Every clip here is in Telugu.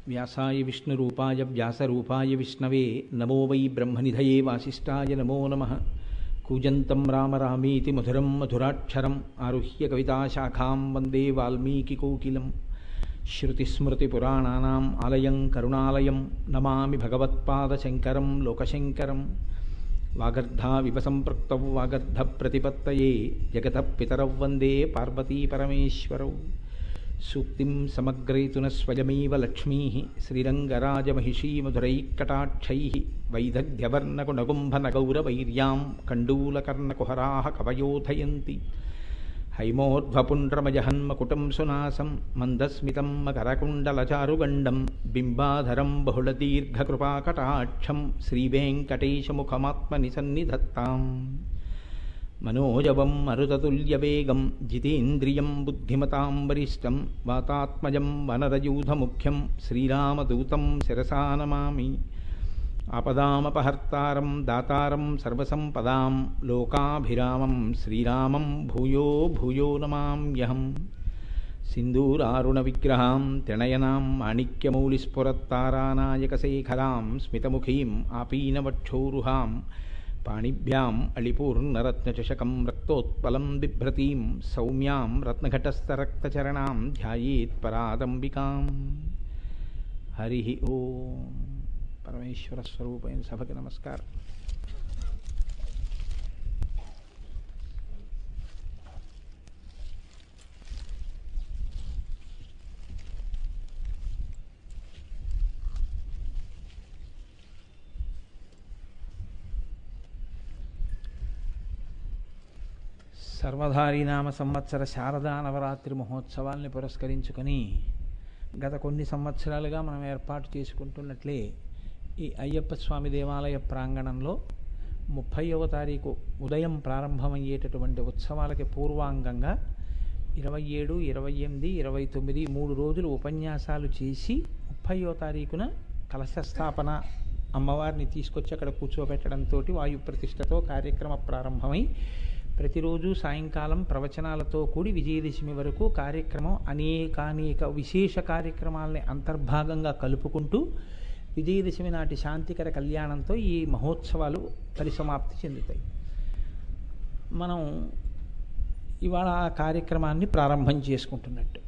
వ్యాసాయ విష్ణురూపాయ వ్యాసరూపాయ విష్ణవే నమో వై బ్రహ్మనిధయే వాసిష్ఠాయ నమో నమ కూజంతం రామ రామీతి మధురం మధురాక్షరం ఆరుహ్య కవితాశాఖాం వందే వాల్మీకికోకిలం శృతిస్మృతిపురాణానాం ఆలయం కరుణాలయం నమామి భగవత్పాదశంకరం లోకశంకరం వాగర్ధావివ సంపృక్తౌ వాగర్ధప్రతిపత్తయే జగతః పితరౌ వందే పార్వతీపరమేశ్వరౌ సూక్తిం సమగ్రయతున స్వయమేవ లక్ష్మీ శ్రీరంగరాజమహిషీ మధురైకటాక్షై వైదగ్ధ్యవర్ణకుణగుంభనగౌరవైర్యాం కండూలకర్ణకుహరా కవయోధయంతి హైమోర్ధ్వపుండ్రమజహన్మకుటం సునాసం మందస్మితం మకరకుండలచారుగండం బింబాధరం బహుళదీర్ఘకృపాకటాక్షం శ్రీవేంకటేశముఖమాత్మని సన్నిధత్తాం మనోజవం మరుతతుల్యవేగం జితేంద్రియం బుద్ధిమతాం వరిష్టం వాతాత్మజం వనరయూధముఖ్యం శ్రీరామదూతం శిరసా నమామి ఆపదామపహర్తారం దాతారం సర్వసంపదాం లోకాభిరామం శ్రీరామం భూయో భూయో నమామ్యహం सिन्दूरारुणविग्रहां त्रिणयनां माणिक्यमौलिस्फुरत्तारानायकशेखरां स्मितमुखीम् आपीनवक्षोरुहां पाणिभ्याम् अळिपूर्णरत्नचषकं रक्तोत्पलं बिभ्रतीं सौम्यां रत्नघटस्थरक्तचरणां ध्यायेत्परादम्बिकाम् हरिः ॐ परमेश्वरस्वरूपेण सभके नमस्कार సర్వధారీనామ సంవత్సర శారదా నవరాత్రి మహోత్సవాల్ని పురస్కరించుకొని గత కొన్ని సంవత్సరాలుగా మనం ఏర్పాటు చేసుకుంటున్నట్లే ఈ అయ్యప్ప స్వామి దేవాలయ ప్రాంగణంలో ముప్పైవ తారీఖు ఉదయం ప్రారంభమయ్యేటటువంటి ఉత్సవాలకి పూర్వాంగంగా ఇరవై ఏడు ఇరవై ఎనిమిది ఇరవై తొమ్మిది మూడు రోజులు ఉపన్యాసాలు చేసి ముప్పయో తారీఖున కలశ స్థాపన అమ్మవారిని తీసుకొచ్చి అక్కడ కూర్చోబెట్టడంతో వాయు ప్రతిష్టతో కార్యక్రమ ప్రారంభమై ప్రతిరోజు సాయంకాలం ప్రవచనాలతో కూడి విజయదశమి వరకు కార్యక్రమం అనేకానేక విశేష కార్యక్రమాలని అంతర్భాగంగా కలుపుకుంటూ విజయదశమి నాటి శాంతికర కళ్యాణంతో ఈ మహోత్సవాలు పరిసమాప్తి చెందుతాయి మనం ఇవాళ ఆ కార్యక్రమాన్ని ప్రారంభం చేసుకుంటున్నట్టు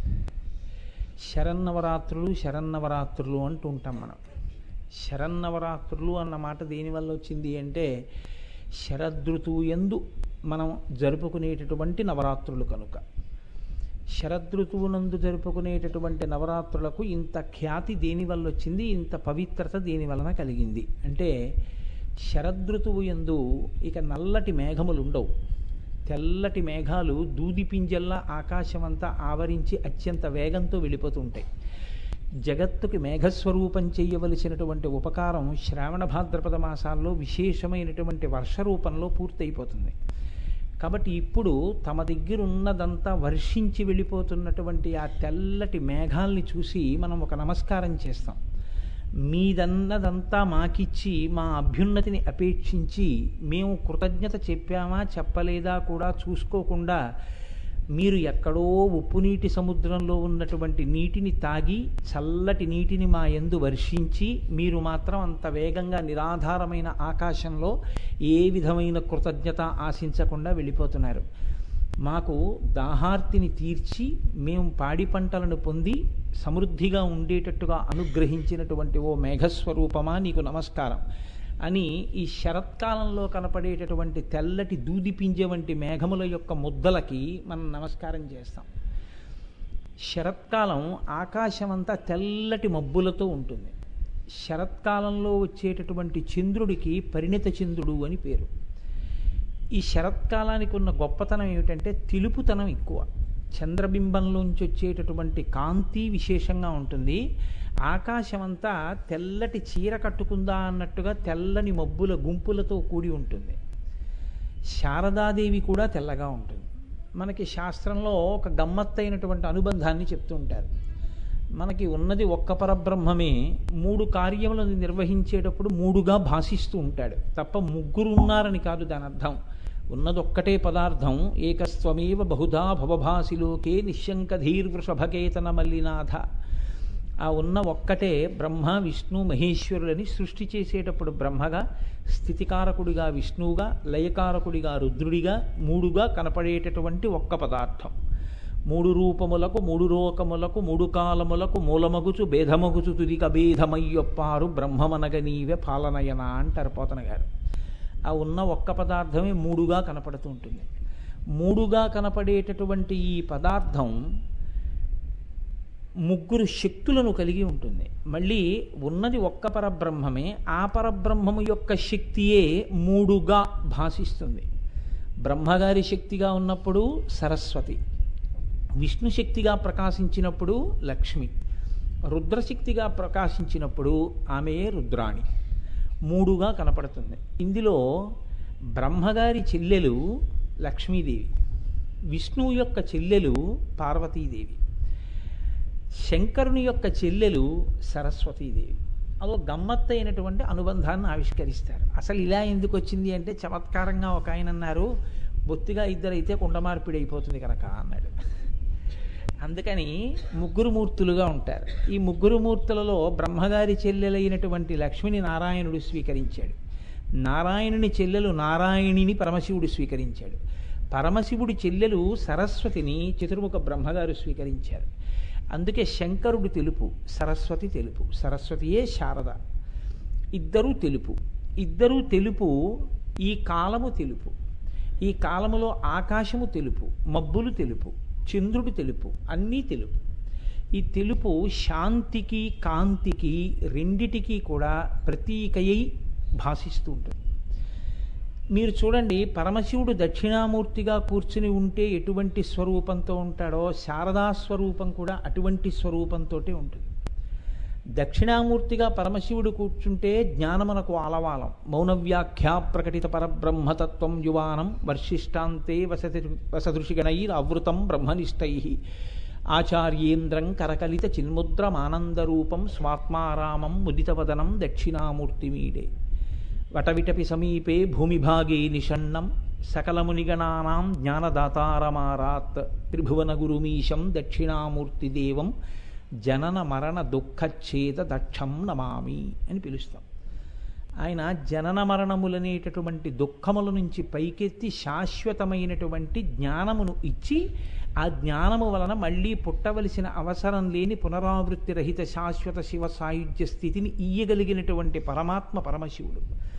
శరన్నవరాత్రులు శరన్నవరాత్రులు అంటూ ఉంటాం మనం శరన్నవరాత్రులు అన్న మాట దేనివల్ల వచ్చింది అంటే శరదృతువు ఎందు మనం జరుపుకునేటటువంటి నవరాత్రులు కనుక శరదృతువునందు జరుపుకునేటటువంటి నవరాత్రులకు ఇంత ఖ్యాతి దేనివల్ల వచ్చింది ఇంత పవిత్రత దేని వలన కలిగింది అంటే శరదృతువు ఎందు ఇక నల్లటి మేఘములు ఉండవు తెల్లటి మేఘాలు దూది పింజల్లా ఆకాశమంతా ఆవరించి అత్యంత వేగంతో వెళ్ళిపోతుంటాయి జగత్తుకి మేఘస్వరూపం చేయవలసినటువంటి ఉపకారం శ్రావణ భాద్రపద మాసాల్లో విశేషమైనటువంటి వర్ష రూపంలో పూర్తయిపోతుంది కాబట్టి ఇప్పుడు తమ దగ్గర ఉన్నదంతా వర్షించి వెళ్ళిపోతున్నటువంటి ఆ తెల్లటి మేఘాల్ని చూసి మనం ఒక నమస్కారం చేస్తాం మీదన్నదంతా మాకిచ్చి మా అభ్యున్నతిని అపేక్షించి మేము కృతజ్ఞత చెప్పామా చెప్పలేదా కూడా చూసుకోకుండా మీరు ఎక్కడో ఉప్పు నీటి సముద్రంలో ఉన్నటువంటి నీటిని తాగి చల్లటి నీటిని మా ఎందు వర్షించి మీరు మాత్రం అంత వేగంగా నిరాధారమైన ఆకాశంలో ఏ విధమైన కృతజ్ఞత ఆశించకుండా వెళ్ళిపోతున్నారు మాకు దాహార్తిని తీర్చి మేము పాడి పంటలను పొంది సమృద్ధిగా ఉండేటట్టుగా అనుగ్రహించినటువంటి ఓ మేఘస్వరూపమా నీకు నమస్కారం అని ఈ శరత్కాలంలో కనపడేటటువంటి తెల్లటి దూదిపింజ వంటి మేఘముల యొక్క ముద్దలకి మనం నమస్కారం చేస్తాం శరత్కాలం ఆకాశమంతా తెల్లటి మబ్బులతో ఉంటుంది శరత్కాలంలో వచ్చేటటువంటి చంద్రుడికి పరిణిత చంద్రుడు అని పేరు ఈ శరత్కాలానికి ఉన్న గొప్పతనం ఏమిటంటే తెలుపుతనం ఎక్కువ చంద్రబింబంలోంచి వచ్చేటటువంటి కాంతి విశేషంగా ఉంటుంది ఆకాశమంతా తెల్లటి చీర కట్టుకుందా అన్నట్టుగా తెల్లని మబ్బుల గుంపులతో కూడి ఉంటుంది శారదాదేవి కూడా తెల్లగా ఉంటుంది మనకి శాస్త్రంలో ఒక గమ్మత్తైనటువంటి అనుబంధాన్ని చెప్తూ ఉంటారు మనకి ఉన్నది ఒక్క పరబ్రహ్మమే మూడు కార్యములను నిర్వహించేటప్పుడు మూడుగా భాషిస్తూ ఉంటాడు తప్ప ముగ్గురు ఉన్నారని కాదు దాని అర్థం ఉన్నదొక్కటే పదార్థం ఏకస్వమేవ బహుధా భవభాసిలోకే నిశంకధీర్వృషభకేతన మల్లినాథ ఆ ఉన్న ఒక్కటే బ్రహ్మ విష్ణు మహేశ్వరులని సృష్టి చేసేటప్పుడు బ్రహ్మగా స్థితికారకుడిగా విష్ణువుగా లయకారకుడిగా రుద్రుడిగా మూడుగా కనపడేటటువంటి ఒక్క పదార్థం మూడు రూపములకు మూడు లోకములకు మూడు కాలములకు మూలమగుచు భేదమగుచు తుదిక భేదమయ్యొప్పారు బ్రహ్మమనగ నీవే పాలనయన అంటారు పోతన గారు ఆ ఉన్న ఒక్క పదార్థమే మూడుగా కనపడుతూ ఉంటుంది మూడుగా కనపడేటటువంటి ఈ పదార్థం ముగ్గురు శక్తులను కలిగి ఉంటుంది మళ్ళీ ఉన్నది ఒక్క పరబ్రహ్మమే ఆ పరబ్రహ్మము యొక్క శక్తియే మూడుగా భాషిస్తుంది బ్రహ్మగారి శక్తిగా ఉన్నప్పుడు సరస్వతి విష్ణు శక్తిగా ప్రకాశించినప్పుడు లక్ష్మి రుద్రశక్తిగా ప్రకాశించినప్పుడు ఆమెయే రుద్రాణి మూడుగా కనపడుతుంది ఇందులో బ్రహ్మగారి చెల్లెలు లక్ష్మీదేవి విష్ణువు యొక్క చెల్లెలు పార్వతీదేవి శంకరుని యొక్క చెల్లెలు సరస్వతీదేవి అదో గమ్మత్తైనటువంటి అనుబంధాన్ని ఆవిష్కరిస్తారు అసలు ఇలా ఎందుకు వచ్చింది అంటే చమత్కారంగా ఒక ఆయన అన్నారు బొత్తిగా ఇద్దరైతే కుండమార్పిడి అయిపోతుంది కనుక అన్నాడు అందుకని ముగ్గురు మూర్తులుగా ఉంటారు ఈ ముగ్గురు మూర్తులలో బ్రహ్మగారి చెల్లెలైనటువంటి లక్ష్మిని నారాయణుడు స్వీకరించాడు నారాయణుని చెల్లెలు నారాయణిని పరమశివుడు స్వీకరించాడు పరమశివుడి చెల్లెలు సరస్వతిని చతుర్ముఖ బ్రహ్మగారు స్వీకరించారు అందుకే శంకరుడు తెలుపు సరస్వతి తెలుపు సరస్వతియే శారద ఇద్దరూ తెలుపు ఇద్దరూ తెలుపు ఈ కాలము తెలుపు ఈ కాలములో ఆకాశము తెలుపు మబ్బులు తెలుపు చంద్రుడు తెలుపు అన్నీ తెలుపు ఈ తెలుపు శాంతికి కాంతికి రెండిటికి కూడా ప్రతీకయై భాషిస్తూ ఉంటుంది మీరు చూడండి పరమశివుడు దక్షిణామూర్తిగా కూర్చుని ఉంటే ఎటువంటి స్వరూపంతో ఉంటాడో శారదా స్వరూపం కూడా అటువంటి స్వరూపంతో ఉంటుంది దక్షిణామూర్తిగా పరమశివుడు కూర్చుంటే జ్ఞానమునకు ఆలవాలం మౌనవ్యాఖ్యా ప్రకటిత పరబ్రహ్మతత్వం యువానం వర్షిష్టాంతే వసతి వసదృషిగణైరవృతం బ్రహ్మనిష్టై ఆచార్యేంద్రం కరకలిత చిన్ముద్రమానందరూపం స్వాత్మారామం ముదితవదనం దక్షిణామూర్తిమీడే వటవిటపి సమీపే భూమిభాగే నిషణ్ణం సకలమునిగణానాం జ్ఞానదాతారమారాత్ త్రిభువనగురుమీశం దక్షిణామూర్తిదేవం జనన మరణ దుఃఖచ్ఛేద దక్షం నమామి అని పిలుస్తాం ఆయన జనన మరణములనేటటువంటి దుఃఖముల నుంచి పైకెత్తి శాశ్వతమైనటువంటి జ్ఞానమును ఇచ్చి ఆ జ్ఞానము వలన మళ్ళీ పుట్టవలసిన అవసరం లేని పునరావృత్తి రహిత శాశ్వత శివ సాయుధ్య స్థితిని ఇయ్యగలిగినటువంటి పరమాత్మ పరమశివుడు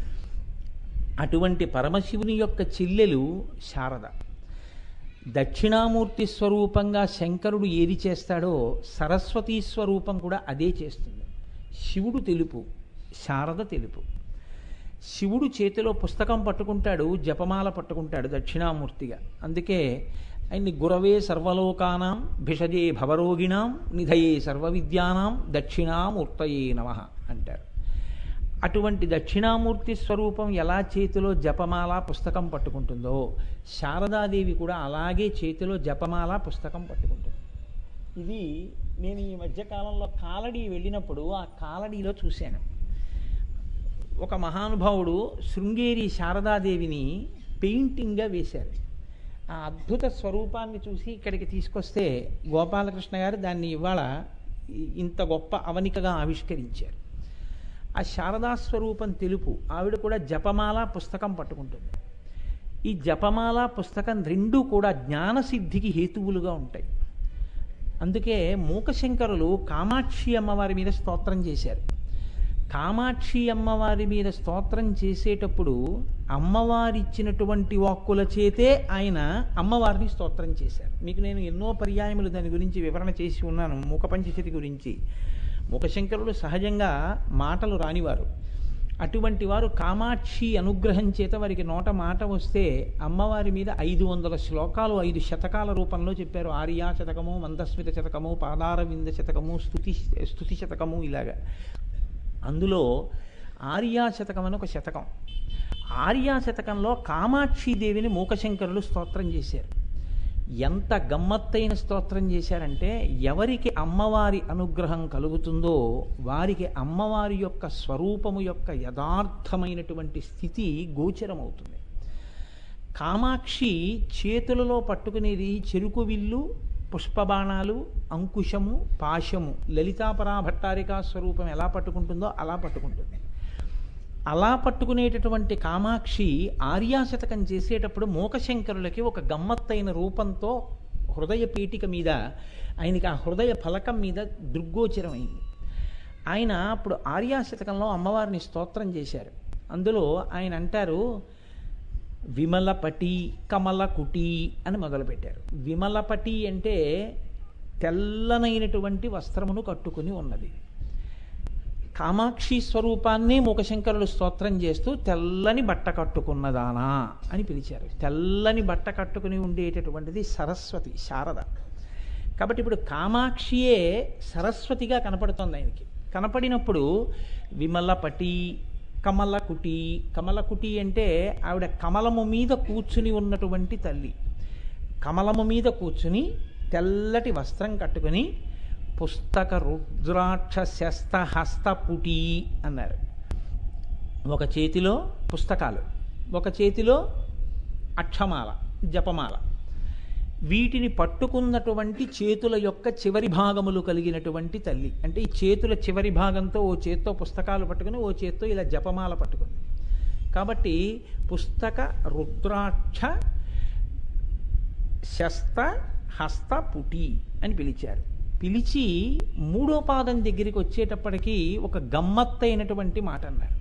అటువంటి పరమశివుని యొక్క చెల్లెలు శారద దక్షిణామూర్తి స్వరూపంగా శంకరుడు ఏది చేస్తాడో సరస్వతీ స్వరూపం కూడా అదే చేస్తుంది శివుడు తెలుపు శారద తెలుపు శివుడు చేతిలో పుస్తకం పట్టుకుంటాడు జపమాల పట్టుకుంటాడు దక్షిణామూర్తిగా అందుకే ఆయన్ని గురవే సర్వలోకానాం భిషజే భవరోగిణాం నిధయే సర్వవిద్యానాం దక్షిణామూర్తయే నమ అంటారు అటువంటి దక్షిణామూర్తి స్వరూపం ఎలా చేతిలో జపమాల పుస్తకం పట్టుకుంటుందో శారదాదేవి కూడా అలాగే చేతిలో జపమాల పుస్తకం పట్టుకుంటుంది ఇది నేను ఈ మధ్యకాలంలో కాలడీ వెళ్ళినప్పుడు ఆ కాలడీలో చూశాను ఒక మహానుభావుడు శృంగేరి శారదాదేవిని పెయింటింగ్గా వేశారు ఆ అద్భుత స్వరూపాన్ని చూసి ఇక్కడికి తీసుకొస్తే గోపాలకృష్ణ గారు దాన్ని ఇవాళ ఇంత గొప్ప అవనికగా ఆవిష్కరించారు ఆ శారదా స్వరూపం తెలుపు ఆవిడ కూడా జపమాల పుస్తకం పట్టుకుంటుంది ఈ జపమాల పుస్తకం రెండూ కూడా జ్ఞానసిద్ధికి హేతువులుగా ఉంటాయి అందుకే మూకశంకరులు కామాక్షి అమ్మవారి మీద స్తోత్రం చేశారు కామాక్షి అమ్మవారి మీద స్తోత్రం చేసేటప్పుడు అమ్మవారి ఇచ్చినటువంటి వాక్కుల చేతే ఆయన అమ్మవారిని స్తోత్రం చేశారు మీకు నేను ఎన్నో పర్యాయములు దాని గురించి వివరణ చేసి ఉన్నాను మూక పంచశతి గురించి మూకశంకరుడు సహజంగా మాటలు రానివారు అటువంటి వారు కామాక్షి అనుగ్రహం చేత వారికి నోట మాట వస్తే అమ్మవారి మీద ఐదు వందల శ్లోకాలు ఐదు శతకాల రూపంలో చెప్పారు ఆర్యా శతకము మందస్మిత శతకము పాదారవింద శతకము స్థుతి స్థుతి శతకము ఇలాగా అందులో ఆర్యా శతకం అని ఒక శతకం ఆర్యా శతకంలో కామాక్షిదేవిని మూకశంకరులు స్తోత్రం చేశారు ఎంత గమ్మత్తైన స్తోత్రం చేశారంటే ఎవరికి అమ్మవారి అనుగ్రహం కలుగుతుందో వారికి అమ్మవారి యొక్క స్వరూపము యొక్క యథార్థమైనటువంటి స్థితి గోచరమవుతుంది కామాక్షి చేతులలో పట్టుకునేది చెరుకు విల్లు పుష్పబాణాలు అంకుశము పాశము లలితాపరా భట్టారికా స్వరూపం ఎలా పట్టుకుంటుందో అలా పట్టుకుంటుంది అలా పట్టుకునేటటువంటి కామాక్షి ఆర్యాశతకం చేసేటప్పుడు మూకశంకరులకి ఒక గమ్మత్తైన రూపంతో హృదయ పీఠిక మీద ఆయనకి ఆ హృదయ ఫలకం మీద దృగ్గోచరమైంది ఆయన అప్పుడు ఆర్యాశతకంలో అమ్మవారిని స్తోత్రం చేశారు అందులో ఆయన అంటారు విమలపటి కమలకుటి అని మొదలుపెట్టారు విమలపటి అంటే తెల్లనైనటువంటి వస్త్రమును కట్టుకుని ఉన్నది కామాక్షి స్వరూపాన్ని మూకశంకరులు స్తోత్రం చేస్తూ తెల్లని బట్ట కట్టుకున్నదానా అని పిలిచారు తెల్లని బట్ట కట్టుకుని ఉండేటటువంటిది సరస్వతి శారద కాబట్టి ఇప్పుడు కామాక్షియే సరస్వతిగా కనపడుతోంది ఆయనకి కనపడినప్పుడు విమలపటి కమలకుటి కమలకుటి అంటే ఆవిడ కమలము మీద కూర్చుని ఉన్నటువంటి తల్లి కమలము మీద కూర్చుని తెల్లటి వస్త్రం కట్టుకుని పుస్తక రుద్రాక్ష శస్త హస్తపుటి అన్నారు ఒక చేతిలో పుస్తకాలు ఒక చేతిలో అక్షమాల జపమాల వీటిని పట్టుకున్నటువంటి చేతుల యొక్క చివరి భాగములు కలిగినటువంటి తల్లి అంటే ఈ చేతుల చివరి భాగంతో ఓ చేత్తో పుస్తకాలు పట్టుకుని ఓ చేత్తో ఇలా జపమాల పట్టుకుంది కాబట్టి పుస్తక రుద్రాక్ష శస్త హస్త పుటి అని పిలిచారు పిలిచి మూడో పాదం దగ్గరికి వచ్చేటప్పటికి ఒక గమ్మత్తైనటువంటి మాట అన్నారు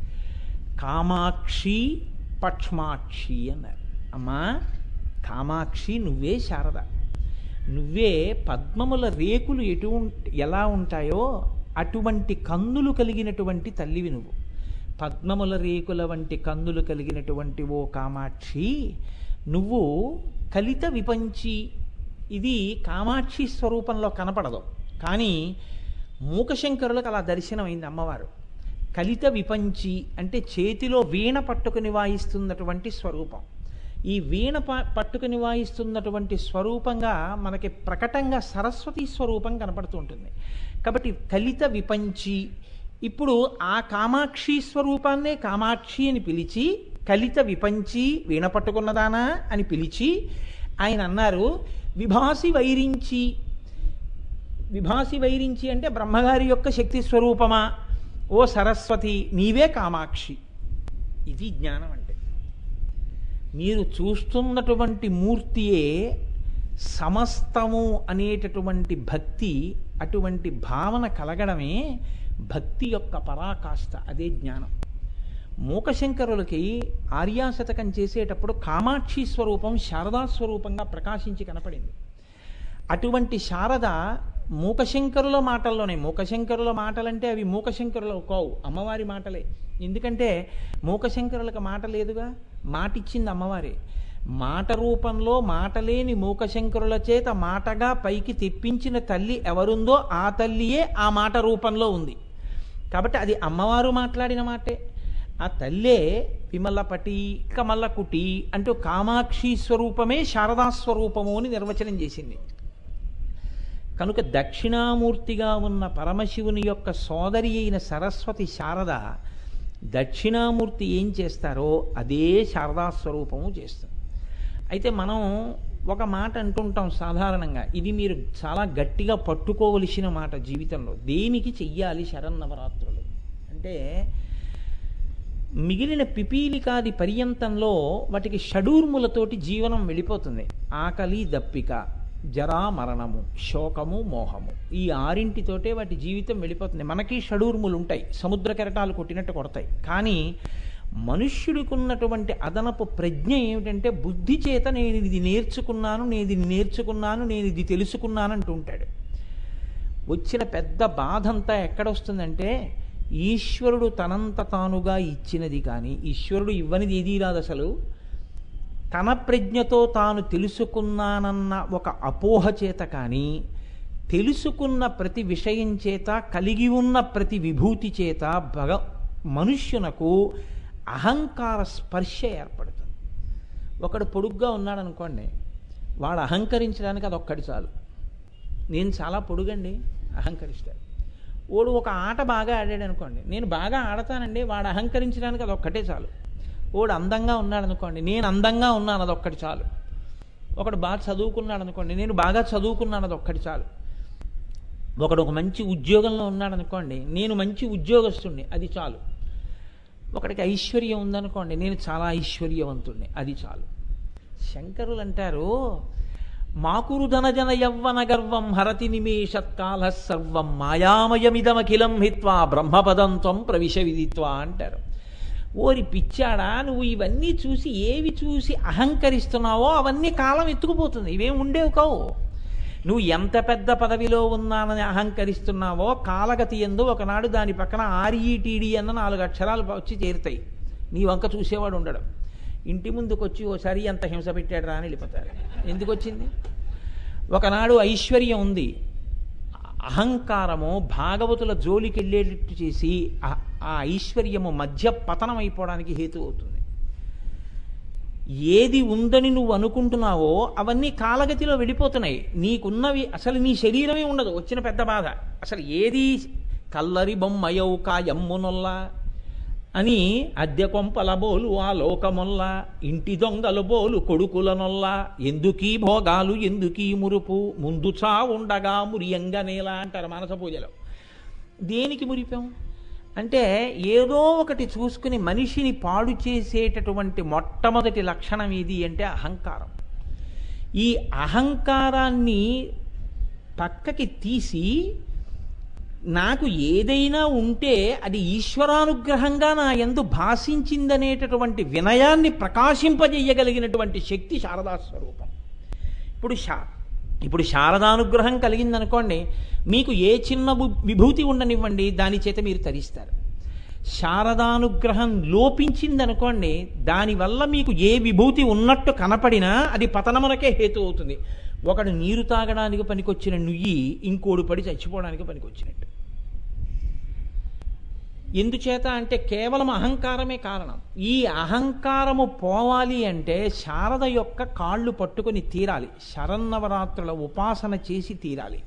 కామాక్షి పక్ష్మాక్షి అన్నారు అమ్మా కామాక్షి నువ్వే శారద నువ్వే పద్మముల రేకులు ఎటు ఉం- ఎలా ఉంటాయో అటువంటి కన్నులు కలిగినటువంటి తల్లివి నువ్వు పద్మముల రేకుల వంటి కన్నులు కలిగినటువంటి ఓ కామాక్షి నువ్వు కలిత విపంచి ఇది కామాక్షి స్వరూపంలో కనపడదు కానీ మూకశంకరులకు అలా దర్శనమైంది అమ్మవారు కలిత విపంచి అంటే చేతిలో వీణ పట్టుకుని వాయిస్తున్నటువంటి స్వరూపం ఈ వీణ ప- పట్టుకుని వాయిస్తున్నటువంటి స్వరూపంగా మనకి ప్రకటంగా సరస్వతి స్వరూపం కనపడుతూ ఉంటుంది కాబట్టి కలిత విపంచి ఇప్పుడు ఆ కామాక్షి స్వరూపాన్నే కామాక్షి అని పిలిచి కలిత విపంచి వీణ పట్టుకున్నదానా అని పిలిచి ఆయన అన్నారు విభాసి వైరించి విభాసి వైరించి అంటే బ్రహ్మగారి యొక్క శక్తి స్వరూపమా ఓ సరస్వతి నీవే కామాక్షి ఇది జ్ఞానం అంటే మీరు చూస్తున్నటువంటి మూర్తియే సమస్తము అనేటటువంటి భక్తి అటువంటి భావన కలగడమే భక్తి యొక్క పరాకాష్ట అదే జ్ఞానం మూకశంకరులకి ఆర్యాశతకం చేసేటప్పుడు కామాక్షి స్వరూపం శారదా స్వరూపంగా ప్రకాశించి కనపడింది అటువంటి శారద మూకశంకరుల మాటల్లోనే మూకశంకరుల మాటలంటే అవి మూకశంకరుల కావు అమ్మవారి మాటలే ఎందుకంటే మూకశంకరులకు మాట లేదుగా మాట ఇచ్చింది అమ్మవారే మాట రూపంలో మాటలేని మూకశంకరుల చేత మాటగా పైకి తెప్పించిన తల్లి ఎవరుందో ఆ తల్లియే ఆ మాట రూపంలో ఉంది కాబట్టి అది అమ్మవారు మాట్లాడిన మాటే ఆ తల్లే విమలపటి కమలకుటి అంటూ కామాక్షి స్వరూపమే శారదా స్వరూపము అని నిర్వచనం చేసింది కనుక దక్షిణామూర్తిగా ఉన్న పరమశివుని యొక్క సోదరి అయిన సరస్వతి శారద దక్షిణామూర్తి ఏం చేస్తారో అదే శారదా స్వరూపము చేస్తుంది అయితే మనం ఒక మాట అంటుంటాం సాధారణంగా ఇది మీరు చాలా గట్టిగా పట్టుకోవలసిన మాట జీవితంలో దేనికి చెయ్యాలి శరన్నవరాత్రులు అంటే మిగిలిన పిపీలికాది పర్యంతంలో వాటికి షడూర్ములతోటి జీవనం వెళ్ళిపోతుంది ఆకలి దప్పిక జరా మరణము శోకము మోహము ఈ ఆరింటితోటే వాటి జీవితం వెళ్ళిపోతుంది మనకి షడూర్ములు ఉంటాయి సముద్ర కెరటాలు కొట్టినట్టు కొడతాయి కానీ మనుష్యుడికి ఉన్నటువంటి అదనపు ప్రజ్ఞ ఏమిటంటే బుద్ధి చేత నేను ఇది నేర్చుకున్నాను నేను ఇది నేర్చుకున్నాను నేను ఇది తెలుసుకున్నాను అంటూ ఉంటాడు వచ్చిన పెద్ద బాధ అంతా ఎక్కడొస్తుందంటే ఈశ్వరుడు తనంత తానుగా ఇచ్చినది కానీ ఈశ్వరుడు ఇవ్వనిది ఏదీ రాదు అసలు తన ప్రజ్ఞతో తాను తెలుసుకున్నానన్న ఒక అపోహ చేత కానీ తెలుసుకున్న ప్రతి విషయం చేత కలిగి ఉన్న ప్రతి విభూతి చేత భగ మనుష్యునకు అహంకార స్పర్శ ఏర్పడుతుంది ఒకడు పొడుగ్గా ఉన్నాడు అనుకోండి వాడు అహంకరించడానికి అదొక్కటి చాలు నేను చాలా పొడుగండి అహంకరిస్తాడు వాడు ఒక ఆట బాగా ఆడాడు అనుకోండి నేను బాగా ఆడతానండి వాడు అహంకరించడానికి అది ఒక్కటే చాలు వాడు అందంగా ఉన్నాడు అనుకోండి నేను అందంగా ఉన్నాను అదొక్కటి చాలు ఒకడు బాగా చదువుకున్నాడు అనుకోండి నేను బాగా చదువుకున్నాను అది ఒక్కటి చాలు ఒకడు ఒక మంచి ఉద్యోగంలో ఉన్నాడు అనుకోండి నేను మంచి ఉద్యోగస్తుణ్ణి అది చాలు ఒకడికి ఐశ్వర్యం ఉందనుకోండి నేను చాలా ఐశ్వర్యవంతుణ్ణి అది చాలు శంకరులు అంటారు మాకురు ధనజన యవ్వన గర్వం హరతి నిమేషత్కాల సర్వం మాయామయమిదమఖిలం హిత్వా బ్రహ్మపదం త్వం ప్రవిశ విదిత్వా అంటారు ఓరి పిచ్చాడా నువ్వు ఇవన్నీ చూసి ఏవి చూసి అహంకరిస్తున్నావో అవన్నీ కాలం ఎత్తుకుపోతుంది ఇవేం ఉండేవి కావు నువ్వు ఎంత పెద్ద పదవిలో ఉన్నానని అహంకరిస్తున్నావో కాలగతి ఎందు ఒకనాడు దాని పక్కన ఆర్ఈటీడీ అన్న నాలుగు అక్షరాలు వచ్చి చేరుతాయి నీ వంక చూసేవాడు ఉండడం ఇంటి ముందుకు వచ్చి ఓసారి ఎంత హింస పెట్టాడు రా అని వెళ్ళిపోతారు ఎందుకు వచ్చింది ఒకనాడు ఐశ్వర్యం ఉంది అహంకారము భాగవతుల జోలికి వెళ్ళేటట్టు చేసి ఆ- ఆ ఐశ్వర్యము మధ్య పతనం అయిపోవడానికి హేతు అవుతుంది ఏది ఉందని నువ్వు అనుకుంటున్నావో అవన్నీ కాలగతిలో వెళ్ళిపోతున్నాయి నీకున్నవి అసలు నీ శరీరమే ఉండదు వచ్చిన పెద్ద బాధ అసలు ఏది కల్లరి బొమ్మయౌ కాయమ్మునొల్లా అని అద్దె కొంపల బోలు ఆ లోకమొల్ల ఇంటి దొంగల బోలు కొడుకులనొల్ల ఎందుకీ భోగాలు ఎందుకీ మురుపు ముందు చా ఉండగా మురియంగనేలా అంటారు మానస పూజలో దేనికి మురిపాం అంటే ఏదో ఒకటి చూసుకుని మనిషిని పాడు చేసేటటువంటి మొట్టమొదటి లక్షణం ఏది అంటే అహంకారం ఈ అహంకారాన్ని పక్కకి తీసి నాకు ఏదైనా ఉంటే అది ఈశ్వరానుగ్రహంగా నా ఎందు భాషించిందనేటటువంటి వినయాన్ని ప్రకాశింపజేయగలిగినటువంటి శక్తి శారదా స్వరూపం ఇప్పుడు శా ఇప్పుడు శారదానుగ్రహం కలిగిందనుకోండి మీకు ఏ చిన్న వు- విభూతి ఉండనివ్వండి దాని చేత మీరు తరిస్తారు శారదానుగ్రహం లోపించిందనుకోండి దానివల్ల మీకు ఏ విభూతి ఉన్నట్టు కనపడినా అది పతనమునకే హేతు అవుతుంది ఒకడు నీరు తాగడానికి పనికొచ్చిన నుయ్యి ఇంకోడు పడి చచ్చిపోవడానికి పనికొచ్చినట్టు ఎందుచేత అంటే కేవలం అహంకారమే కారణం ఈ అహంకారము పోవాలి అంటే శారద యొక్క కాళ్ళు పట్టుకొని తీరాలి శరన్నవరాత్రుల ఉపాసన చేసి తీరాలి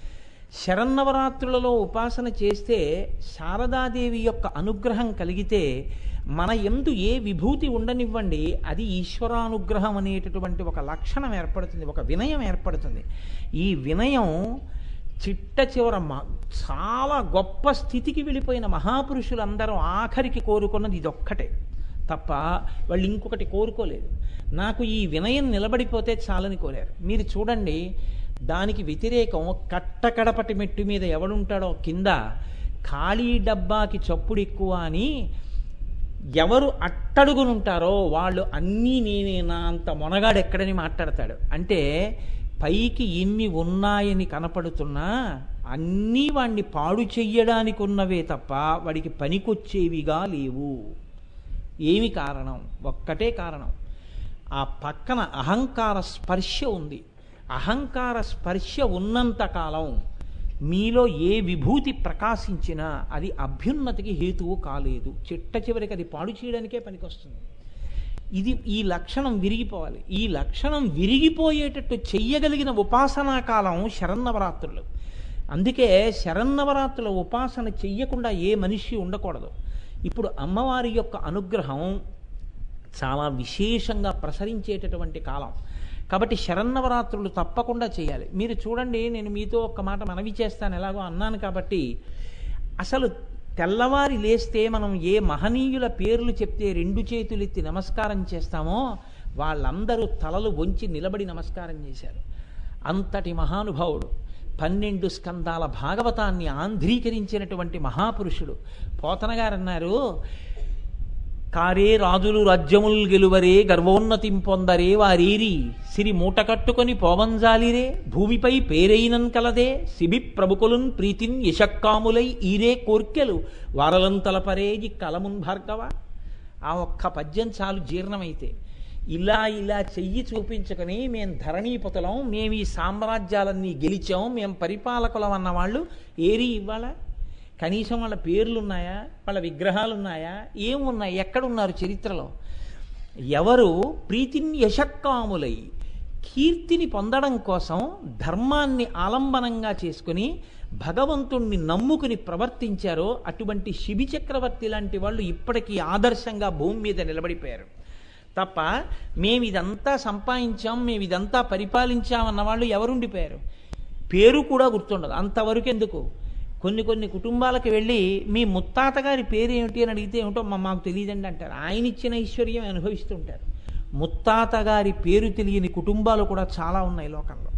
శరన్నవరాత్రులలో ఉపాసన చేస్తే శారదాదేవి యొక్క అనుగ్రహం కలిగితే మన ఎందు ఏ విభూతి ఉండనివ్వండి అది ఈశ్వరానుగ్రహం అనేటటువంటి ఒక లక్షణం ఏర్పడుతుంది ఒక వినయం ఏర్పడుతుంది ఈ వినయం చిట్ట చివర మ- చాలా గొప్ప స్థితికి వెళ్ళిపోయిన మహాపురుషులందరూ ఆఖరికి కోరుకున్నది ఇదొక్కటే తప్ప వాళ్ళు ఇంకొకటి కోరుకోలేదు నాకు ఈ వినయం నిలబడిపోతే చాలని కోరారు మీరు చూడండి దానికి వ్యతిరేకం కట్టకడపటి మెట్టు మీద ఎవడుంటాడో కింద ఖాళీ డబ్బాకి చప్పుడు ఎక్కువ అని ఎవరు అట్టడుగునుంటారో వాళ్ళు అన్నీ నేనేనా అంత మొనగాడు ఎక్కడని మాట్లాడతాడు అంటే పైకి ఎన్ని ఉన్నాయని కనపడుతున్నా అన్నీ వాణ్ణి పాడు చెయ్యడానికి ఉన్నవే తప్ప వాడికి పనికొచ్చేవిగా లేవు ఏమి కారణం ఒక్కటే కారణం ఆ పక్కన అహంకార స్పర్శ ఉంది అహంకార స్పర్శ ఉన్నంత కాలం మీలో ఏ విభూతి ప్రకాశించినా అది అభ్యున్నతికి హేతువు కాలేదు చిట్ట చివరికి అది పాడు చేయడానికే పనికొస్తుంది ఇది ఈ లక్షణం విరిగిపోవాలి ఈ లక్షణం విరిగిపోయేటట్టు చెయ్యగలిగిన ఉపాసనా కాలం శరన్నవరాత్రులు అందుకే శరన్నవరాత్రుల ఉపాసన చెయ్యకుండా ఏ మనిషి ఉండకూడదు ఇప్పుడు అమ్మవారి యొక్క అనుగ్రహం చాలా విశేషంగా ప్రసరించేటటువంటి కాలం కాబట్టి శరన్నవరాత్రులు తప్పకుండా చేయాలి మీరు చూడండి నేను మీతో ఒక్క మాట మనవి చేస్తాను ఎలాగో అన్నాను కాబట్టి అసలు తెల్లవారి లేస్తే మనం ఏ మహనీయుల పేర్లు చెప్తే రెండు చేతులు ఎత్తి నమస్కారం చేస్తామో వాళ్ళందరూ తలలు వంచి నిలబడి నమస్కారం చేశారు అంతటి మహానుభావుడు పన్నెండు స్కందాల భాగవతాన్ని ఆంధ్రీకరించినటువంటి మహాపురుషుడు పోతన గారు అన్నారు కారే రాజులు రాజ్యముల్ గెలువరే గర్వోన్నతిం పొందరే వారీరి సిరి మూట కట్టుకొని పోవంజాలిరే భూమిపై పేరైనన్ కలదే సిబి ప్రభుకులున్ ప్రీతిన్ యశక్కాములై ఈరే కోర్కెలు వారలంతలపరే ఈ కలమున్ భార్గవ ఆ ఒక్క పద్యం చాలు జీర్ణమైతే ఇలా ఇలా చెయ్యి చూపించుకొని మేం ధరణీపతులం మేము ఈ సామ్రాజ్యాలన్నీ గెలిచాం మేము పరిపాలకులం అన్న వాళ్ళు ఏరి ఇవ్వాల కనీసం వాళ్ళ పేర్లు ఉన్నాయా వాళ్ళ విగ్రహాలు ఉన్నాయా ఏమున్నాయి ఎక్కడున్నారు చరిత్రలో ఎవరు ప్రీతిని యశక్కాములై కీర్తిని పొందడం కోసం ధర్మాన్ని ఆలంబనంగా చేసుకుని భగవంతుణ్ణి నమ్ముకుని ప్రవర్తించారో అటువంటి శిబి చక్రవర్తి లాంటి వాళ్ళు ఇప్పటికీ ఆదర్శంగా భూమి మీద నిలబడిపోయారు తప్ప మేము ఇదంతా సంపాదించాం మేము ఇదంతా పరిపాలించాం అన్న వాళ్ళు ఎవరుండిపోయారు పేరు కూడా గుర్తుండదు అంతవరకు ఎందుకు కొన్ని కొన్ని కుటుంబాలకు వెళ్ళి మీ ముత్తాత గారి పేరు ఏమిటి అని అడిగితే ఏమిటో మా మాకు తెలియదండి అంటారు ఆయన ఇచ్చిన ఐశ్వర్యం అనుభవిస్తుంటారు ముత్తాత గారి పేరు తెలియని కుటుంబాలు కూడా చాలా ఉన్నాయి లోకంలో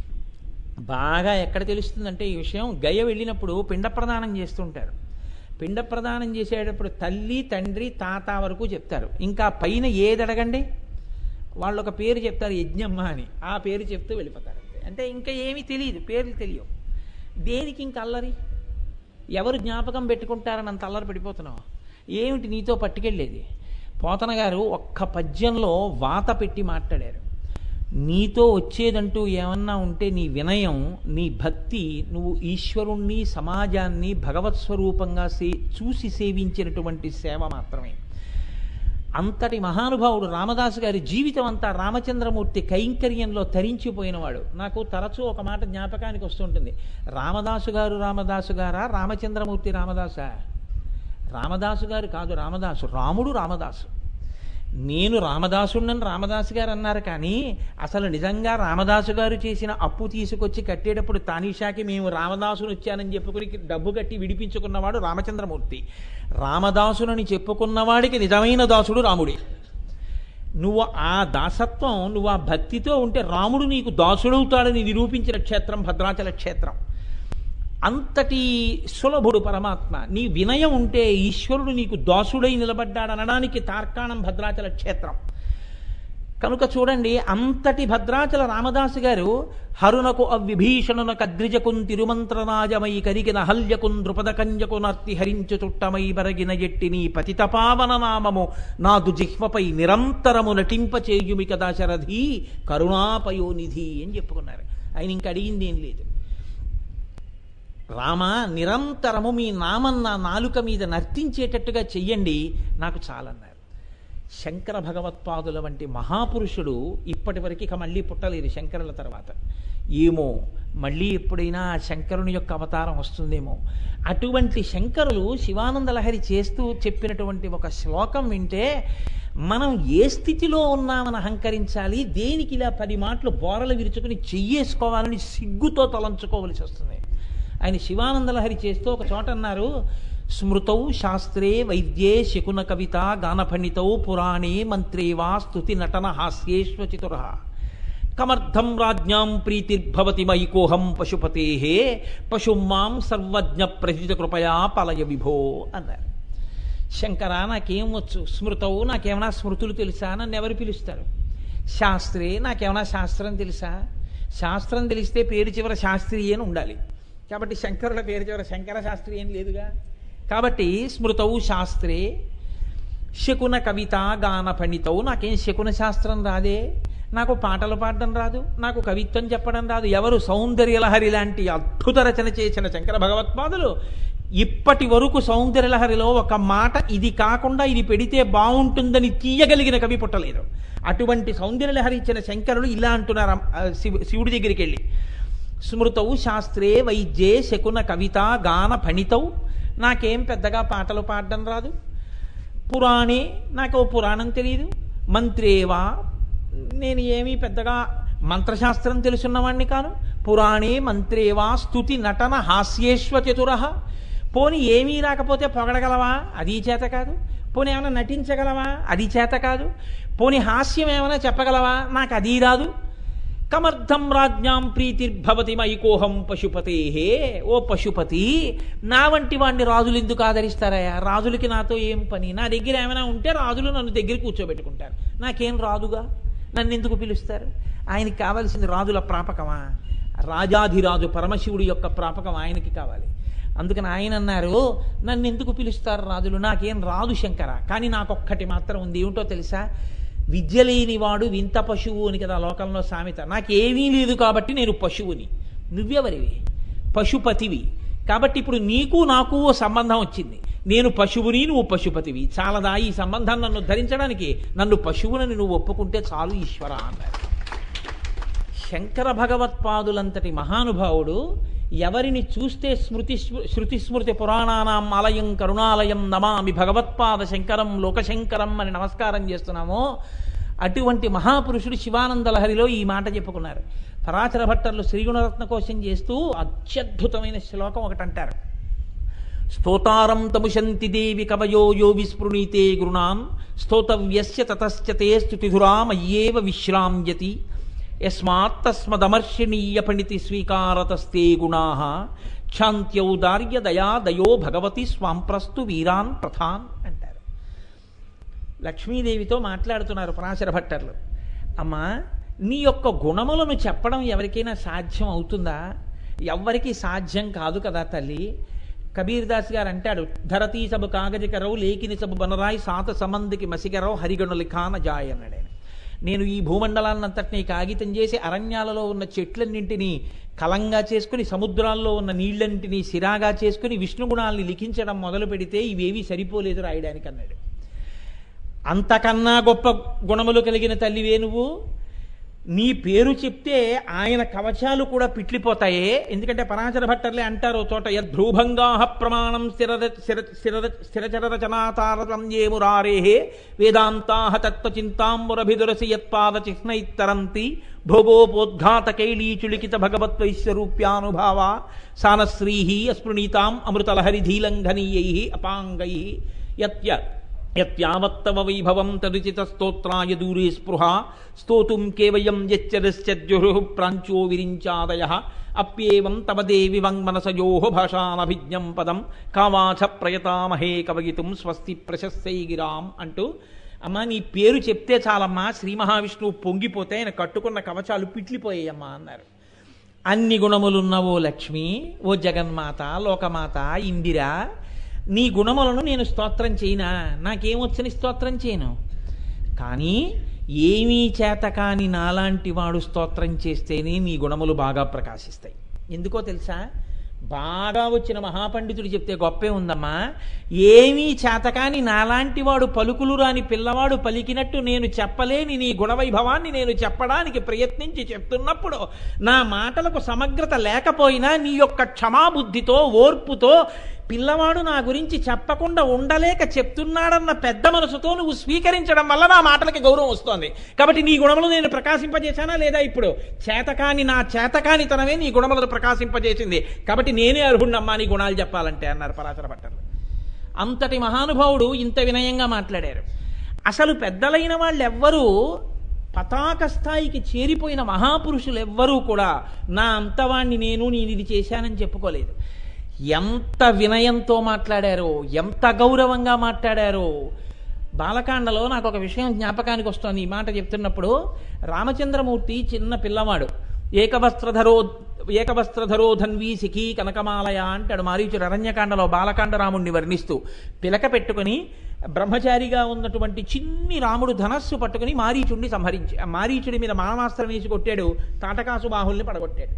బాగా ఎక్కడ తెలుస్తుందంటే ఈ విషయం గయ వెళ్ళినప్పుడు పిండ ప్రదానం చేస్తుంటారు పిండ ప్రదానం చేసేటప్పుడు తల్లి తండ్రి తాత వరకు చెప్తారు ఇంకా పైన ఏది అడగండి వాళ్ళు ఒక పేరు చెప్తారు యజ్ఞమ్మ అని ఆ పేరు చెప్తూ వెళ్ళిపోతారు అంతే. అంటే ఇంకా ఏమీ తెలియదు పేర్లు తెలియవు దేనికి ఇంక అల్లరి ఎవరు జ్ఞాపకం పెట్టుకుంటారని అంత అల్లరి పడిపోతున్నావు ఏమిటి నీతో పట్టుకెళ్ళేది పోతన గారు ఒక్క పద్యంలో వాత పెట్టి మాట్లాడారు నీతో వచ్చేదంటూ ఏమన్నా ఉంటే నీ వినయం నీ భక్తి నువ్వు ఈశ్వరుణ్ణి సమాజాన్ని భగవత్ స్వరూపంగా సే చూసి సేవించినటువంటి సేవ మాత్రమే అంతటి మహానుభావుడు రామదాసు గారి జీవితం అంతా రామచంద్రమూర్తి కైంకర్యంలో తరించిపోయినవాడు నాకు తరచూ ఒక మాట జ్ఞాపకానికి వస్తుంటుంది రామదాసు గారు రామదాసు గారా రామచంద్రమూర్తి రామదాసా రామదాసు గారు కాదు రామదాసు రాముడు రామదాసు నేను రామదాసుడిని రామదాసు గారు అన్నారు కానీ అసలు నిజంగా రామదాసు గారు చేసిన అప్పు తీసుకొచ్చి కట్టేటప్పుడు తానీషాకి మేము రామదాసుని వచ్చానని చెప్పుకుని డబ్బు కట్టి విడిపించుకున్నవాడు రామచంద్రమూర్తి రామదాసునని చెప్పుకున్నవాడికి నిజమైన దాసుడు రాముడే నువ్వు ఆ దాసత్వం నువ్వు ఆ భక్తితో ఉంటే రాముడు నీకు దాసుడవుతాడని నిరూపించిన క్షేత్రం భద్రాచల క్షేత్రం అంతటి సులభుడు పరమాత్మ నీ వినయం ఉంటే ఈశ్వరుడు నీకు దాసుడై నిలబడ్డాడనడానికి తార్కాణం భద్రాచల క్షేత్రం కనుక చూడండి అంతటి భద్రాచల రామదాసు గారు హరునకు అవ్విభీషణునకు అగ్రిజకున్ తిరుమంత్రరాజమై కరిగిన హల్యకున్ ద్రుపద కంజకు నర్తి హరించు చుట్టమై బరగిన ఎట్టి నీ పతితపావన నామము నాదు జిహ్వపై నిరంతరము నటింపచేయుమి కదా శరధి కరుణాపయోనిధి అని చెప్పుకున్నారు ఆయన ఇంక అడిగింది ఏం లేదు రామ నిరంతరము మీ నామం నా నాలుక మీద నర్తించేటట్టుగా చెయ్యండి నాకు చాలన్నారు శంకర భగవత్పాదుల వంటి మహాపురుషుడు ఇప్పటి వరకు ఇక మళ్ళీ పుట్టలేరు శంకరుల తర్వాత ఏమో మళ్ళీ ఎప్పుడైనా ఆ శంకరుని యొక్క అవతారం వస్తుందేమో అటువంటి శంకరులు శివానంద లహరి చేస్తూ చెప్పినటువంటి ఒక శ్లోకం వింటే మనం ఏ స్థితిలో ఉన్నామని అహంకరించాలి దేనికి ఇలా పది మాటలు బోరలు విరుచుకుని చెయ్యేసుకోవాలని సిగ్గుతో తలంచుకోవలసి వస్తుంది ఆయన శివానందలహరి చేస్తూ ఒక చోట అన్నారు స్మృతౌ శాస్త్రే వైద్యే శకున కవిత గానఫణితౌ పురాణే మంత్రే వా స్తుతి నటన హాస్యేష్వచితుర కమర్థం రాజ్ఞాం ప్రీతిర్భవతి మైకోహం పశుపతే పశుమాం సర్వజ్ఞ ప్రజిత కృపయా పలయ విభో అన్నారు శంకర నాకేం వచ్చు స్మృతవు నాకేమైనా స్మృతులు తెలుసా నన్ను ఎవరు పిలుస్తారు శాస్త్రే నాకేమైనా శాస్త్రం తెలుసా శాస్త్రం తెలిస్తే పేరు చివర శాస్త్రి అని ఉండాలి కాబట్టి శంకరుల పేరు చివర శంకర శాస్త్రి ఏం లేదుగా కాబట్టి స్మృతవు శాస్త్రే శకున కవిత గాన పండితవు నాకేం శకున శాస్త్రం రాదే నాకు పాటలు పాడడం రాదు నాకు కవిత్వం చెప్పడం రాదు ఎవరు సౌందర్యలహరి లాంటి అద్భుత రచన చేసిన శంకర భగవత్పాదులు ఇప్పటి వరకు సౌందర్యలహరిలో ఒక మాట ఇది కాకుండా ఇది పెడితే బాగుంటుందని తీయగలిగిన కవి పుట్టలేదు అటువంటి సౌందర్యలహరి ఇచ్చిన శంకరులు ఇలా అంటున్నారు ఆ, శివు శివుడి దగ్గరికి వెళ్ళి స్మృతౌ శాస్త్రే వైద్యే శకున కవిత గాన ఫణితౌ నాకేం పెద్దగా పాటలు పాడడం రాదు పురాణే నాకు ఓ పురాణం తెలియదు మంత్రేవా నేను ఏమీ పెద్దగా మంత్రశాస్త్రం తెలుసున్నవాణ్ణి కాను పురాణే మంత్రేవా స్తుతి నటన హాస్యేశ్వ చతుర పోని ఏమీ రాకపోతే పొగడగలవా అది చేత కాదు పోనీ ఏమైనా నటించగలవా అది చేత కాదు పోని హాస్యం ఏమైనా చెప్పగలవా నాకు అది రాదు కమర్థం రాజ్ఞాం ప్రీతిర్భవతి మైకోహం పశుపతే ఓ పశుపతి నా వంటి వాడిని రాజులు ఎందుకు ఆదరిస్తారయ్యా రాజులకి నాతో ఏం పని నా దగ్గర ఏమైనా ఉంటే రాజులు నన్ను దగ్గర కూర్చోబెట్టుకుంటారు నాకేం రాదుగా నన్ను ఎందుకు పిలుస్తారు ఆయనకి కావాల్సింది రాజుల ప్రాపకమా రాజాధిరాజు పరమశివుడి యొక్క ప్రాపకం ఆయనకి కావాలి అందుకని ఆయన అన్నారు నన్ను ఎందుకు పిలుస్తారు రాజులు నాకేం రాదు శంకర కానీ నాకొక్కటి మాత్రం ఉంది ఏమిటో తెలుసా విద్య లేనివాడు వింత పశువు అని కదా లోకంలో సామెత నాకేమీ లేదు కాబట్టి నేను పశువుని నువ్వెవరివి పశుపతివి కాబట్టి ఇప్పుడు నీకు నాకు ఓ సంబంధం వచ్చింది నేను పశువుని నువ్వు పశుపతివి చాలదా ఈ సంబంధం నన్ను ధరించడానికి నన్ను పశువునని నువ్వు ఒప్పుకుంటే చాలు ఈశ్వర అన్నారు శంకర భగవత్పాదులంతటి మహానుభావుడు ఎవరిని చూస్తే స్మృతి స్మృ- శృతి స్మృతి పురాణానాం ఆలయం కరుణాలయం నమామి భగవత్పాద శంకరం లోకశంకరం అని నమస్కారం చేస్తున్నామో అటువంటి మహాపురుషుడు శివానంద లహరిలో ఈ మాట చెప్పుకున్నారు పరాచర భట్టర్లు శ్రీగుణరత్న కోశం చేస్తూ అత్యద్భుతమైన శ్లోకం ఒకటి అంటారు స్తోతారం తముశంతి దేవి కవయో యో విస్పృణీతే గురుణాం స్తోతవ్యస్య తతశ్చ తే స్తుతిధురామయ్యేవ విశ్రామ్యతి యస్మాత్ తస్మదమర్షణీయ పణితి స్వీకారతస్తే గుణా క్షాంత్యౌదార్య దయా దయో భగవతి స్వాంప్రస్తు వీరాన్ ప్రథాన్ అంటారు లక్ష్మీదేవితో మాట్లాడుతున్నారు పరాశర భట్టర్లు అమ్మా నీ యొక్క గుణములను చెప్పడం ఎవరికైనా సాధ్యం అవుతుందా ఎవ్వరికి సాధ్యం కాదు కదా తల్లి కబీర్ దాస్ గారు అంటాడు ధరతీ సబు కాగజకరవు లేకిని సబు బనరాయి సాత సమందికి మసిగరవు హరిగణులి ఖాన జాయ్ అన్నాడు ఆయన నేను ఈ భూమండలాన్నంతటినీ కాగితం చేసి అరణ్యాలలో ఉన్న చెట్లన్నింటినీ కలంగా చేసుకుని సముద్రాల్లో ఉన్న నీళ్ళన్నింటినీ సిరాగా చేసుకుని విష్ణు గుణాల్ని లిఖించడం మొదలు పెడితే ఇవేవి సరిపోలేదు రాయడానికి అన్నాడు అంతకన్నా గొప్ప గుణములు కలిగిన తల్లివే నువ్వు నీ పేరు చెప్తే ఆయన కవచాలు కూడా పిట్లిపోతాయే ఎందుకంటే పరాశర భట్టర్లే అంటారు ఓ చోట యద్భ్రూభంగా ప్రమాణం స్థిర స్థిర స్థిర స్థిరచర రచనాతారతం ఏ మురారే వేదాంతా తత్వచింతాంబురభిదురసి యత్పాద చిహ్నైత్తరంతి భోగోపోద్ఘాతకైలీచులికిత భగవత్వైశ్వరూప్యానుభావ సానశ్రీ అస్పృణీతాం అమృతలహరిధీలంఘనీయై అపాంగై యత్య యత్యావత్తవ వైభవం తదుచిత స్తోత్రాయ దూరే స్పృహ స్తోతుం కేవయం యచ్చరశ్చర్జుహు ప్రాంచో విరించాదయ అప్యేవం తవ దేవి వంగ్మనసయో భాషానభిజ్ఞం పదం కావాచ ప్రయతామహే కవయితుం స్వస్తి ప్రశస్తై గిరాం అంటూ అమ్మా నీ పేరు చెప్తే చాలమ్మా శ్రీ మహావిష్ణువు పొంగిపోతే ఆయన కట్టుకున్న కవచాలు పిట్లిపోయాయమ్మా అన్నారు అన్ని గుణములున్నవో లక్ష్మి ఓ జగన్మాత లోకమాత ఇందిర నీ గుణములను నేను స్తోత్రం చేయనా నాకేమొచ్చని స్తోత్రం చేయను కానీ ఏమీ చేత కాని నాలాంటి వాడు స్తోత్రం చేస్తేనే నీ గుణములు బాగా ప్రకాశిస్తాయి ఎందుకో తెలుసా బాగా వచ్చిన మహాపండితుడు చెప్తే గొప్పే ఉందమ్మా ఏమీ చేతకాని నాలాంటి వాడు పలుకులు రాని పిల్లవాడు పలికినట్టు నేను చెప్పలేని నీ గుణవైభవాన్ని నేను చెప్పడానికి ప్రయత్నించి చెప్తున్నప్పుడు నా మాటలకు సమగ్రత లేకపోయినా నీ యొక్క క్షమాబుద్ధితో ఓర్పుతో పిల్లవాడు నా గురించి చెప్పకుండా ఉండలేక చెప్తున్నాడన్న పెద్ద మనసుతో నువ్వు స్వీకరించడం వల్ల నా మాటలకి గౌరవం వస్తోంది కాబట్టి నీ గుణములు నేను ప్రకాశింపజేశానా లేదా ఇప్పుడు చేతకాని నా చేతకానితనమే నీ గుణములను ప్రకాశింపజేసింది కాబట్టి నేనే అర్హుణ్ణమ్మా నీ గుణాలు చెప్పాలంటే అన్నారు పరాశర భట్టర్లు అంతటి మహానుభావుడు ఇంత వినయంగా మాట్లాడారు అసలు పెద్దలైన వాళ్ళెవ్వరూ పతాక స్థాయికి చేరిపోయిన మహాపురుషులు ఎవ్వరూ కూడా నా అంతవాణ్ణి నేను నేను ఇది చేశానని చెప్పుకోలేదు ఎంత వినయంతో మాట్లాడారో ఎంత గౌరవంగా మాట్లాడారో బాలకాండలో నాకు ఒక విషయం జ్ఞాపకానికి వస్తోంది ఈ మాట చెప్తున్నప్పుడు రామచంద్రమూర్తి చిన్న పిల్లవాడు ఏకవస్త్రధరో ఏకవస్త్రధరో ధన్వీ సిఖీ కనకమాలయ అంటాడు మారీచుడు అరణ్యకాండలో బాలకాండ రాముణ్ణి వర్ణిస్తూ పిలక పెట్టుకుని బ్రహ్మచారిగా ఉన్నటువంటి చిన్ని రాముడు ధనస్సు పట్టుకుని మారీచుడిని సంహరించి ఆ మారీచుడి మీద మానవాస్త్రం వేసి కొట్టాడు తాటకాసు బాహుల్ని పడగొట్టాడు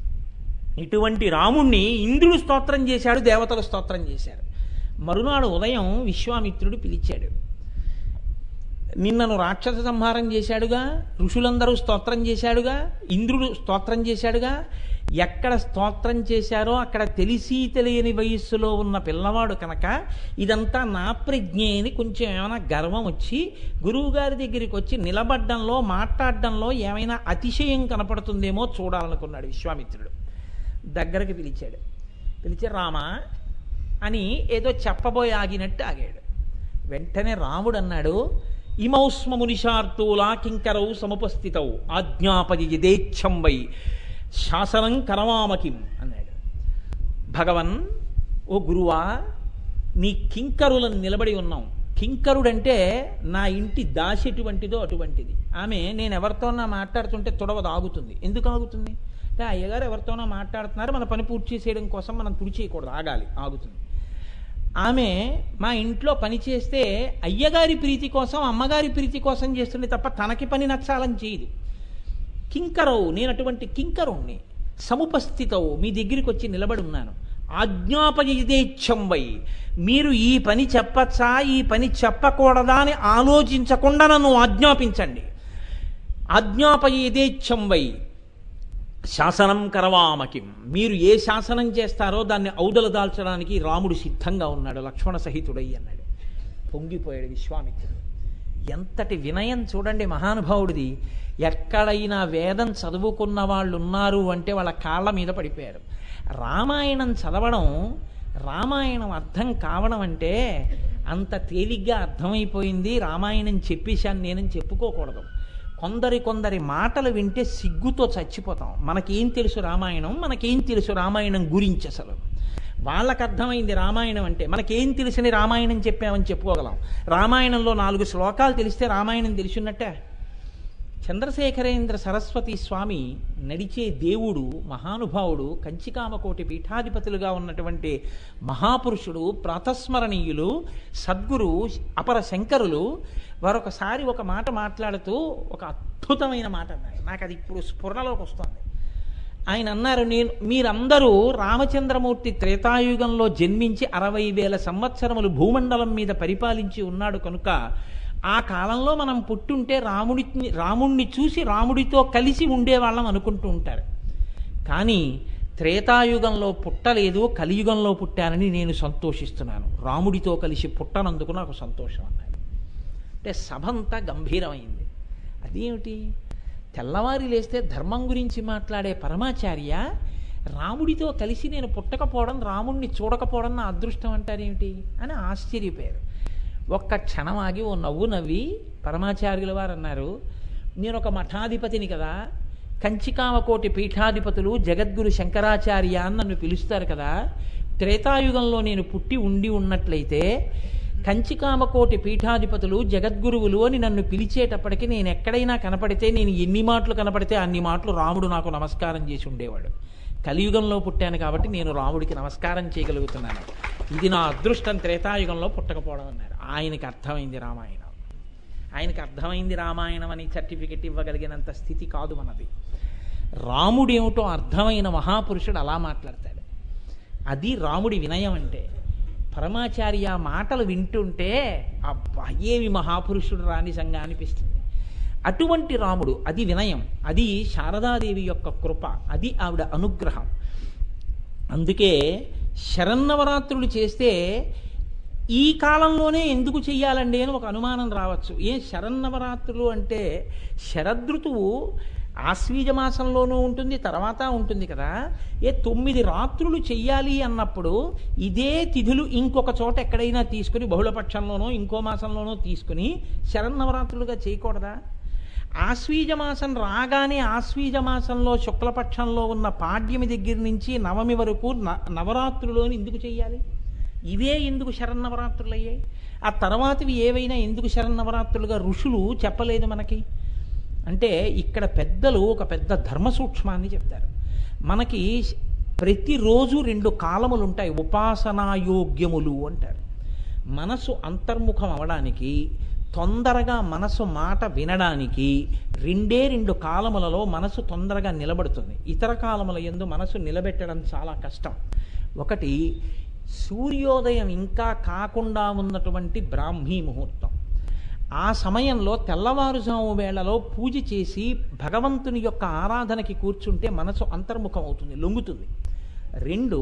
ఇటువంటి రాముణ్ణి ఇంద్రుడు స్తోత్రం చేశాడు దేవతలు స్తోత్రం చేశారు మరునాడు ఉదయం విశ్వామిత్రుడు పిలిచాడు నిన్నను రాక్షస సంహారం చేశాడుగా ఋషులందరూ స్తోత్రం చేశాడుగా ఇంద్రుడు స్తోత్రం చేశాడుగా ఎక్కడ స్తోత్రం చేశారో అక్కడ తెలిసి తెలియని వయస్సులో ఉన్న పిల్లవాడు కనుక ఇదంతా నా ప్రజ్ఞే అని కొంచెం ఏమైనా గర్వం వచ్చి గురువుగారి దగ్గరికి వచ్చి నిలబడ్డంలో మాట్లాడడంలో ఏమైనా అతిశయం కనపడుతుందేమో చూడాలనుకున్నాడు విశ్వామిత్రుడు దగ్గరకు పిలిచాడు పిలిచి రామా అని ఏదో చెప్పబోయి ఆగినట్టు ఆగాడు వెంటనే రాముడు అన్నాడు ఇమౌస్మ మునిషార్తూలా కింకరౌ సముపస్థితౌ ఆజ్ఞాపది యథేచ్ఛం వై శాసనం కరవామకిం అన్నాడు భగవన్ ఓ గురువా నీ కింకరులను నిలబడి ఉన్నాం కింకరుడంటే నా ఇంటి దాసి ఎటువంటిదో అటువంటిది ఆమె నేను ఎవరితోనా మాట్లాడుతుంటే తొడవదు ఆగుతుంది ఎందుకు ఆగుతుంది అంటే అయ్యగారు ఎవరితోనో మాట్లాడుతున్నారు మన పని పూర్తి చేసేయడం కోసం మనం తుడి చేయకూడదు ఆగాలి ఆగుతుంది ఆమె మా ఇంట్లో పని చేస్తే అయ్యగారి ప్రీతి కోసం అమ్మగారి ప్రీతి కోసం చేస్తుంది తప్ప తనకి పని నచ్చాలని చేయదు కింకరవు నేను అటువంటి కింకరుణ్ణి సముపస్థితవు మీ దగ్గరికి వచ్చి నిలబడి ఉన్నాను ఆజ్ఞాపయేచ్ఛం వై మీరు ఈ పని చెప్పచ్చా ఈ పని చెప్పకూడదా అని ఆలోచించకుండా నన్ను ఆజ్ఞాపించండి ఆజ్ఞాపయేచ్ఛం వై శాసనం కరవామకిం మీరు ఏ శాసనం చేస్తారో దాన్ని ఔదలు దాల్చడానికి రాముడు సిద్ధంగా ఉన్నాడు లక్ష్మణ సహితుడై అన్నాడు పొంగిపోయాడు విశ్వామిత్రుడు ఎంతటి వినయం చూడండి మహానుభావుడిది ఎక్కడైనా వేదం చదువుకున్న వాళ్ళు ఉన్నారు అంటే వాళ్ళ కాళ్ళ మీద పడిపోయారు రామాయణం చదవడం రామాయణం అర్థం కావడం అంటే అంత తేలిగ్గా అర్థమైపోయింది రామాయణం చెప్పేశాను నేనని చెప్పుకోకూడదు కొందరి కొందరి మాటలు వింటే సిగ్గుతో చచ్చిపోతాం మనకేం తెలుసు రామాయణం మనకేం తెలుసు రామాయణం గురించి అసలు వాళ్ళకి అర్థమైంది రామాయణం అంటే మనకేం తెలిసిన రామాయణం చెప్పామని చెప్పుకోగలం రామాయణంలో నాలుగు శ్లోకాలు తెలిస్తే రామాయణం తెలిసినట్టే చంద్రశేఖరేంద్ర సరస్వతి స్వామి నడిచే దేవుడు మహానుభావుడు కంచికామకోటి పీఠాధిపతులుగా ఉన్నటువంటి మహాపురుషుడు ప్రాతస్మరణీయులు సద్గురు అపర శంకరులు వారొకసారి ఒక మాట మాట్లాడుతూ ఒక అద్భుతమైన మాట అన్నారు నాకు అది ఇప్పుడు స్ఫురణలోకి వస్తుంది ఆయన అన్నారు నేను మీరందరూ రామచంద్రమూర్తి త్రేతాయుగంలో జన్మించి అరవై వేల సంవత్సరములు భూమండలం మీద పరిపాలించి ఉన్నాడు కనుక ఆ కాలంలో మనం పుట్టుంటే రాముడిని రాముణ్ణి చూసి రాముడితో కలిసి ఉండేవాళ్ళం అనుకుంటూ ఉంటారు కానీ త్రేతాయుగంలో పుట్టలేదు కలియుగంలో పుట్టానని నేను సంతోషిస్తున్నాను రాముడితో కలిసి పుట్టనందుకు నాకు సంతోషం అన్నారు అంటే సభంతా గంభీరమైంది అదేమిటి తెల్లవారి లేస్తే ధర్మం గురించి మాట్లాడే పరమాచార్య రాముడితో కలిసి నేను పుట్టకపోవడం రాముడిని చూడకపోవడం నా అదృష్టం అంటారేమిటి అని ఆశ్చర్యపోయారు ఒక్క క్షణం ఆగి ఓ నవ్వు నవ్వి పరమాచార్యుల వారు అన్నారు నేను ఒక మఠాధిపతిని కదా కంచికామకోటి పీఠాధిపతులు జగద్గురు శంకరాచార్య అని నన్ను పిలుస్తారు కదా త్రేతాయుగంలో నేను పుట్టి ఉండి ఉన్నట్లయితే కంచికామకోటి పీఠాధిపతులు జగద్గురువులు అని నన్ను పిలిచేటప్పటికి నేను ఎక్కడైనా కనపడితే నేను ఎన్ని మాటలు కనపడితే అన్ని మాటలు రాముడు నాకు నమస్కారం చేసి ఉండేవాడు కలియుగంలో పుట్టాను కాబట్టి నేను రాముడికి నమస్కారం చేయగలుగుతున్నాను ఇది నా అదృష్టం త్రేతాయుగంలో పుట్టకపోవడం అన్నారు ఆయనకి అర్థమైంది రామాయణం ఆయనకి అర్థమైంది రామాయణం అని సర్టిఫికెట్ ఇవ్వగలిగినంత స్థితి కాదు మనది రాముడేమిటో అర్థమైన మహాపురుషుడు అలా మాట్లాడతాడు అది రాముడి వినయం అంటే పరమాచార్య మాటలు వింటుంటే అబ్బా ఏమి మహాపురుషుడు రాని సంగా అనిపిస్తుంది అటువంటి రాముడు అది వినయం అది శారదాదేవి యొక్క కృప అది ఆవిడ అనుగ్రహం అందుకే శరన్నవరాత్రులు చేస్తే ఈ కాలంలోనే ఎందుకు చెయ్యాలండి అని ఒక అనుమానం రావచ్చు ఏ శరన్నవరాత్రులు అంటే శరదృతువు ఆశ్వీజ మాసంలోనూ ఉంటుంది తర్వాత ఉంటుంది కదా ఏ తొమ్మిది రాత్రులు చెయ్యాలి అన్నప్పుడు ఇదే తిథులు ఇంకొక చోట ఎక్కడైనా తీసుకుని బహుళపక్షంలోనో ఇంకో మాసంలోనో తీసుకుని శరన్నవరాత్రులుగా చేయకూడదా ఆశ్వీజ మాసం రాగానే ఆశ్వీజ మాసంలో శుక్లపక్షంలో ఉన్న పాడ్యమి దగ్గర నుంచి నవమి వరకు న నవరాత్రులోని ఎందుకు చెయ్యాలి ఇవే ఎందుకు శరన్నవరాత్రులు అయ్యాయి ఆ తర్వాతవి ఏవైనా ఎందుకు శరన్నవరాత్రులుగా ఋషులు చెప్పలేదు మనకి అంటే ఇక్కడ పెద్దలు ఒక పెద్ద ధర్మ సూక్ష్మాన్ని చెప్తారు మనకి ప్రతిరోజు రెండు కాలములు ఉంటాయి ఉపాసనాయోగ్యములు అంటారు మనసు అంతర్ముఖం అవడానికి తొందరగా మనసు మాట వినడానికి రెండే రెండు కాలములలో మనసు తొందరగా నిలబడుతుంది ఇతర కాలముల ఎందు మనసు నిలబెట్టడం చాలా కష్టం ఒకటి సూర్యోదయం ఇంకా కాకుండా ఉన్నటువంటి బ్రాహ్మీ ముహూర్తం ఆ సమయంలో తెల్లవారుజాము వేళలో పూజ చేసి భగవంతుని యొక్క ఆరాధనకి కూర్చుంటే మనసు అంతర్ముఖం అవుతుంది లొంగుతుంది రెండు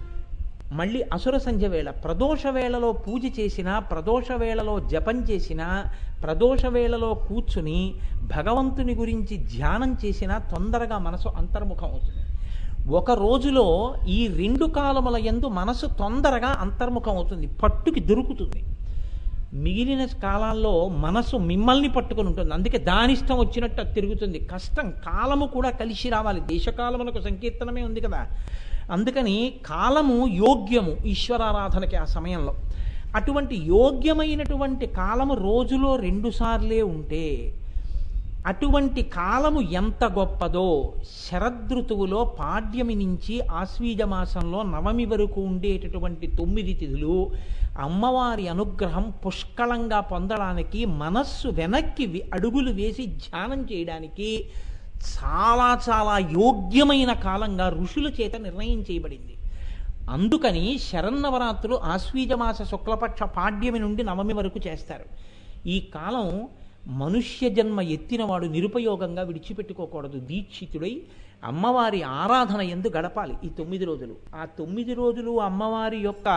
మళ్ళీ అసుర సంధ్య వేళ ప్రదోష వేళలో పూజ చేసినా ప్రదోష వేళలో జపం చేసినా ప్రదోష వేళలో కూర్చుని భగవంతుని గురించి ధ్యానం చేసినా తొందరగా మనసు అంతర్ముఖం అవుతుంది ఒక రోజులో ఈ రెండు కాలముల ఎందు మనసు తొందరగా అంతర్ముఖం అవుతుంది పట్టుకి దొరుకుతుంది మిగిలిన కాలాల్లో మనసు మిమ్మల్ని పట్టుకొని ఉంటుంది అందుకే దానిష్టం వచ్చినట్టు అది తిరుగుతుంది కష్టం కాలము కూడా కలిసి రావాలి దేశకాలములకు సంకీర్తనమే ఉంది కదా అందుకని కాలము యోగ్యము ఈశ్వరారాధనకి ఆ సమయంలో అటువంటి యోగ్యమైనటువంటి కాలము రోజులో రెండుసార్లే ఉంటే అటువంటి కాలము ఎంత గొప్పదో శరదృతువులో పాడ్యమి నుంచి ఆశ్వీజ మాసంలో నవమి వరకు ఉండేటటువంటి తొమ్మిది తిథులు అమ్మవారి అనుగ్రహం పుష్కళంగా పొందడానికి మనస్సు వెనక్కి వి- అడుగులు వేసి ధ్యానం చేయడానికి చాలా చాలా యోగ్యమైన కాలంగా ఋషుల చేత నిర్ణయం చేయబడింది అందుకని శరన్నవరాత్రులు ఆశ్వీజమాస శుక్లపక్ష పాడ్యమి నుండి నవమి వరకు చేస్తారు ఈ కాలం మనుష్య జన్మ ఎత్తినవాడు నిరుపయోగంగా విడిచిపెట్టుకోకూడదు దీక్షితుడై అమ్మవారి ఆరాధన ఎందు గడపాలి ఈ తొమ్మిది రోజులు ఆ తొమ్మిది రోజులు అమ్మవారి యొక్క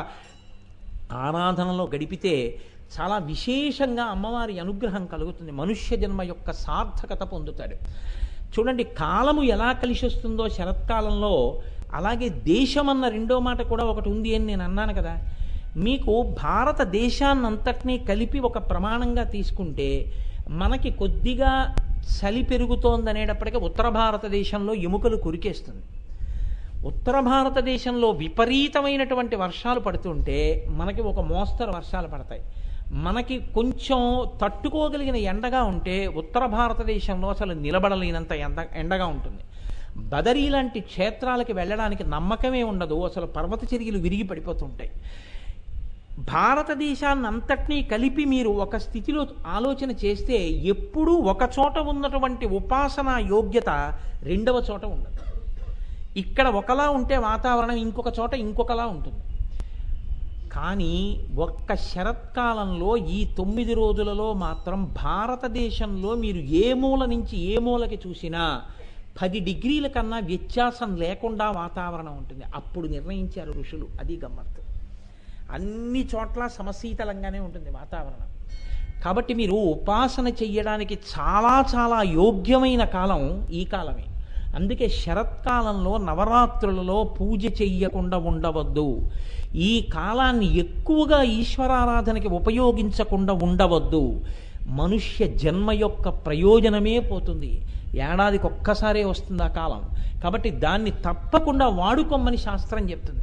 ఆరాధనలో గడిపితే చాలా విశేషంగా అమ్మవారి అనుగ్రహం కలుగుతుంది మనుష్య జన్మ యొక్క సార్థకత పొందుతాడు చూడండి కాలము ఎలా కలిసి వస్తుందో శరత్కాలంలో అలాగే దేశమన్న రెండో మాట కూడా ఒకటి ఉంది అని నేను అన్నాను కదా మీకు భారతదేశాన్నంతటినీ కలిపి ఒక ప్రమాణంగా తీసుకుంటే మనకి కొద్దిగా చలి పెరుగుతోందనేటప్పటికీ ఉత్తర భారతదేశంలో ఎముకలు కురికేస్తుంది ఉత్తర భారతదేశంలో విపరీతమైనటువంటి వర్షాలు పడుతుంటే మనకి ఒక మోస్తరు వర్షాలు పడతాయి మనకి కొంచెం తట్టుకోగలిగిన ఎండగా ఉంటే ఉత్తర భారతదేశంలో అసలు నిలబడలేనంత ఎండ ఎండగా ఉంటుంది బదరీ లాంటి క్షేత్రాలకి వెళ్ళడానికి నమ్మకమే ఉండదు అసలు పర్వత చర్యలు విరిగి పడిపోతుంటాయి భారతదేశాన్ని అంతటినీ కలిపి మీరు ఒక స్థితిలో ఆలోచన చేస్తే ఎప్పుడూ ఒక చోట ఉన్నటువంటి ఉపాసనా యోగ్యత రెండవ చోట ఉండదు ఇక్కడ ఒకలా ఉంటే వాతావరణం ఇంకొక చోట ఇంకొకలా ఉంటుంది కానీ ఒక్క శరత్కాలంలో ఈ తొమ్మిది రోజులలో మాత్రం భారతదేశంలో మీరు ఏ మూల నుంచి ఏ మూలకి చూసినా పది డిగ్రీల కన్నా వ్యత్యాసం లేకుండా వాతావరణం ఉంటుంది అప్పుడు నిర్ణయించారు ఋషులు అది గమ్మత్తు అన్ని చోట్ల సమశీతలంగానే ఉంటుంది వాతావరణం కాబట్టి మీరు ఉపాసన చెయ్యడానికి చాలా చాలా యోగ్యమైన కాలం ఈ కాలమే అందుకే శరత్కాలంలో నవరాత్రులలో పూజ చెయ్యకుండా ఉండవద్దు ఈ కాలాన్ని ఎక్కువగా ఈశ్వరారాధనకి ఉపయోగించకుండా ఉండవద్దు మనుష్య జన్మ యొక్క ప్రయోజనమే పోతుంది ఏడాదికి ఒక్కసారే వస్తుంది ఆ కాలం కాబట్టి దాన్ని తప్పకుండా వాడుకోమని శాస్త్రం చెప్తుంది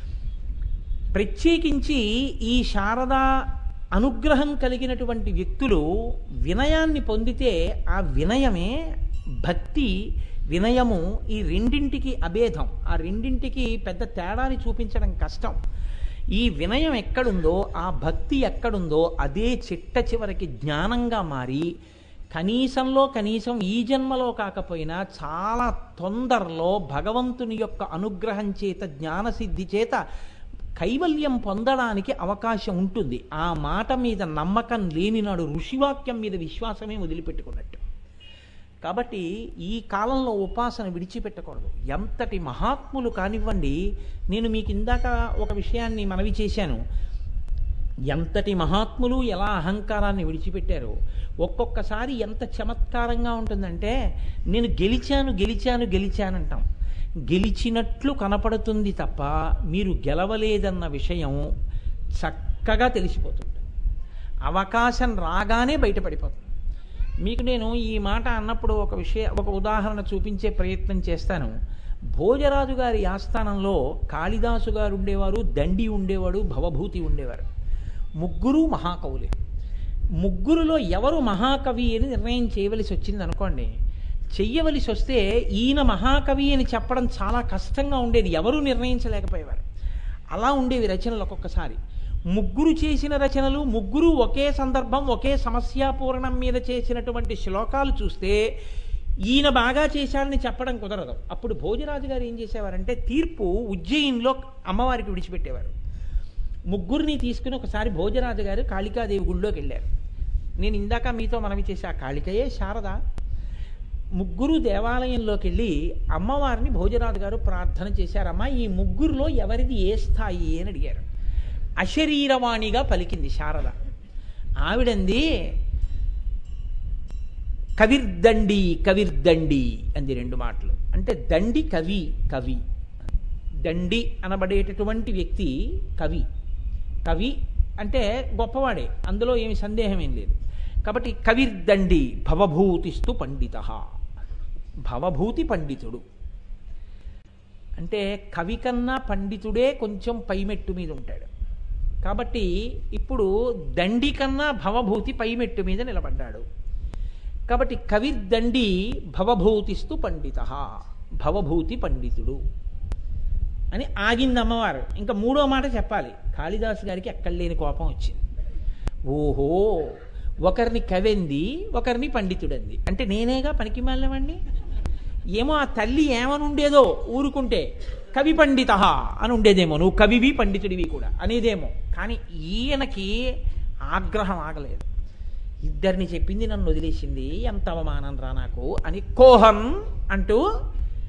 ప్రత్యేకించి ఈ శారద అనుగ్రహం కలిగినటువంటి వ్యక్తులు వినయాన్ని పొందితే ఆ వినయమే భక్తి వినయము ఈ రెండింటికి అభేదం ఆ రెండింటికి పెద్ద తేడాని చూపించడం కష్టం ఈ వినయం ఎక్కడుందో ఆ భక్తి ఎక్కడుందో అదే చిట్ట చివరికి జ్ఞానంగా మారి కనీసంలో కనీసం ఈ జన్మలో కాకపోయినా చాలా తొందరలో భగవంతుని యొక్క అనుగ్రహం చేత జ్ఞానసిద్ధి చేత కైవల్యం పొందడానికి అవకాశం ఉంటుంది ఆ మాట మీద నమ్మకం లేనినాడు ఋషివాక్యం మీద విశ్వాసమే వదిలిపెట్టుకున్నట్టు కాబట్టి ఈ కాలంలో ఉపాసన విడిచిపెట్టకూడదు ఎంతటి మహాత్ములు కానివ్వండి నేను మీకు ఇందాక ఒక విషయాన్ని మనవి చేశాను ఎంతటి మహాత్ములు ఎలా అహంకారాన్ని విడిచిపెట్టారో ఒక్కొక్కసారి ఎంత చమత్కారంగా ఉంటుందంటే నేను గెలిచాను గెలిచాను గెలిచానంటాం గెలిచినట్లు కనపడుతుంది తప్ప మీరు గెలవలేదన్న విషయం చక్కగా తెలిసిపోతుంది అవకాశం రాగానే బయటపడిపోతుంది మీకు నేను ఈ మాట అన్నప్పుడు ఒక విషయ ఒక ఉదాహరణ చూపించే ప్రయత్నం చేస్తాను భోజరాజు గారి ఆస్థానంలో కాళిదాసు గారు ఉండేవారు దండి ఉండేవాడు భవభూతి ఉండేవారు ముగ్గురు మహాకవులే ముగ్గురులో ఎవరు మహాకవి అని నిర్ణయం చేయవలసి వచ్చింది అనుకోండి చెయ్యవలసి వస్తే ఈయన మహాకవి అని చెప్పడం చాలా కష్టంగా ఉండేది ఎవరూ నిర్ణయించలేకపోయేవారు అలా ఉండేవి రచనలు ఒక్కొక్కసారి ముగ్గురు చేసిన రచనలు ముగ్గురు ఒకే సందర్భం ఒకే సమస్యాపూరణం మీద చేసినటువంటి శ్లోకాలు చూస్తే ఈయన బాగా చేశాడని చెప్పడం కుదరదు అప్పుడు భోజరాజు గారు ఏం చేసేవారంటే తీర్పు ఉజ్జయిన్లో అమ్మవారికి విడిచిపెట్టేవారు ముగ్గురిని తీసుకుని ఒకసారి భోజరాజు గారు కాళికాదేవి గుళ్ళోకి వెళ్ళారు నేను ఇందాక మీతో మనవి చేసే ఆ కాళికయే శారద ముగ్గురు దేవాలయంలోకి వెళ్ళి అమ్మవారిని భోజరాజు గారు ప్రార్థన చేశారమ్మా ఈ ముగ్గురులో ఎవరిది ఏ స్థాయి అని అడిగారు అశరీరవాణిగా పలికింది శారద ఆవిడంది కవిర్దండి కవిర్దండి అంది రెండు మాటలు అంటే దండి కవి కవి దండి అనబడేటటువంటి వ్యక్తి కవి కవి అంటే గొప్పవాడే అందులో ఏమి సందేహం ఏం లేదు కాబట్టి కవిర్దండి భవభూతిస్తు పండిత భవభూతి పండితుడు అంటే కవి కన్నా పండితుడే కొంచెం పైమెట్టు మీద ఉంటాడు కాబట్టి ఇప్పుడు దండి కన్నా భవభూతి పైమెట్టు మీద నిలబడ్డాడు కాబట్టి కవిర్దండి భవభూతిస్తు పండిత భవభూతి పండితుడు అని ఆగింది అమ్మవారు ఇంకా మూడో మాట చెప్పాలి కాళిదాసు గారికి ఎక్కడ లేని కోపం వచ్చింది ఓహో ఒకరిని కవెంది ఒకరిని పండితుడంది అంటే నేనేగా పనికి మాలినవాడిని ఏమో ఆ తల్లి ఏమని ఉండేదో ఊరుకుంటే కవి పండిత అని ఉండేదేమో నువ్వు కవివి పండితుడివి కూడా అనేదేమో కానీ ఈయనకి ఆగ్రహం ఆగలేదు ఇద్దరిని చెప్పింది నన్ను వదిలేసింది ఎంత అవమానం రా నాకు అని కోహన్ అంటూ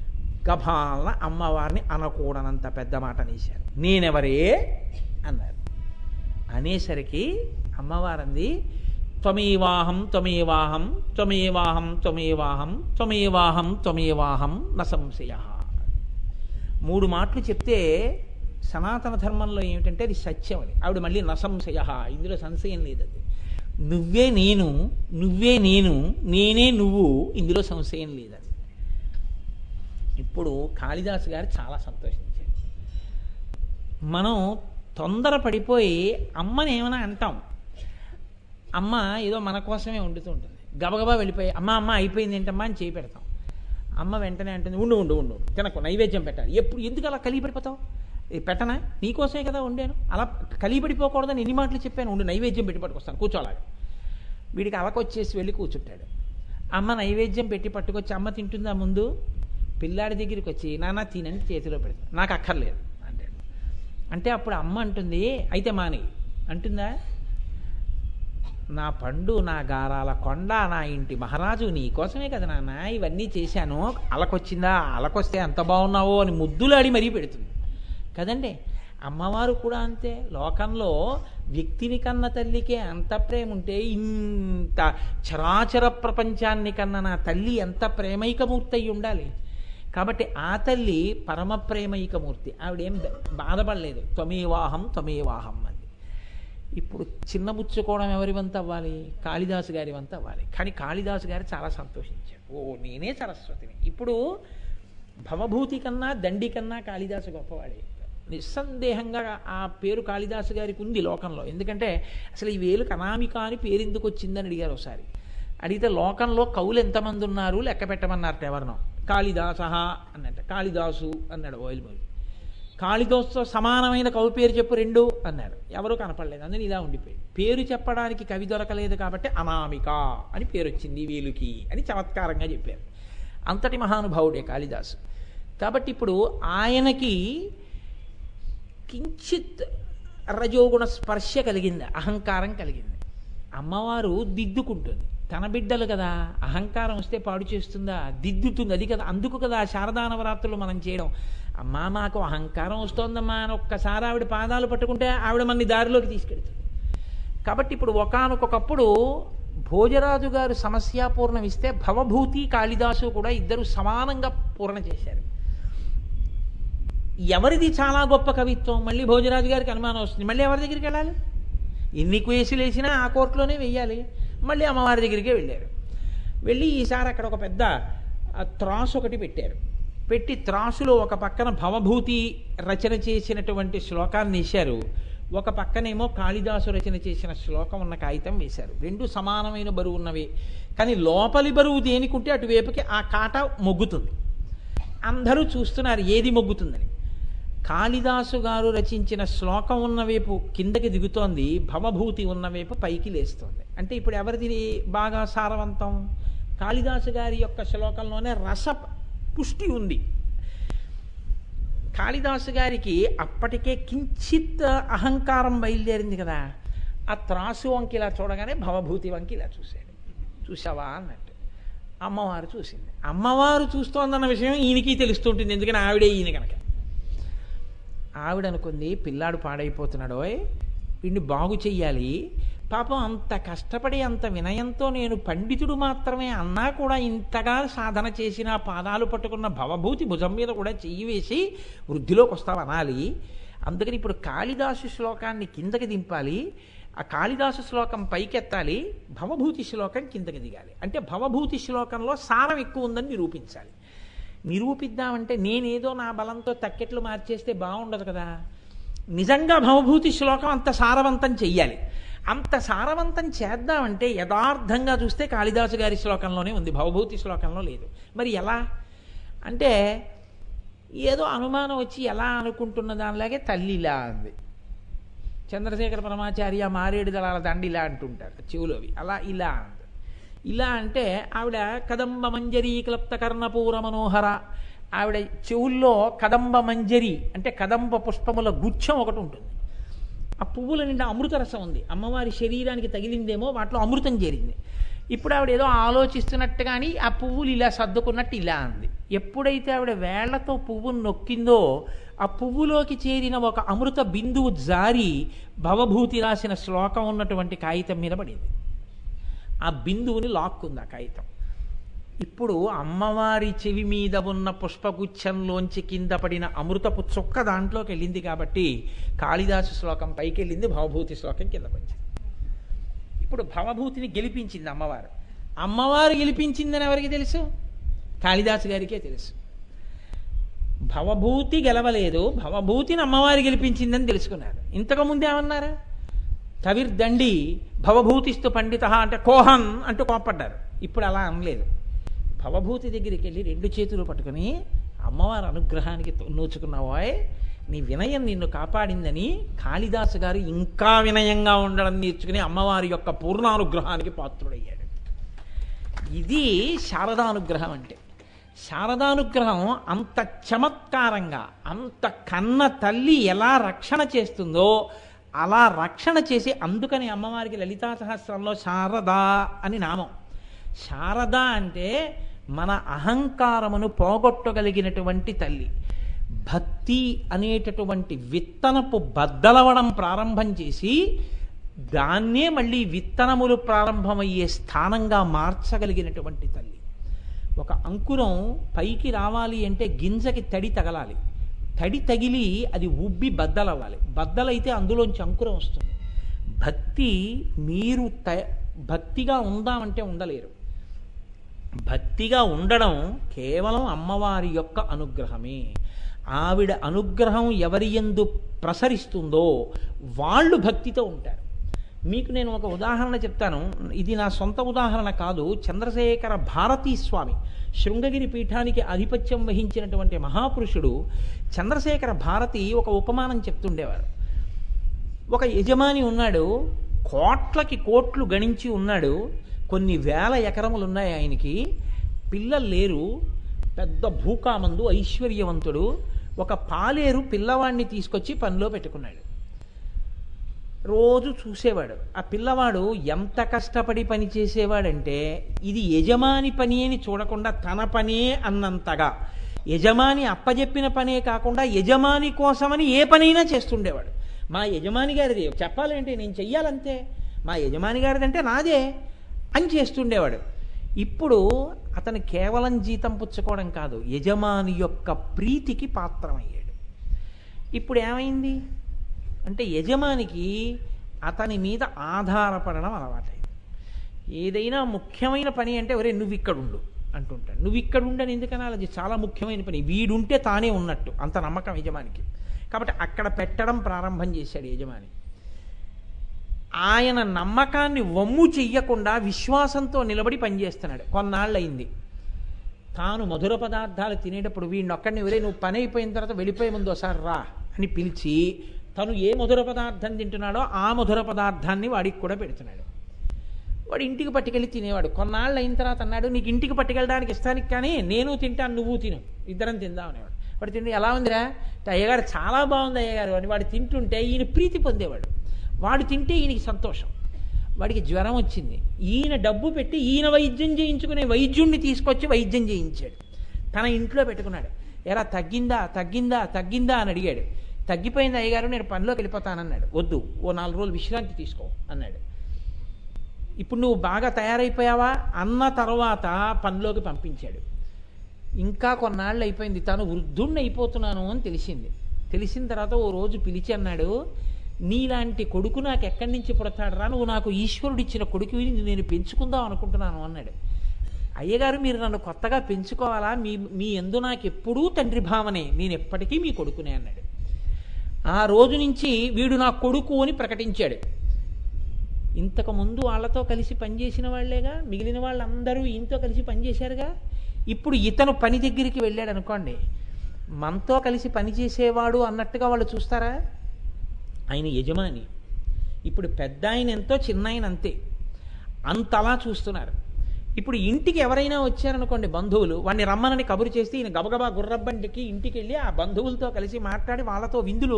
గభాలన అమ్మవారిని అనకూడనంత పెద్ద మాట అనేశారు నేనెవరే అన్నారు అనేసరికి అమ్మవారంది త్వమేవాహం త్వమేవాహం త్వమేవాహం త్వమేవాహం త్వమేవాహం త్వమేవాహం న సంశయ మూడు మాటలు చెప్తే సనాతన ధర్మంలో ఏమిటంటే అది సత్యం అని ఆవిడ మళ్ళీ నసంశయ ఇందులో సంశయం లేదు అది నువ్వే నేను నువ్వే నేను నేనే నువ్వు ఇందులో సంశయం లేదని ఇప్పుడు కాళిదాసు గారు చాలా సంతోషించారు మనం తొందర పడిపోయి అమ్మని ఏమైనా అంటాం అమ్మ ఏదో మన కోసమే వండుతూ ఉంటుంది గబగబా వెళ్ళిపోయి అమ్మ అమ్మ అయిపోయింది ఏంటమ్మా అని చేయి పెడతాం అమ్మ వెంటనే అంటుంది ఉండు ఉండు ఉండు తినకు నైవేద్యం పెట్టాలి ఎప్పుడు ఎందుకు అలా కలిగి పడిపోతావు ఏ పెట్టనా నీకోసమే కదా వండాను అలా కలిగి పడిపోకూడదని ఎన్ని మాటలు చెప్పాను ఉండు నైవేద్యం పెట్టి పట్టుకొస్తాను కూర్చోలాగా వీడికి అలకొచ్చేసి వెళ్ళి కూర్చుంటాడు అమ్మ నైవేద్యం పెట్టి పట్టుకొచ్చి అమ్మ తింటుందా ముందు పిల్లాడి దగ్గరికి వచ్చి నాన్న తినని చేతిలో పెడతా నాకు అక్కర్లేదు అంటాడు అంటే అప్పుడు అమ్మ అంటుంది అయితే మాని అంటుందా నా పండు నా గారాల కొండ నా ఇంటి మహారాజు నీ కోసమే కదా నాన్న ఇవన్నీ చేశాను అలకొచ్చిందా అలకొస్తే ఎంత బాగున్నావో అని ముద్దులాడి మరీ పెడుతుంది కదండి అమ్మవారు కూడా అంతే లోకంలో వ్యక్తిని కన్న తల్లికే అంత ప్రేమ ఉంటే ఇంత చరాచర ప్రపంచాన్ని కన్న నా తల్లి ఎంత ప్రేమైకమూర్తి అయి ఉండాలి కాబట్టి ఆ తల్లి పరమ ప్రేమైకమూర్తి ఆవిడేం బ- బాధపడలేదు త్వమేవాహం త్వమేవాహం అని ఇప్పుడు చిన్నబుచ్చుకోవడం ఎవరి వంత అవ్వాలి కాళిదాసు గారి వంత అవ్వాలి కానీ కాళిదాసు గారు చాలా సంతోషించారు ఓ నేనే సరస్వతిని ఇప్పుడు భవభూతి కన్నా దండి కన్నా కాళిదాసు గొప్పవాడే నిస్సందేహంగా ఆ పేరు కాళిదాసు గారికి ఉంది లోకంలో ఎందుకంటే అసలు ఈ వేలుకు అనామిక అని పేరు ఎందుకు వచ్చిందని అడిగారు ఒకసారి అడిగితే లోకంలో కవులు ఎంతమంది ఉన్నారు లెక్క పెట్టమన్నారట ఎవరినో కాళిదాస అన్నట్ట కాళిదాసు అన్నాడు ఓయిల్మూరి కాళిదాసుతో సమానమైన కవి పేరు చెప్పు రెండు అన్నారు ఎవరూ కనపడలేదు అందుని ఇలా ఉండిపోయి పేరు చెప్పడానికి కవి దొరకలేదు కాబట్టి అనామిక అని పేరు వచ్చింది వేలుకి అని చమత్కారంగా చెప్పారు అంతటి మహానుభావుడే కాళిదాసు కాబట్టి ఇప్పుడు ఆయనకి కించిత్ రజోగుణ స్పర్శ కలిగింది అహంకారం కలిగింది అమ్మవారు దిద్దుకుంటుంది తన బిడ్డలు కదా అహంకారం వస్తే పాడు చేస్తుందా దిద్దుతుంది అది కదా అందుకు కదా శారదా నవరాత్రులు మనం చేయడం అమ్మా మాకు అహంకారం వస్తోందమ్మా అని ఒక్కసారి ఆవిడ పాదాలు పట్టుకుంటే ఆవిడ మనని దారిలోకి తీసుకెళ్తుంది కాబట్టి ఇప్పుడు ఒకానొకప్పుడు భోజరాజు గారు సమస్యాపూర్ణం ఇస్తే భవభూతి కాళిదాసు కూడా ఇద్దరు సమానంగా పూర్ణ చేశారు ఎవరిది చాలా గొప్ప కవిత్వం మళ్ళీ భోజరాజు గారికి అనుమానం వస్తుంది మళ్ళీ ఎవరి దగ్గరికి వెళ్ళాలి ఎన్ని కేసులు వేసినా ఆ కోర్టులోనే వెయ్యాలి మళ్ళీ అమ్మవారి దగ్గరికే వెళ్ళారు వెళ్ళి ఈసారి అక్కడ ఒక పెద్ద ఆ, త్రాసు ఒకటి పెట్టారు పెట్టి త్రాసులో ఒక పక్కన భవభూతి రచన చేసినటువంటి శ్లోకాన్ని వేశారు ఒక పక్కనేమో కాళిదాసు రచన చేసిన శ్లోకం ఉన్న కాగితం వేశారు రెండు సమానమైన బరువు ఉన్నవి కానీ లోపలి బరువు దేనికుంటే అటువైపుకి ఆ కాట మొగ్గుతుంది అందరూ చూస్తున్నారు ఏది మొగ్గుతుందని కాళిదాసు గారు రచించిన శ్లోకం ఉన్న వైపు కిందకి దిగుతోంది భవభూతి ఉన్న వైపు పైకి లేస్తోంది అంటే ఇప్పుడు ఎవరిది బాగా సారవంతం కాళిదాసు గారి యొక్క శ్లోకంలోనే రస పుష్టి ఉంది కాళిదాసు గారికి అప్పటికే కించిత్ అహంకారం బయలుదేరింది కదా ఆ త్రాసు వంకి ఇలా చూడగానే భవభూతి వంకి ఇలా చూశాడు చూసావా అన్నట్టు అమ్మవారు చూసింది అమ్మవారు చూస్తోందన్న విషయం ఈయనకి తెలుస్తుంటుంది ఎందుకని ఆవిడే ఈయన కనుక ఆవిడ అనుకుంది పిల్లాడు పాడైపోతున్నాడోయ్ వీడిని బాగు చెయ్యాలి పాపం అంత కష్టపడి అంత వినయంతో నేను పండితుడు మాత్రమే అన్నా కూడా ఇంతగా సాధన చేసిన పాదాలు పట్టుకున్న భవభూతి భుజం మీద కూడా చెయ్యి వేసి వృద్ధిలోకి వస్తావు అనాలి అందుకని ఇప్పుడు కాళిదాసు శ్లోకాన్ని కిందకి దింపాలి ఆ కాళిదాసు శ్లోకం పైకెత్తాలి భవభూతి శ్లోకం కిందకి దిగాలి అంటే భవభూతి శ్లోకంలో సారం ఎక్కువ ఉందని నిరూపించాలి నిరూపిద్దామంటే నేనేదో నా బలంతో తక్కెట్లు మార్చేస్తే బాగుండదు కదా నిజంగా భవభూతి శ్లోకం అంత సారవంతం చెయ్యాలి అంత సారవంతం చేద్దామంటే యథార్థంగా చూస్తే కాళిదాసు గారి శ్లోకంలోనే ఉంది భవభూతి శ్లోకంలో లేదు మరి ఎలా అంటే ఏదో అనుమానం వచ్చి ఎలా అనుకుంటున్న దానిలాగే తల్లి ఇలా అంది చంద్రశేఖర పరమాచార్య మారేడు దళాల దండి ఇలా అంటుంటారు చెవులోవి అలా ఇలా అంది ఇలా అంటే ఆవిడ కదంబ మంజరి క్లప్త కర్ణపూర మనోహర ఆవిడ చెవుల్లో కదంబ మంజరి అంటే కదంబ పుష్పముల గుచ్ఛం ఒకటి ఉంటుంది ఆ పువ్వుల నిండా అమృత రసం ఉంది అమ్మవారి శరీరానికి తగిలిందేమో వాటిలో అమృతం చేరింది ఇప్పుడు ఆవిడ ఏదో ఆలోచిస్తున్నట్టు కానీ ఆ పువ్వులు ఇలా సర్దుకున్నట్టు ఇలా అంది ఎప్పుడైతే ఆవిడ వేళ్లతో పువ్వును నొక్కిందో ఆ పువ్వులోకి చేరిన ఒక అమృత బిందువు జారి భవభూతి రాసిన శ్లోకం ఉన్నటువంటి కాగితం మీద పడింది ఆ బిందువుని లాక్కుంది ఆ కాగితం ఇప్పుడు అమ్మవారి చెవి మీద ఉన్న పుష్పగుచ్చంలోంచి కింద పడిన అమృతపు చుక్క దాంట్లోకి వెళ్ళింది కాబట్టి కాళిదాసు శ్లోకం పైకి వెళ్ళింది భవభూతి శ్లోకం కిందకు వచ్చింది ఇప్పుడు భవభూతిని గెలిపించింది అమ్మవారు అమ్మవారు గెలిపించిందని ఎవరికి తెలుసు కాళిదాసు గారికే తెలుసు భవభూతి గెలవలేదు భవభూతిని అమ్మవారు గెలిపించిందని తెలుసుకున్నారు ఇంతకుముందు ఏమన్నారు కవిర్దండి భవభూతిస్తు పండిత అంటే కోహన్ అంటూ కోపడ్డారు ఇప్పుడు అలా అనలేదు భవభూతి దగ్గరికి వెళ్ళి రెండు చేతులు పట్టుకుని అమ్మవారి అనుగ్రహానికి నోచుకున్నావాయ్ నీ వినయం నిన్ను కాపాడిందని కాళిదాసు గారు ఇంకా వినయంగా ఉండడం నేర్చుకుని అమ్మవారి యొక్క పూర్ణానుగ్రహానికి పాత్రుడయ్యాడు ఇది శారదానుగ్రహం అంటే శారదానుగ్రహం అంత చమత్కారంగా అంత కన్న తల్లి ఎలా రక్షణ చేస్తుందో అలా రక్షణ చేసి అందుకని అమ్మవారికి లలితా సహస్రంలో శారద అని నామం శారద అంటే మన అహంకారమును పోగొట్టగలిగినటువంటి తల్లి భక్తి అనేటటువంటి విత్తనపు బద్దలవడం ప్రారంభం చేసి దాన్నే మళ్ళీ విత్తనములు ప్రారంభమయ్యే స్థానంగా మార్చగలిగినటువంటి తల్లి ఒక అంకురం పైకి రావాలి అంటే గింజకి తడి తగలాలి తడి తగిలి అది ఉబ్బి బద్దలవ్వాలి బద్దలైతే అందులోంచి అంకురం వస్తుంది భక్తి మీరు త భక్తిగా ఉందామంటే ఉండలేరు భక్తిగా ఉండడం కేవలం అమ్మవారి యొక్క అనుగ్రహమే ఆవిడ అనుగ్రహం ఎవరి ఎందు ప్రసరిస్తుందో వాళ్ళు భక్తితో ఉంటారు మీకు నేను ఒక ఉదాహరణ చెప్తాను ఇది నా సొంత ఉదాహరణ కాదు చంద్రశేఖర భారతీ స్వామి శృంగగిరి పీఠానికి ఆధిపత్యం వహించినటువంటి మహాపురుషుడు చంద్రశేఖర భారతి ఒక ఉపమానం చెప్తుండేవారు ఒక యజమాని ఉన్నాడు కోట్లకి కోట్లు గణించి ఉన్నాడు కొన్ని వేల ఎకరములు ఉన్నాయి ఆయనకి పిల్లలు లేరు పెద్ద భూకామందు ఐశ్వర్యవంతుడు ఒక పాలేరు పిల్లవాడిని తీసుకొచ్చి పనిలో పెట్టుకున్నాడు రోజు చూసేవాడు ఆ పిల్లవాడు ఎంత కష్టపడి పని చేసేవాడంటే ఇది యజమాని పని అని చూడకుండా తన పనే అన్నంతగా యజమాని అప్పజెప్పిన పనే కాకుండా యజమాని కోసమని ఏ పనైనా చేస్తుండేవాడు మా యజమాని గారిది చెప్పాలంటే నేను చెయ్యాలంతే మా యజమాని గారిది అంటే నాదే అని చేస్తుండేవాడు ఇప్పుడు అతను కేవలం జీతం పుచ్చుకోవడం కాదు యజమాని యొక్క ప్రీతికి పాత్రమయ్యాడు ఇప్పుడు ఏమైంది అంటే యజమానికి అతని మీద ఆధారపడడం అలవాటైంది ఏదైనా ముఖ్యమైన పని అంటే ఒరే నువ్వు ఇక్కడ ఉండు అంటుంటాడు నువ్వు ఇక్కడ ఉండని ఎందుకనాలి అది చాలా ముఖ్యమైన పని వీడుంటే తానే ఉన్నట్టు అంత నమ్మకం యజమానికి కాబట్టి అక్కడ పెట్టడం ప్రారంభం చేశాడు యజమాని ఆయన నమ్మకాన్ని వమ్ము చెయ్యకుండా విశ్వాసంతో నిలబడి పనిచేస్తున్నాడు కొన్నాళ్ళయింది తాను మధుర పదార్థాలు తినేటప్పుడు వీడినొక్కడిని ఎవరే నువ్వు పని అయిపోయిన తర్వాత వెళ్ళిపోయే ముందు ఒకసారి రా అని పిలిచి తను ఏ మధుర పదార్థం తింటున్నాడో ఆ మధుర పదార్థాన్ని వాడికి కూడా పెడుతున్నాడు వాడు ఇంటికి పట్టుకెళ్ళి తినేవాడు కొన్నాళ్ళు అయిన తర్వాత అన్నాడు నీకు ఇంటికి పట్టుకెళ్ళడానికి ఇస్తానికి కానీ నేను తింటాను నువ్వు తిను ఇద్దరం తిందాం అనేవాడు వాడు తిండి ఎలా ఉందిరా అయ్యగారు చాలా బాగుంది అయ్యగారు అని వాడు తింటుంటే ఈయన ప్రీతి పొందేవాడు వాడు తింటే ఈయనకి సంతోషం వాడికి జ్వరం వచ్చింది ఈయన డబ్బు పెట్టి ఈయన వైద్యం చేయించుకునే వైద్యుణ్ణి తీసుకొచ్చి వైద్యం చేయించాడు తన ఇంట్లో పెట్టుకున్నాడు ఎరా తగ్గిందా తగ్గిందా తగ్గిందా అని అడిగాడు తగ్గిపోయింది అయ్యగారు నేను పనిలోకి వెళ్ళిపోతానన్నాడు వద్దు ఓ నాలుగు రోజులు విశ్రాంతి తీసుకో అన్నాడు ఇప్పుడు నువ్వు బాగా తయారైపోయావా అన్న తర్వాత పనిలోకి పంపించాడు ఇంకా కొన్నాళ్ళు అయిపోయింది తాను వృద్ధుణ్ణి అయిపోతున్నాను అని తెలిసింది తెలిసిన తర్వాత ఓ రోజు పిలిచి అన్నాడు నీలాంటి కొడుకు నాకు ఎక్కడి నుంచి పుడతాడు రా నువ్వు నాకు ఈశ్వరుడు ఇచ్చిన కొడుకు నేను పెంచుకుందాం అనుకుంటున్నాను అన్నాడు అయ్యగారు మీరు నన్ను కొత్తగా పెంచుకోవాలా మీ మీ ఎందు నాకు ఎప్పుడూ తండ్రి భావనే నేను ఎప్పటికీ మీ కొడుకునే అన్నాడు ఆ రోజు నుంచి వీడు నా కొడుకు అని ప్రకటించాడు ఇంతకు ముందు వాళ్ళతో కలిసి పనిచేసిన వాళ్లేగా మిగిలిన వాళ్ళందరూ ఈయనతో కలిసి పనిచేశారుగా ఇప్పుడు ఇతను పని దగ్గరికి వెళ్ళాడు అనుకోండి మనతో కలిసి పనిచేసేవాడు అన్నట్టుగా వాళ్ళు చూస్తారా ఆయన యజమాని ఇప్పుడు పెద్ద ఆయన ఎంతో చిన్న ఆయన అంతే అంతలా చూస్తున్నారు ఇప్పుడు ఇంటికి ఎవరైనా వచ్చారనుకోండి బంధువులు వాడిని రమ్మనని కబురు చేస్తే ఈయన గబగబా గుర్రబ్బండికి ఇంటికి వెళ్ళి ఆ బంధువులతో కలిసి మాట్లాడి వాళ్ళతో విందులు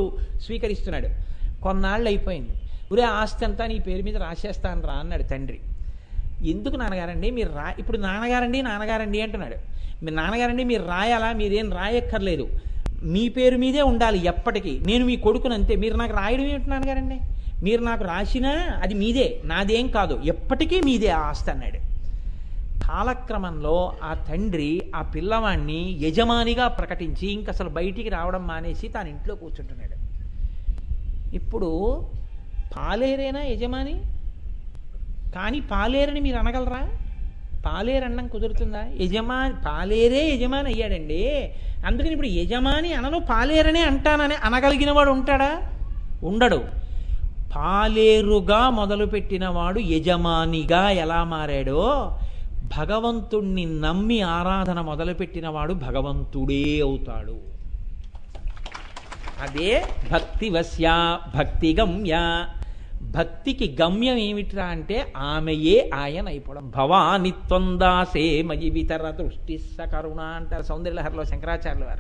స్వీకరిస్తున్నాడు కొన్నాళ్ళు అయిపోయింది ఒరే ఆస్తి అంతా నీ పేరు మీద రాసేస్తాను రా అన్నాడు తండ్రి ఎందుకు నాన్నగారండి మీరు రా ఇప్పుడు నాన్నగారండి నాన్నగారండి అంటున్నాడు మీరు నాన్నగారండి మీరు రాయాలా మీరేం రాయక్కర్లేదు మీ పేరు మీదే ఉండాలి ఎప్పటికీ నేను మీ కొడుకుని అంతే మీరు నాకు రాయడం ఏమిటి నాన్నగారండి మీరు నాకు రాసినా అది మీదే నాదేం కాదు ఎప్పటికీ మీదే ఆ ఆస్తి అన్నాడు కాలక్రమంలో ఆ తండ్రి ఆ పిల్లవాణ్ణి యజమానిగా ప్రకటించి ఇంక అసలు బయటికి రావడం మానేసి తాను ఇంట్లో కూర్చుంటున్నాడు ఇప్పుడు పాలేరేనా యజమాని కానీ పాలేరని మీరు అనగలరా పాలేరు అన్నం కుదురుతుందా యజమాని పాలేరే యజమాని అయ్యాడండి అందుకని ఇప్పుడు యజమాని అనను పాలేరనే అంటానని అనగలిగిన వాడు ఉంటాడా ఉండడు పాలేరుగా మొదలుపెట్టినవాడు యజమానిగా ఎలా మారాడో భగవంతుణ్ణి నమ్మి ఆరాధన మొదలుపెట్టినవాడు భగవంతుడే అవుతాడు అదే భక్తి వశ్య భక్తి గమ్య భక్తికి గమ్యం ఏమిట్రా అంటే ఆమెయే ఆయన అయిపోవడం భవాని త్వందాసే మయి వితర దృష్టి సకరుణ అంటారు సౌందర్యలహరిలో శంకరాచార్యుల వారు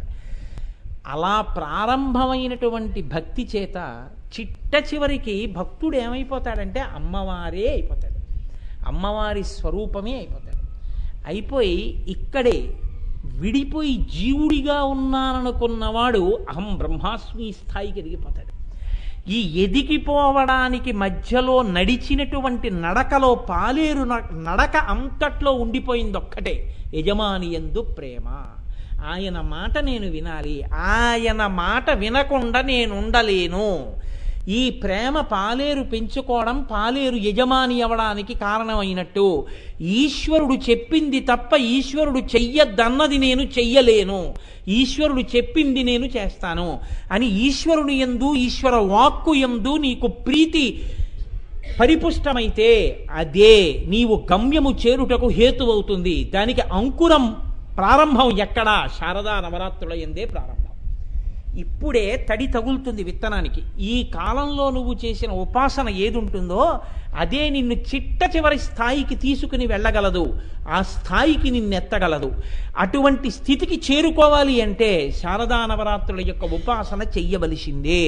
అలా ప్రారంభమైనటువంటి భక్తి చేత చిట్ట చివరికి భక్తుడు ఏమైపోతాడంటే అమ్మవారే అయిపోతాడు అమ్మవారి స్వరూపమే అయిపోతాడు అయిపోయి ఇక్కడే విడిపోయి జీవుడిగా ఉన్నాననుకున్నవాడు అహం బ్రహ్మాస్మి స్థాయికి ఎదిగిపోతాడు ఈ ఎదిగిపోవడానికి మధ్యలో నడిచినటువంటి నడకలో పాలేరు న- నడక అంతట్లో ఉండిపోయింది ఒక్కటే యజమాని ఎందు ప్రేమ ఆయన మాట నేను వినాలి ఆయన మాట వినకుండా నేను ఉండలేను ఈ ప్రేమ పాలేరు పెంచుకోవడం పాలేరు యజమాని అవ్వడానికి కారణమైనట్టు ఈశ్వరుడు చెప్పింది తప్ప ఈశ్వరుడు చెయ్యద్దన్నది నేను చెయ్యలేను ఈశ్వరుడు చెప్పింది నేను చేస్తాను అని ఈశ్వరుని ఎందు ఈశ్వర వాక్కు ఎందు నీకు ప్రీతి పరిపుష్టమైతే అదే నీవు గమ్యము చేరుటకు హేతువవుతుంది దానికి అంకురం ప్రారంభం ఎక్కడా శారదా నవరాత్రుల ఎందే ప్రారంభం ఇప్పుడే తడి తగులుతుంది విత్తనానికి ఈ కాలంలో నువ్వు చేసిన ఉపాసన ఏది ఉంటుందో అదే నిన్ను చిట్ట చివరి స్థాయికి తీసుకుని వెళ్ళగలదు ఆ స్థాయికి నిన్నెత్తగలదు అటువంటి స్థితికి చేరుకోవాలి అంటే శారదా నవరాత్రుల యొక్క ఉపాసన చెయ్యవలసిందే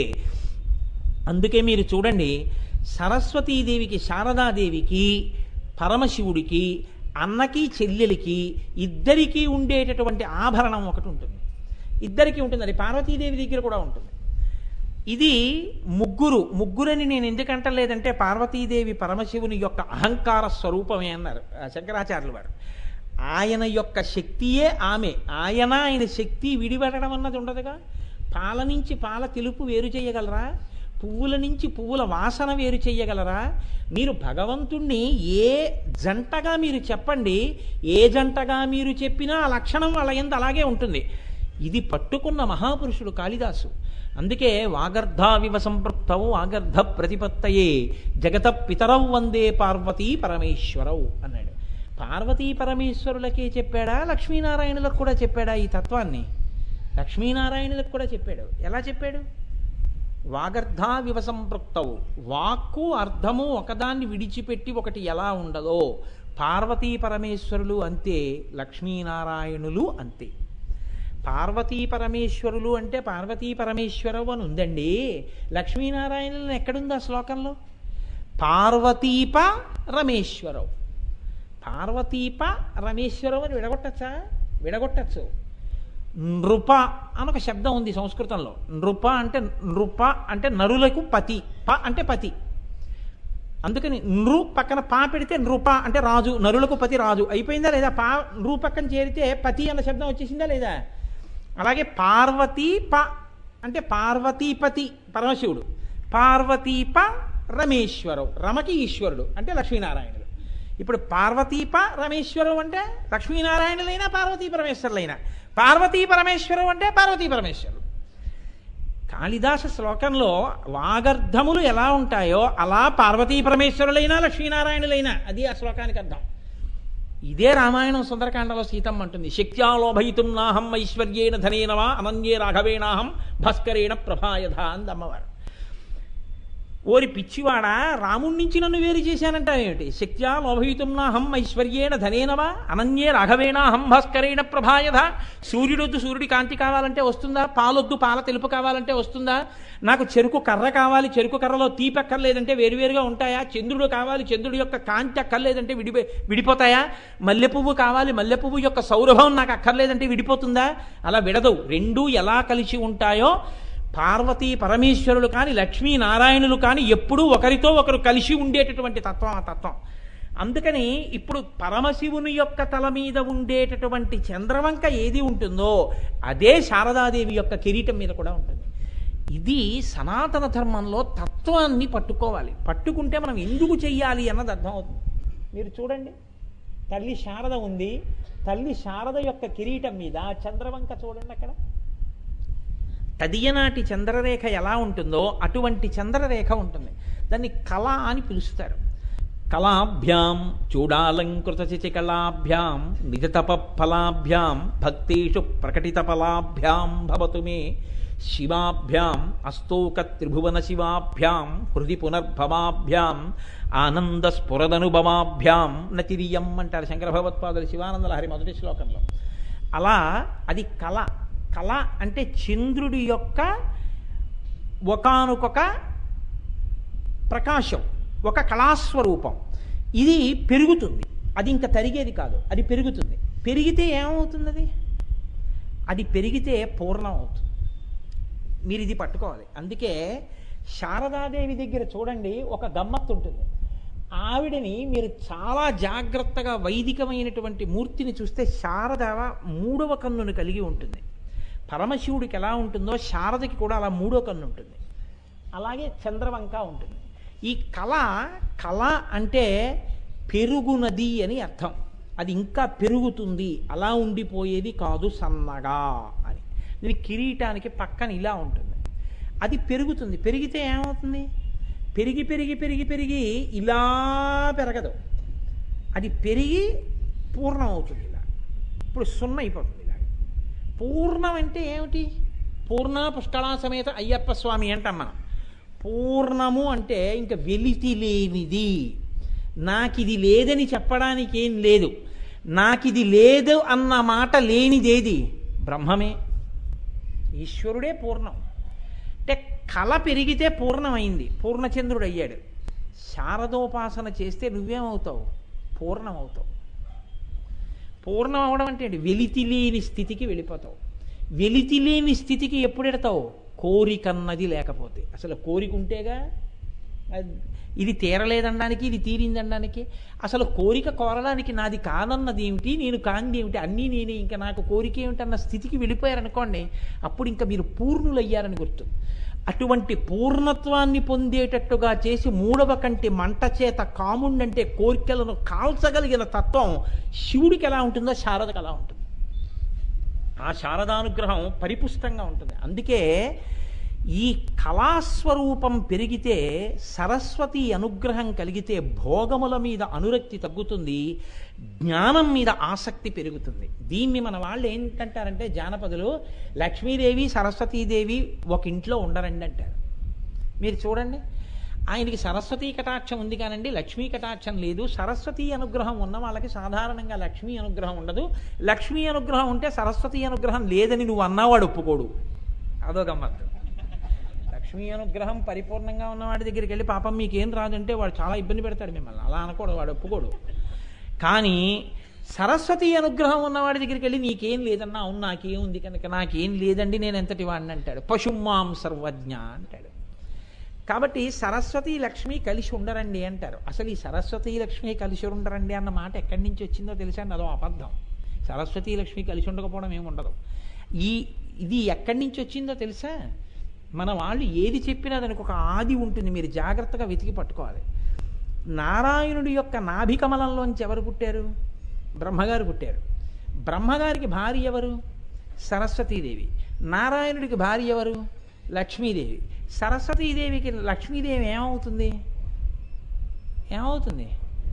అందుకే మీరు చూడండి సరస్వతీదేవికి శారదాదేవికి పరమశివుడికి అన్నకి చెల్లెలికి ఇద్దరికీ ఉండేటటువంటి ఆభరణం ఒకటి ఉంటుంది ఇద్దరికీ ఉంటుంది అది పార్వతీదేవి దగ్గర కూడా ఉంటుంది ఇది ముగ్గురు ముగ్గురని నేను ఎందుకంటలేదంటే పార్వతీదేవి పరమశివుని యొక్క అహంకార స్వరూపమే అన్నారు ఆ శంకరాచార్యులు వారు ఆయన యొక్క శక్తియే ఆమె ఆయన ఆయన శక్తి విడిపెట్టడం అన్నది ఉండదుగా పాల నుంచి పాల తెలుపు వేరు చేయగలరా పువ్వుల నుంచి పువ్వుల వాసన వేరు చేయగలరా మీరు భగవంతుణ్ణి ఏ జంటగా మీరు చెప్పండి ఏ జంటగా మీరు చెప్పినా ఆ లక్షణం వాళ్ళ ఎందు అలాగే ఉంటుంది ఇది పట్టుకున్న మహాపురుషుడు కాళిదాసు అందుకే వాగర్ధావివ సంపృక్తవు ఆగర్ధ ప్రతిపత్తయే జగత పితరౌ వందే పార్వతీ పరమేశ్వరవు అన్నాడు పార్వతీ పరమేశ్వరులకే చెప్పాడా లక్ష్మీనారాయణులకు కూడా చెప్పాడా ఈ తత్వాన్ని లక్ష్మీనారాయణులకు కూడా చెప్పాడు ఎలా చెప్పాడు వాగర్ధా వివసంపృక్తవు వాక్కు అర్థము ఒకదాన్ని విడిచిపెట్టి ఒకటి ఎలా ఉండదో పార్వతీ పరమేశ్వరులు అంతే లక్ష్మీనారాయణులు అంతే పార్వతీ పరమేశ్వరులు అంటే పార్వతీ పరమేశ్వరవు అని ఉందండి లక్ష్మీనారాయణులను ఎక్కడుంది ఆ శ్లోకంలో పార్వతీప రమేశ్వరవు పార్వతీప రమేశ్వరవు అని విడగొట్టచ్చా విడగొట్టచ్చు నృప అని ఒక శబ్దం ఉంది సంస్కృతంలో నృప అంటే నృప అంటే నరులకు పతి ప అంటే పతి అందుకని నృ పక్కన పా పెడితే నృప అంటే రాజు నరులకు పతి రాజు అయిపోయిందా లేదా పా నృ పక్కన చేరితే పతి అన్న శబ్దం వచ్చేసిందా లేదా అలాగే పార్వతీ ప అంటే పార్వతీపతి పరమశివుడు పార్వతీప రమేశ్వరవు రమకి ఈశ్వరుడు అంటే లక్ష్మీనారాయణుడు ఇప్పుడు పార్వతీప రమేశ్వరం అంటే లక్ష్మీనారాయణులైనా పార్వతీ పరమేశ్వరులైనా పార్వతీ పరమేశ్వరం అంటే పార్వతీ పరమేశ్వరుడు కాళిదాస శ్లోకంలో వాగర్ధములు ఎలా ఉంటాయో అలా పార్వతీ పరమేశ్వరులైనా లక్ష్మీనారాయణులైనా అది ఆ శ్లోకానికి అర్థం ఇదే రామాయణం సుందరకాండలో సీతమ్మ అంటుంది శక్త్యాలోభయితుం నాహం ఐశ్వర్యేణ ధనేనవా అనన్యే రాఘవేణాహం భాస్కరేణ ప్రభాయధ అందమ్మవారు ఓరి పిచ్చివాడా రాముడి నుంచి నన్ను వేరు చేశానంటావేమిటి శక్త్యా లోభయుతం నాహం ఐశ్వర్యేణ ధనేనవా అనన్యే రాఘవేణాహం భాస్కరేణ ప్రభాయధ సూర్యుడొద్దు సూర్యుడి కాంతి కావాలంటే వస్తుందా పాలొద్దు పాల తెలుపు కావాలంటే వస్తుందా నాకు చెరుకు కర్ర కావాలి చెరుకు కర్రలో తీపి అక్కర్లేదంటే వేరువేరుగా ఉంటాయా చంద్రుడు కావాలి చంద్రుడి యొక్క కాంతి అక్కర్లేదంటే విడిపో విడిపోతాయా మల్లె పువ్వు కావాలి మల్లె పువ్వు యొక్క సౌరభం నాకు అక్కర్లేదంటే విడిపోతుందా అలా విడదవు రెండూ ఎలా కలిసి ఉంటాయో పార్వతీ పరమేశ్వరులు కానీ లక్ష్మీనారాయణులు కానీ ఎప్పుడూ ఒకరితో ఒకరు కలిసి ఉండేటటువంటి తత్వం ఆ తత్వం అందుకని ఇప్పుడు పరమశివుని యొక్క తల మీద ఉండేటటువంటి చంద్రవంక ఏది ఉంటుందో అదే శారదాదేవి యొక్క కిరీటం మీద కూడా ఉంటుంది ఇది సనాతన ధర్మంలో తత్వాన్ని పట్టుకోవాలి పట్టుకుంటే మనం ఎందుకు చెయ్యాలి అన్నది అర్థమవుతుంది మీరు చూడండి తల్లి శారద ఉంది తల్లి శారద యొక్క కిరీటం మీద చంద్రవంక చూడండి అక్కడ తదియనాటి చంద్రరేఖ ఎలా ఉంటుందో అటువంటి చంద్రరేఖ ఉంటుంది దాన్ని కళ అని పిలుస్తారు కళాభ్యాం చూడాలంకృత చికళాభ్యాం నిజతప ఫలాభ్యాం భక్తేషు ప్రకటిత ఫలాభ్యాం భవతు మే శివాభ్యాం అస్తోక త్రిభువన శివాభ్యాం హృది పునర్భవాభ్యాం ఆనంద స్ఫురదనుభవాభ్యాం నతిరియం అంటారు శంకర భగవత్పాదులు శివానంద లహరి మొదటి శ్లోకంలో అలా అది కళ కళ అంటే చంద్రుడి యొక్క ఒకానొక ప్రకాశం ఒక కళాస్వరూపం ఇది పెరుగుతుంది అది ఇంకా తరిగేది కాదు అది పెరుగుతుంది పెరిగితే ఏమవుతుంది అది అది పెరిగితే పూర్ణం అవుతుంది మీరు ఇది పట్టుకోవాలి అందుకే శారదాదేవి దగ్గర చూడండి ఒక గమ్మత్తు ఉంటుంది ఆవిడని మీరు చాలా జాగ్రత్తగా వైదికమైనటువంటి మూర్తిని చూస్తే శారద మూడవ కన్నును కలిగి ఉంటుంది పరమశివుడికి ఎలా ఉంటుందో శారదకి కూడా అలా మూడో కన్ను ఉంటుంది అలాగే చంద్రవంక ఉంటుంది ఈ కళ కళ అంటే పెరుగునది అని అర్థం అది ఇంకా పెరుగుతుంది అలా ఉండిపోయేది కాదు సన్నగా అని దీని కిరీటానికి పక్కన ఇలా ఉంటుంది అది పెరుగుతుంది పెరిగితే ఏమవుతుంది పెరిగి పెరిగి పెరిగి పెరిగి ఇలా పెరగదు అది పెరిగి పూర్ణం అవుతుంది ఇలా ఇప్పుడు సున్న అయిపోతుంది ఇలా పూర్ణం అంటే ఏమిటి పూర్ణ పుష్కళా సమేత అయ్యప్ప స్వామి అంటాం మనం పూర్ణము అంటే ఇంకా వెలితి లేనిది నాకిది లేదని చెప్పడానికి ఏం లేదు నాకిది లేదు అన్న మాట లేనిదేది బ్రహ్మమే ఈశ్వరుడే పూర్ణం అంటే కళ పెరిగితే పూర్ణమైంది పూర్ణచంద్రుడు అయ్యాడు శారదోపాసన చేస్తే నువ్వేమవుతావు పూర్ణమవుతావు పూర్ణం అవడం అంటే ఏంటి? వెలితి లేని స్థితికి వెళ్ళిపోతావు వెలితి లేని స్థితికి ఎప్పుడు ఎడతావు కోరికన్నది లేకపోతే అసలు కోరిక ఉంటేగా అది- ఇది తీరలేదనడానికి ఇది తీరిందనడానికి అసలు కోరిక కోరడానికి నాది కాదన్నది ఏమిటి నేను కాంది ఏమిటి అన్నీ నేనే ఇంకా నాకు కోరిక ఏమిటన్న స్థితికి వెళ్ళిపోయారనుకోండి అప్పుడు ఇంకా మీరు పూర్ణులయ్యారని గుర్తు అటువంటి పూర్ణత్వాన్ని పొందేటట్టుగా చేసి మూడవ కంటి మంట చేత కాముండంటే కోరికలను కాల్చగలిగిన తత్వం శివుడికి ఎలా ఉంటుందో శారదకు ఎలా ఉంటుంది ఆ శారదానుగ్రహం పరిపుష్టంగా ఉంటుంది అందుకే ఈ కళాస్వరూపం పెరిగితే సరస్వతి అనుగ్రహం కలిగితే భోగముల మీద అనురక్తి తగ్గుతుంది జ్ఞానం మీద ఆసక్తి పెరుగుతుంది దీన్ని మన వాళ్ళు ఏంటంటారంటే జానపదులు లక్ష్మీదేవి సరస్వతీదేవి ఒక ఇంట్లో ఉండరండి అంటారు మీరు చూడండి ఆయనకి సరస్వతీ కటాక్షం ఉంది కానండి లక్ష్మీ కటాక్షం లేదు సరస్వతీ అనుగ్రహం ఉన్న వాళ్ళకి సాధారణంగా లక్ష్మీ అనుగ్రహం ఉండదు లక్ష్మీ అనుగ్రహం ఉంటే సరస్వతీ అనుగ్రహం లేదని నువ్వు అన్నావాడు ఒప్పుకోడు అదో గమ్మత్తు లక్ష్మీ అనుగ్రహం పరిపూర్ణంగా ఉన్నవాడి దగ్గరికి వెళ్ళి పాపం మీకేం రాదంటే వాడు చాలా ఇబ్బంది పెడతాడు మిమ్మల్ని అలా అనకూడదు వాడు ఒప్పుకోడు కానీ సరస్వతి అనుగ్రహం ఉన్నవాడి దగ్గరికి వెళ్ళి నీకేం లేదన్నా అవును నాకేం ఉంది కనుక నాకేం లేదండి నేను ఎంతటి వాడిని అంటాడు పశుమాం సర్వజ్ఞ అంటాడు కాబట్టి సరస్వతి లక్ష్మి కలిసి ఉండరండి అంటారు అసలు ఈ సరస్వతి లక్ష్మి కలిసి ఉండరండి అన్న మాట ఎక్కడి నుంచి వచ్చిందో తెలుసా అండి అదో అబద్ధం సరస్వతి లక్ష్మి కలిసి ఉండకపోవడం ఏమి ఉండదు ఈ ఇది ఎక్కడి నుంచి వచ్చిందో తెలుసా మన వాళ్ళు ఏది చెప్పినా దానికి ఒక ఆది ఉంటుంది మీరు జాగ్రత్తగా వెతికి పట్టుకోవాలి నారాయణుడి యొక్క నాభికమలంలోంచి ఎవరు పుట్టారు బ్రహ్మగారు పుట్టారు బ్రహ్మగారికి భార్య ఎవరు సరస్వతీదేవి నారాయణుడికి భార్య ఎవరు లక్ష్మీదేవి సరస్వతీదేవికి లక్ష్మీదేవి ఏమవుతుంది ఏమవుతుంది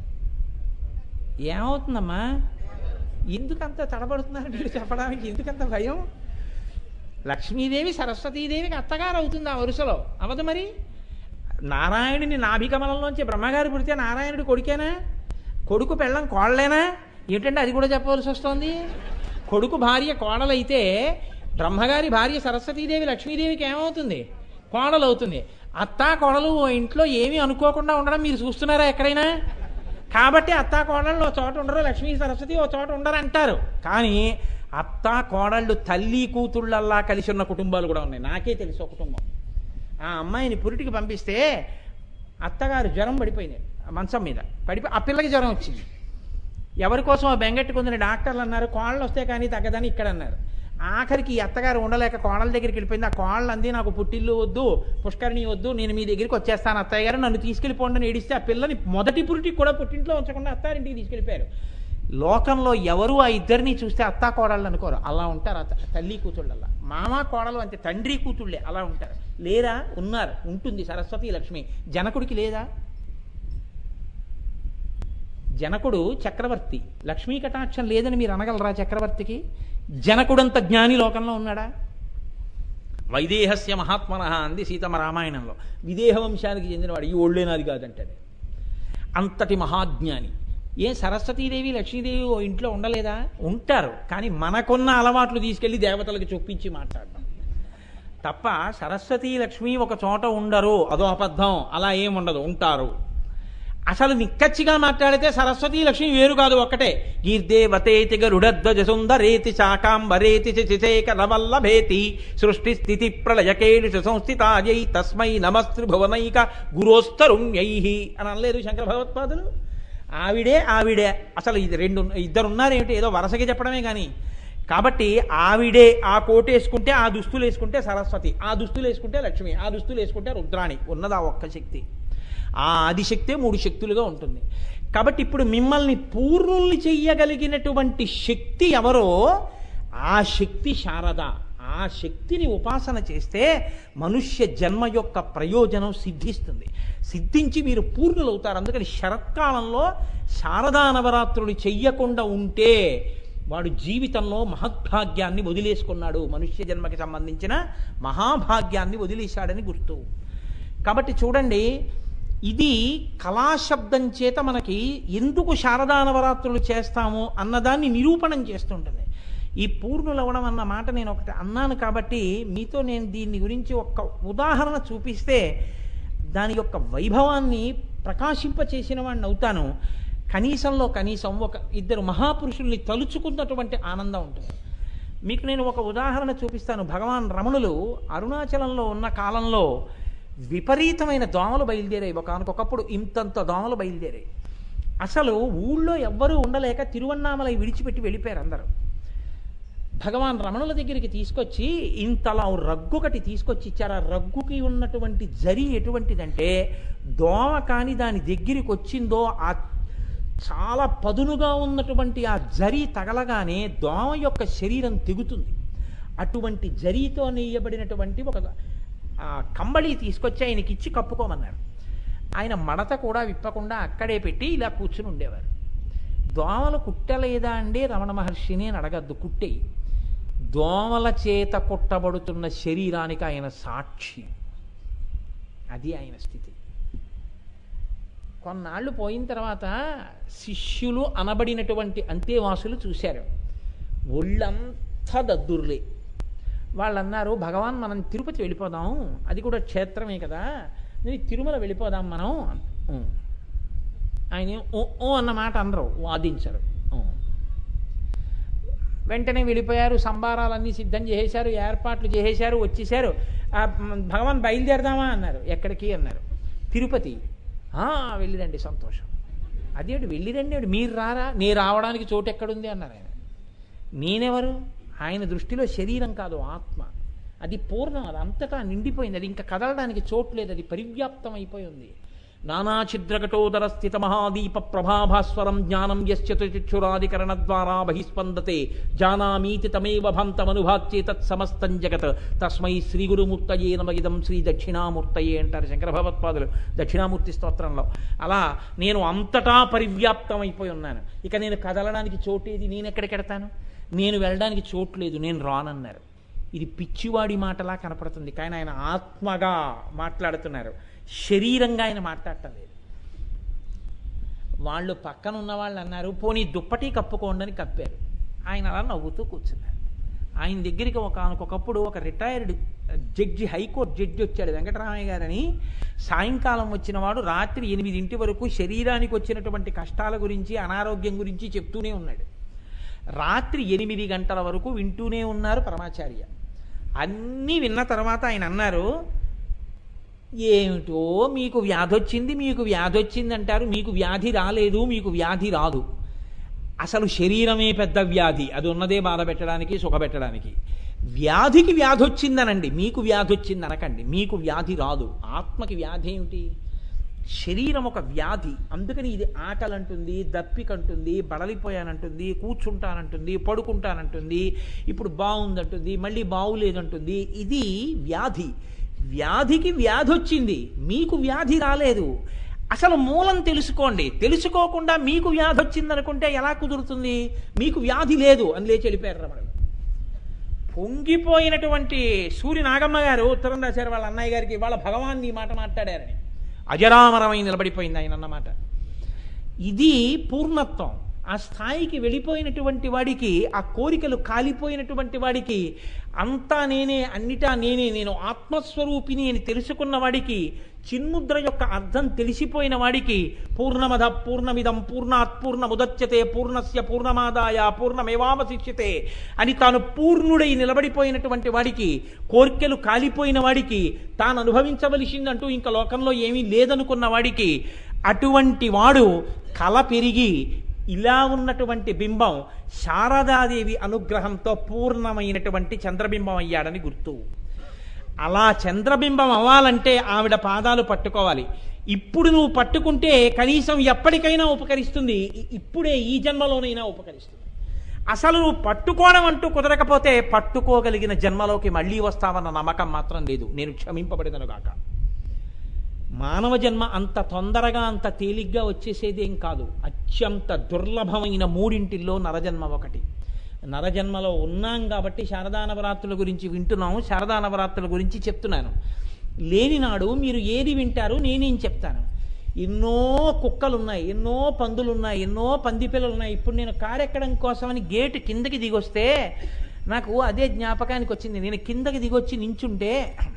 ఏమవుతుందమ్మా ఎందుకంత తడబడుతున్నారు మీరు చెప్పడానికి ఎందుకంత భయం లక్ష్మీదేవి సరస్వతీదేవికి అత్తగారు అవుతుంది ఆ వరుసలో అవదు మరి నారాయణుని నాభికమలంలోంచి బ్రహ్మగారి పుడితే నారాయణుడి కొడుకేనా కొడుకు పెళ్ళం కోడలేనా ఏంటంటే అది కూడా చెప్పవలసి వస్తుంది కొడుకు భార్య కోడలైతే బ్రహ్మగారి భార్య సరస్వతీదేవి లక్ష్మీదేవికి ఏమవుతుంది కోడలు అవుతుంది అత్తా కోడలు ఓ ఇంట్లో ఏమీ అనుకోకుండా ఉండడం మీరు చూస్తున్నారా ఎక్కడైనా కాబట్టి అత్తా కోడళ్ళు ఓ చోట ఉండరు లక్ష్మీ సరస్వతి ఓ చోట ఉండరు అంటారు కానీ అత్తా కోడళ్ళు తల్లి కూతుళ్ళల్లా కలిసి ఉన్న కుటుంబాలు కూడా ఉన్నాయి నాకే తెలుసు ఒక కుటుంబం ఆ అమ్మాయిని పురిటికి పంపిస్తే అత్తగారు జ్వరం పడిపోయింది ఆ మంచం మీద పడిపోయి ఆ పిల్లకి జ్వరం వచ్చింది ఎవరి కోసం ఆ బెంగెట్టుకుందని డాక్టర్లు అన్నారు కోళ్ళు వస్తే కానీ తగ్గదని ఇక్కడ అన్నారు ఆఖరికి ఈ అత్తగారు ఉండలేక కోడల దగ్గరికి వెళ్ళిపోయింది ఆ కోళ్ళు అంది నాకు పుట్టిల్లు వద్దు పుష్కరిణి వద్దు నేను మీ దగ్గరికి వచ్చేస్తాను అత్తయ్య గారు నన్ను తీసుకెళ్ళిపోండి అని ఏడిస్తే ఆ పిల్లని మొదటి పురిటికి కూడా పుట్టింట్లో ఉంచకుండా అత్తారింటికి తీసుకెళ్ళిపోయారు లోకంలో ఎవరు ఆ ఇద్దరిని చూస్తే అత్తా కోడళ్ళు అనుకోరు అలా ఉంటారు అత్త తల్లి కూతుళ్ళల్లా మామ కోడలు అంతే తండ్రి కూతుళ్ళే అలా ఉంటారు లేరా ఉన్నారు ఉంటుంది సరస్వతి లక్ష్మి జనకుడికి లేదా జనకుడు చక్రవర్తి లక్ష్మీ కటాక్షం లేదని మీరు అనగలరా చక్రవర్తికి జనకుడంత జ్ఞాని లోకంలో ఉన్నాడా వైదేహస్య మహాత్మన అంది సీతమ్మ రామాయణంలో విదేహ వంశానికి చెందినవాడు ఈ ఒళ్ళేనాది కాదంటాడు అంతటి మహాజ్ఞాని ఏ సరస్వతీదేవి లక్ష్మీదేవి ఓ ఇంట్లో ఉండలేదా ఉంటారు కానీ మనకున్న అలవాట్లు తీసుకెళ్లి దేవతలకు చొప్పించి మాట్లాడడం తప్ప సరస్వతి లక్ష్మి ఒక చోట ఉండరు అదో అబద్ధం అలా ఏం ఉండదు ఉంటారు అసలు నిక్కచ్చిగా మాట్లాడితే సరస్వతి లక్ష్మి వేరు కాదు ఒక్కటే గీర్దేవతేతి గరుడధ్వజ సుందరేతి శాకాంబరేతి చిచేక నవల్లభేతి సృష్టి స్థితి ప్రళయకేళు సంస్థితాయై తస్మై నమస్త్రిభువనైక గురోస్తరుణ్యై అని అనలేదు శంకర భగవత్పాదులు ఆవిడే ఆవిడే అసలు ఇది రెండు ఇద్దరు ఉన్నారేమిటి ఏదో వరసగా చెప్పడమే కానీ కాబట్టి ఆవిడే ఆ కోటు వేసుకుంటే ఆ దుస్తులు వేసుకుంటే సరస్వతి ఆ దుస్తులు వేసుకుంటే లక్ష్మి ఆ దుస్తులు వేసుకుంటే రుద్రాణి ఉన్నదా ఒక్క శక్తి ఆ ఆదిశక్తే మూడు శక్తులుగా ఉంటుంది కాబట్టి ఇప్పుడు మిమ్మల్ని పూర్ణుల్ని చెయ్యగలిగినటువంటి శక్తి ఎవరో ఆ శక్తి శారద ఆ శక్తిని ఉపాసన చేస్తే మనుష్య జన్మ యొక్క ప్రయోజనం సిద్ధిస్తుంది సిద్ధించి మీరు పూర్ణులవుతారు అందుకని శరత్కాలంలో శారదా నవరాత్రులు చెయ్యకుండా ఉంటే వాడు జీవితంలో మహద్భాగ్యాన్ని వదిలేసుకున్నాడు మనుష్య జన్మకి సంబంధించిన మహాభాగ్యాన్ని వదిలేశాడని గుర్తు కాబట్టి చూడండి ఇది కళాశబ్దం చేత మనకి ఎందుకు శారదా నవరాత్రులు చేస్తాము అన్నదాన్ని నిరూపణం చేస్తుంటుంది ఈ పూర్ణులవ్వడం అన్న మాట నేను ఒకటి అన్నాను కాబట్టి మీతో నేను దీని గురించి ఒక్క ఉదాహరణ చూపిస్తే దాని యొక్క వైభవాన్ని ప్రకాశింపచేసిన వాడిని అవుతాను కనీసంలో కనీసం ఒక ఇద్దరు మహాపురుషుల్ని తలుచుకున్నటువంటి ఆనందం ఉంటుంది మీకు నేను ఒక ఉదాహరణ చూపిస్తాను భగవాన్ రమణులు అరుణాచలంలో ఉన్న కాలంలో విపరీతమైన దోమలు బయలుదేరాయి ఒకనకొకప్పుడు ఇంతంత దోమలు బయలుదేరాయి అసలు ఊళ్ళో ఎవ్వరూ ఉండలేక తిరువన్నామలై విడిచిపెట్టి వెళ్ళిపోయారు అందరూ భగవాన్ రమణుల దగ్గరికి తీసుకొచ్చి ఇంతలా ఓ రగ్గు ఒకటి తీసుకొచ్చి ఇచ్చారు ఆ రగ్గుకి ఉన్నటువంటి జరి ఎటువంటిదంటే దోమ కాని దాని దగ్గరికి వచ్చిందో ఆ చాలా పదునుగా ఉన్నటువంటి ఆ జరి తగలగానే దోమ యొక్క శరీరం తెగుతుంది అటువంటి జరీతో నెయ్యబడినటువంటి ఒక ఆ కంబళి తీసుకొచ్చి ఆయనకి ఇచ్చి కప్పుకోమన్నారు ఆయన మడత కూడా విప్పకుండా అక్కడే పెట్టి ఇలా కూర్చుని ఉండేవారు దోమలు కుట్టలేదా అండి రమణ మహర్షిని అని అడగద్దు కుట్టేయి దోమల చేత కుట్టబడుతున్న శరీరానికి ఆయన సాక్షి అది ఆయన స్థితి కొన్నాళ్ళు పోయిన తర్వాత శిష్యులు అనబడినటువంటి అంతేవాసులు చూశారు ఒళ్ళంతా దద్దుర్లే వాళ్ళు అన్నారు భగవాన్ మనం తిరుపతి వెళ్ళిపోదాం అది కూడా క్షేత్రమే కదా నేను తిరుమల వెళ్ళిపోదాం మనం "ఉం." ఆయన ఏం ఓ ఓ అన్న మాట అనరు వాదించరు "ఉం." వెంటనే వెళ్ళిపోయారు సంబారాలన్నీ సిద్ధం చేసేశారు ఏర్పాట్లు చేసేశారు వచ్చేసారు ఆ, మ్, భగవాన్ బయలుదేరదామా అన్నారు ఎక్కడికి అన్నారు తిరుపతి "ఆ, వెళ్ళిరండి సంతోషం అదేమిటి వెళ్ళిరండి ఏమిటి? మీరు రారా నీ రావడానికి చోటు ఎక్కడుంది అన్నారు ఆయన నేనెవరు ఆయన దృష్టిలో శరీరం కాదు ఆత్మ అది పూర్ణం అది అంతటా నిండిపోయింది అది ఇంకా కదలడానికి చోటు లేదు అది పరివ్యాప్తం అయిపోయి ఉంది నానాఛిద్రకటోదర స్థిత మహాదీప ప్రభాభాస్వరం జ్ఞానం యశ్చతుచురాధికరణ ద్వారా బహిస్పందతే జానామీతి తమేవ భంతమనుభాత్యే తత్సమస్తం జగత్ తస్మై శ్రీ గురుమూర్తయే నమ ఇదం శ్రీ దక్షిణామూర్తయే అంటారు శంకర భగవత్పాదులు దక్షిణామూర్తి స్తోత్రంలో అలా నేను అంతటా పరివ్యాప్తం అయిపోయి ఉన్నాను ఇక నేను కదలడానికి చోటేది నేను ఎక్కడికెడతాను నేను వెళ్ళడానికి చోటు లేదు నేను రానన్నారు ఇది పిచ్చివాడి మాటలా కనపడుతుంది కానీ ఆయన ఆత్మగా మాట్లాడుతున్నారు శరీరంగా ఆయన మాట్లాడటం లేదు వాళ్ళు పక్కన ఉన్న వాళ్ళు అన్నారు పోనీ దుప్పటి కప్పుకోండి అని కప్పారు ఆయన అలా నవ్వుతూ కూర్చున్నారు ఆయన దగ్గరికి ఒక ఒకప్పుడు ఒక రిటైర్డ్ జడ్జి హైకోర్టు జడ్జి వచ్చాడు వెంకటరామయ్య గారని సాయంకాలం వచ్చిన వాడు రాత్రి ఎనిమిదింటి వరకు శరీరానికి వచ్చినటువంటి కష్టాల గురించి అనారోగ్యం గురించి చెప్తూనే ఉన్నాడు రాత్రి ఎనిమిది గంటల వరకు వింటూనే ఉన్నారు పరమాచార్య అన్నీ విన్న తర్వాత ఆయన అన్నారు ఏమిటో మీకు వ్యాధి వచ్చింది మీకు వ్యాధి వచ్చింది అంటారు మీకు వ్యాధి రాలేదు మీకు వ్యాధి రాదు అసలు శరీరమే పెద్ద వ్యాధి అది ఉన్నదే బాధ పెట్టడానికి సుఖపెట్టడానికి వ్యాధికి వ్యాధి వచ్చిందనండి మీకు వ్యాధి వచ్చింది అనకండి మీకు వ్యాధి రాదు ఆత్మకి వ్యాధి ఏమిటి శరీరం ఒక వ్యాధి అందుకని ఇది ఆకలంటుంది దప్పికంటుంది బడలిపోయానంటుంది కూర్చుంటానంటుంది పడుకుంటానంటుంది ఇప్పుడు బాగుందంటుంది మళ్ళీ బాగులేదంటుంది ఇది వ్యాధి వ్యాధికి వ్యాధి వచ్చింది మీకు వ్యాధి రాలేదు అసలు మూలం తెలుసుకోండి తెలుసుకోకుండా మీకు వ్యాధి వచ్చింది అనుకుంటే ఎలా కుదురుతుంది మీకు వ్యాధి లేదు అని లేచి వెళ్ళిపోయారు రమణులు పొంగిపోయినటువంటి సూర్య నాగమ్మ గారు ఉత్తరం రాశారు వాళ్ళ అన్నయ్య గారికి వాళ్ళ భగవాన్ ఈ మాట మాట్లాడారని అజరామరమై నిలబడిపోయింది ఆయన అన్నమాట ఇది పూర్ణత్వం ఆ స్థాయికి వెళ్ళిపోయినటువంటి వాడికి ఆ కోరికలు కాలిపోయినటువంటి వాడికి అంతా నేనే అన్నిటా నేనే నేను ఆత్మస్వరూపిణి అని తెలుసుకున్న వాడికి చిన్ముద్ర యొక్క అర్థం తెలిసిపోయిన వాడికి పూర్ణమద పూర్ణమిదం పూర్ణాత్ పూర్ణముదచ్యతే పూర్ణస్య పూర్ణమాదాయ పూర్ణమేవావశిష్యతే అని తాను పూర్ణుడై నిలబడిపోయినటువంటి వాడికి కోర్కెలు కాలిపోయిన వాడికి తాను అనుభవించవలసిందంటూ ఇంకా లోకంలో ఏమీ లేదనుకున్న వాడికి అటువంటి వాడు కల పెరిగి ఇలా ఉన్నటువంటి బింబం శారదాదేవి అనుగ్రహంతో పూర్ణమైనటువంటి చంద్రబింబం అయ్యాడని గుర్తు అలా చంద్రబింబం అవ్వాలంటే ఆవిడ పాదాలు పట్టుకోవాలి ఇప్పుడు నువ్వు పట్టుకుంటే కనీసం ఎప్పటికైనా ఉపకరిస్తుంది ఇ- ఇప్పుడే ఈ జన్మలోనైనా ఉపకరిస్తుంది అసలు నువ్వు పట్టుకోవడం అంటూ కుదరకపోతే పట్టుకోగలిగిన జన్మలోకి మళ్ళీ వస్తావన్న నమ్మకం మాత్రం లేదు నేను క్షమింపబడినను గాక మానవ జన్మ అంత తొందరగా అంత తేలిగ్గా వచ్చేసేదేం కాదు అత్యంత దుర్లభమైన మూడింటిల్లో నరజన్మ ఒకటి నరజన్మలో ఉన్నాం కాబట్టి శారదా నవరాత్రుల గురించి వింటున్నాము శారదా నవరాత్రుల గురించి చెప్తున్నాను లేని నాడు మీరు ఏది వింటారు నేనేం చెప్తాను ఎన్నో కుక్కలు ఉన్నాయి ఎన్నో పందులు ఉన్నాయి ఎన్నో పంది పిల్లలు ఉన్నాయి ఇప్పుడు నేను కారు ఎక్కడం కోసమని గేటు కిందకి దిగొస్తే నాకు అదే జ్ఞాపకానికి వచ్చింది నేను కిందకి దిగొచ్చి నించుంటే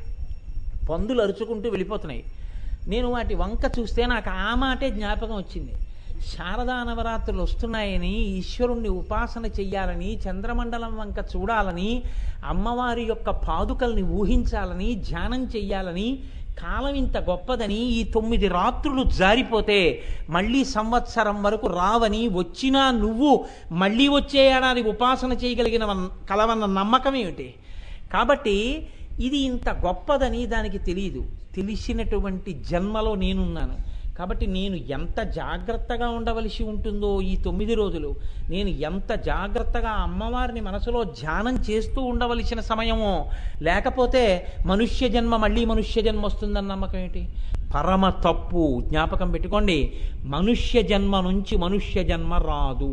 పందులు అరుచుకుంటూ వెళ్ళిపోతున్నాయి నేను వాటి వంక చూస్తే నాకు ఆ మాటే జ్ఞాపకం వచ్చింది శారదా నవరాత్రులు వస్తున్నాయని ఈశ్వరుణ్ణి ఉపాసన చెయ్యాలని చంద్రమండలం వంక చూడాలని అమ్మవారి యొక్క పాదుకల్ని ఊహించాలని ధ్యానం చెయ్యాలని కాలం ఇంత గొప్పదని ఈ తొమ్మిది రాత్రులు జారిపోతే మళ్ళీ సంవత్సరం వరకు రావని వచ్చినా నువ్వు మళ్ళీ వచ్చే ఏడాది ఉపాసన చేయగలిగిన వన్- కలవన్న నమ్మకం ఏమిటి కాబట్టి ఇది ఇంత గొప్పదని దానికి తెలియదు తెలిసినటువంటి జన్మలో నేనున్నాను కాబట్టి నేను ఎంత జాగ్రత్తగా ఉండవలసి ఉంటుందో ఈ తొమ్మిది రోజులు నేను ఎంత జాగ్రత్తగా అమ్మవారిని మనసులో ధ్యానం చేస్తూ ఉండవలసిన సమయమో లేకపోతే మనుష్య జన్మ మళ్ళీ మనుష్య జన్మ వస్తుందన్న నమ్మకం ఏంటి పరమ తప్పు జ్ఞాపకం పెట్టుకోండి మనుష్య జన్మ నుంచి మనుష్య జన్మ రాదు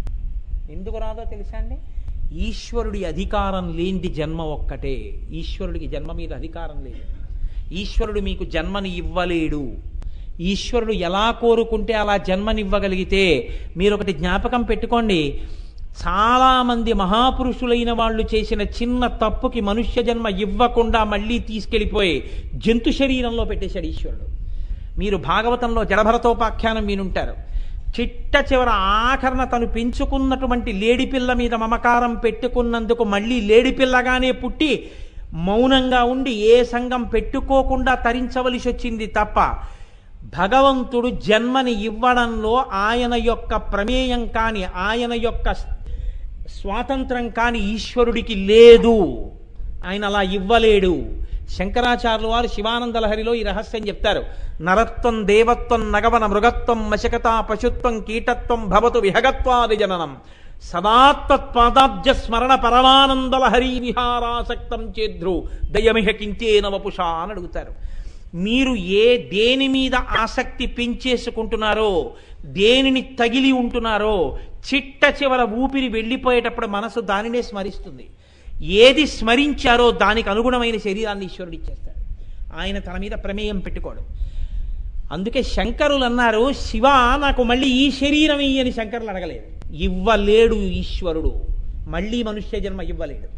ఎందుకు రాదో తెలుసా అండి ఈశ్వరుడి అధికారం లేనిది జన్మ ఒక్కటే ఈశ్వరుడికి జన్మ మీద అధికారం లేదు ఈశ్వరుడు మీకు జన్మని ఇవ్వలేడు ఈశ్వరుడు ఎలా కోరుకుంటే అలా జన్మనివ్వగలిగితే మీరు ఒకటి జ్ఞాపకం పెట్టుకోండి చాలామంది మహాపురుషులైన వాళ్ళు చేసిన చిన్న తప్పుకి మనుష్య జన్మ ఇవ్వకుండా మళ్ళీ తీసుకెళ్ళిపోయి జంతు శరీరంలో పెట్టేశాడు ఈశ్వరుడు మీరు భాగవతంలో జడభరతోపాఖ్యానం వినుంటారు చిట్ట చివర ఆఖరణ తను పెంచుకున్నటువంటి లేడిపిల్ల మీద మమకారం పెట్టుకున్నందుకు మళ్ళీ లేడిపిల్లగానే పుట్టి మౌనంగా ఉండి ఏ సంఘం పెట్టుకోకుండా తరించవలసి వచ్చింది తప్ప భగవంతుడు జన్మని ఇవ్వడంలో ఆయన యొక్క ప్రమేయం కాని ఆయన యొక్క స్వాతంత్రం కాని ఈశ్వరుడికి లేదు ఆయన అలా ఇవ్వలేడు శంకరాచార్యుల వారు శివానంద లహరిలో ఈ రహస్యం చెప్తారు నరత్వం దేవత్వం నగవన మృగత్వం మశకత పశుత్వం కీటత్వం భవతు విహగత్వాది జననం సదాత్మత్పాదాబ్జ స్మరణ పరమానంద లహరి విహారాసక్తం చేద్రు దయమిహ కించేన వపుషా అని అడుగుతారు మీరు ఏ దేని మీద ఆసక్తి పెంచేసుకుంటున్నారో దేనిని తగిలి ఉంటున్నారో చిట్ట చివర ఊపిరి వెళ్ళిపోయేటప్పుడు మనసు దానినే స్మరిస్తుంది ఏది స్మరించారో దానికి అనుగుణమైన శరీరాన్ని ఈశ్వరుడు ఇచ్చేస్తాడు ఆయన తన మీద ప్రమేయం పెట్టుకోడు అందుకే శంకరులు అన్నారు శివ నాకు మళ్ళీ ఈ శరీరం ఇయ్యని శంకరులు అడగలేదు ఇవ్వలేడు ఈశ్వరుడు మళ్ళీ మనుష్య జన్మ ఇవ్వలేడు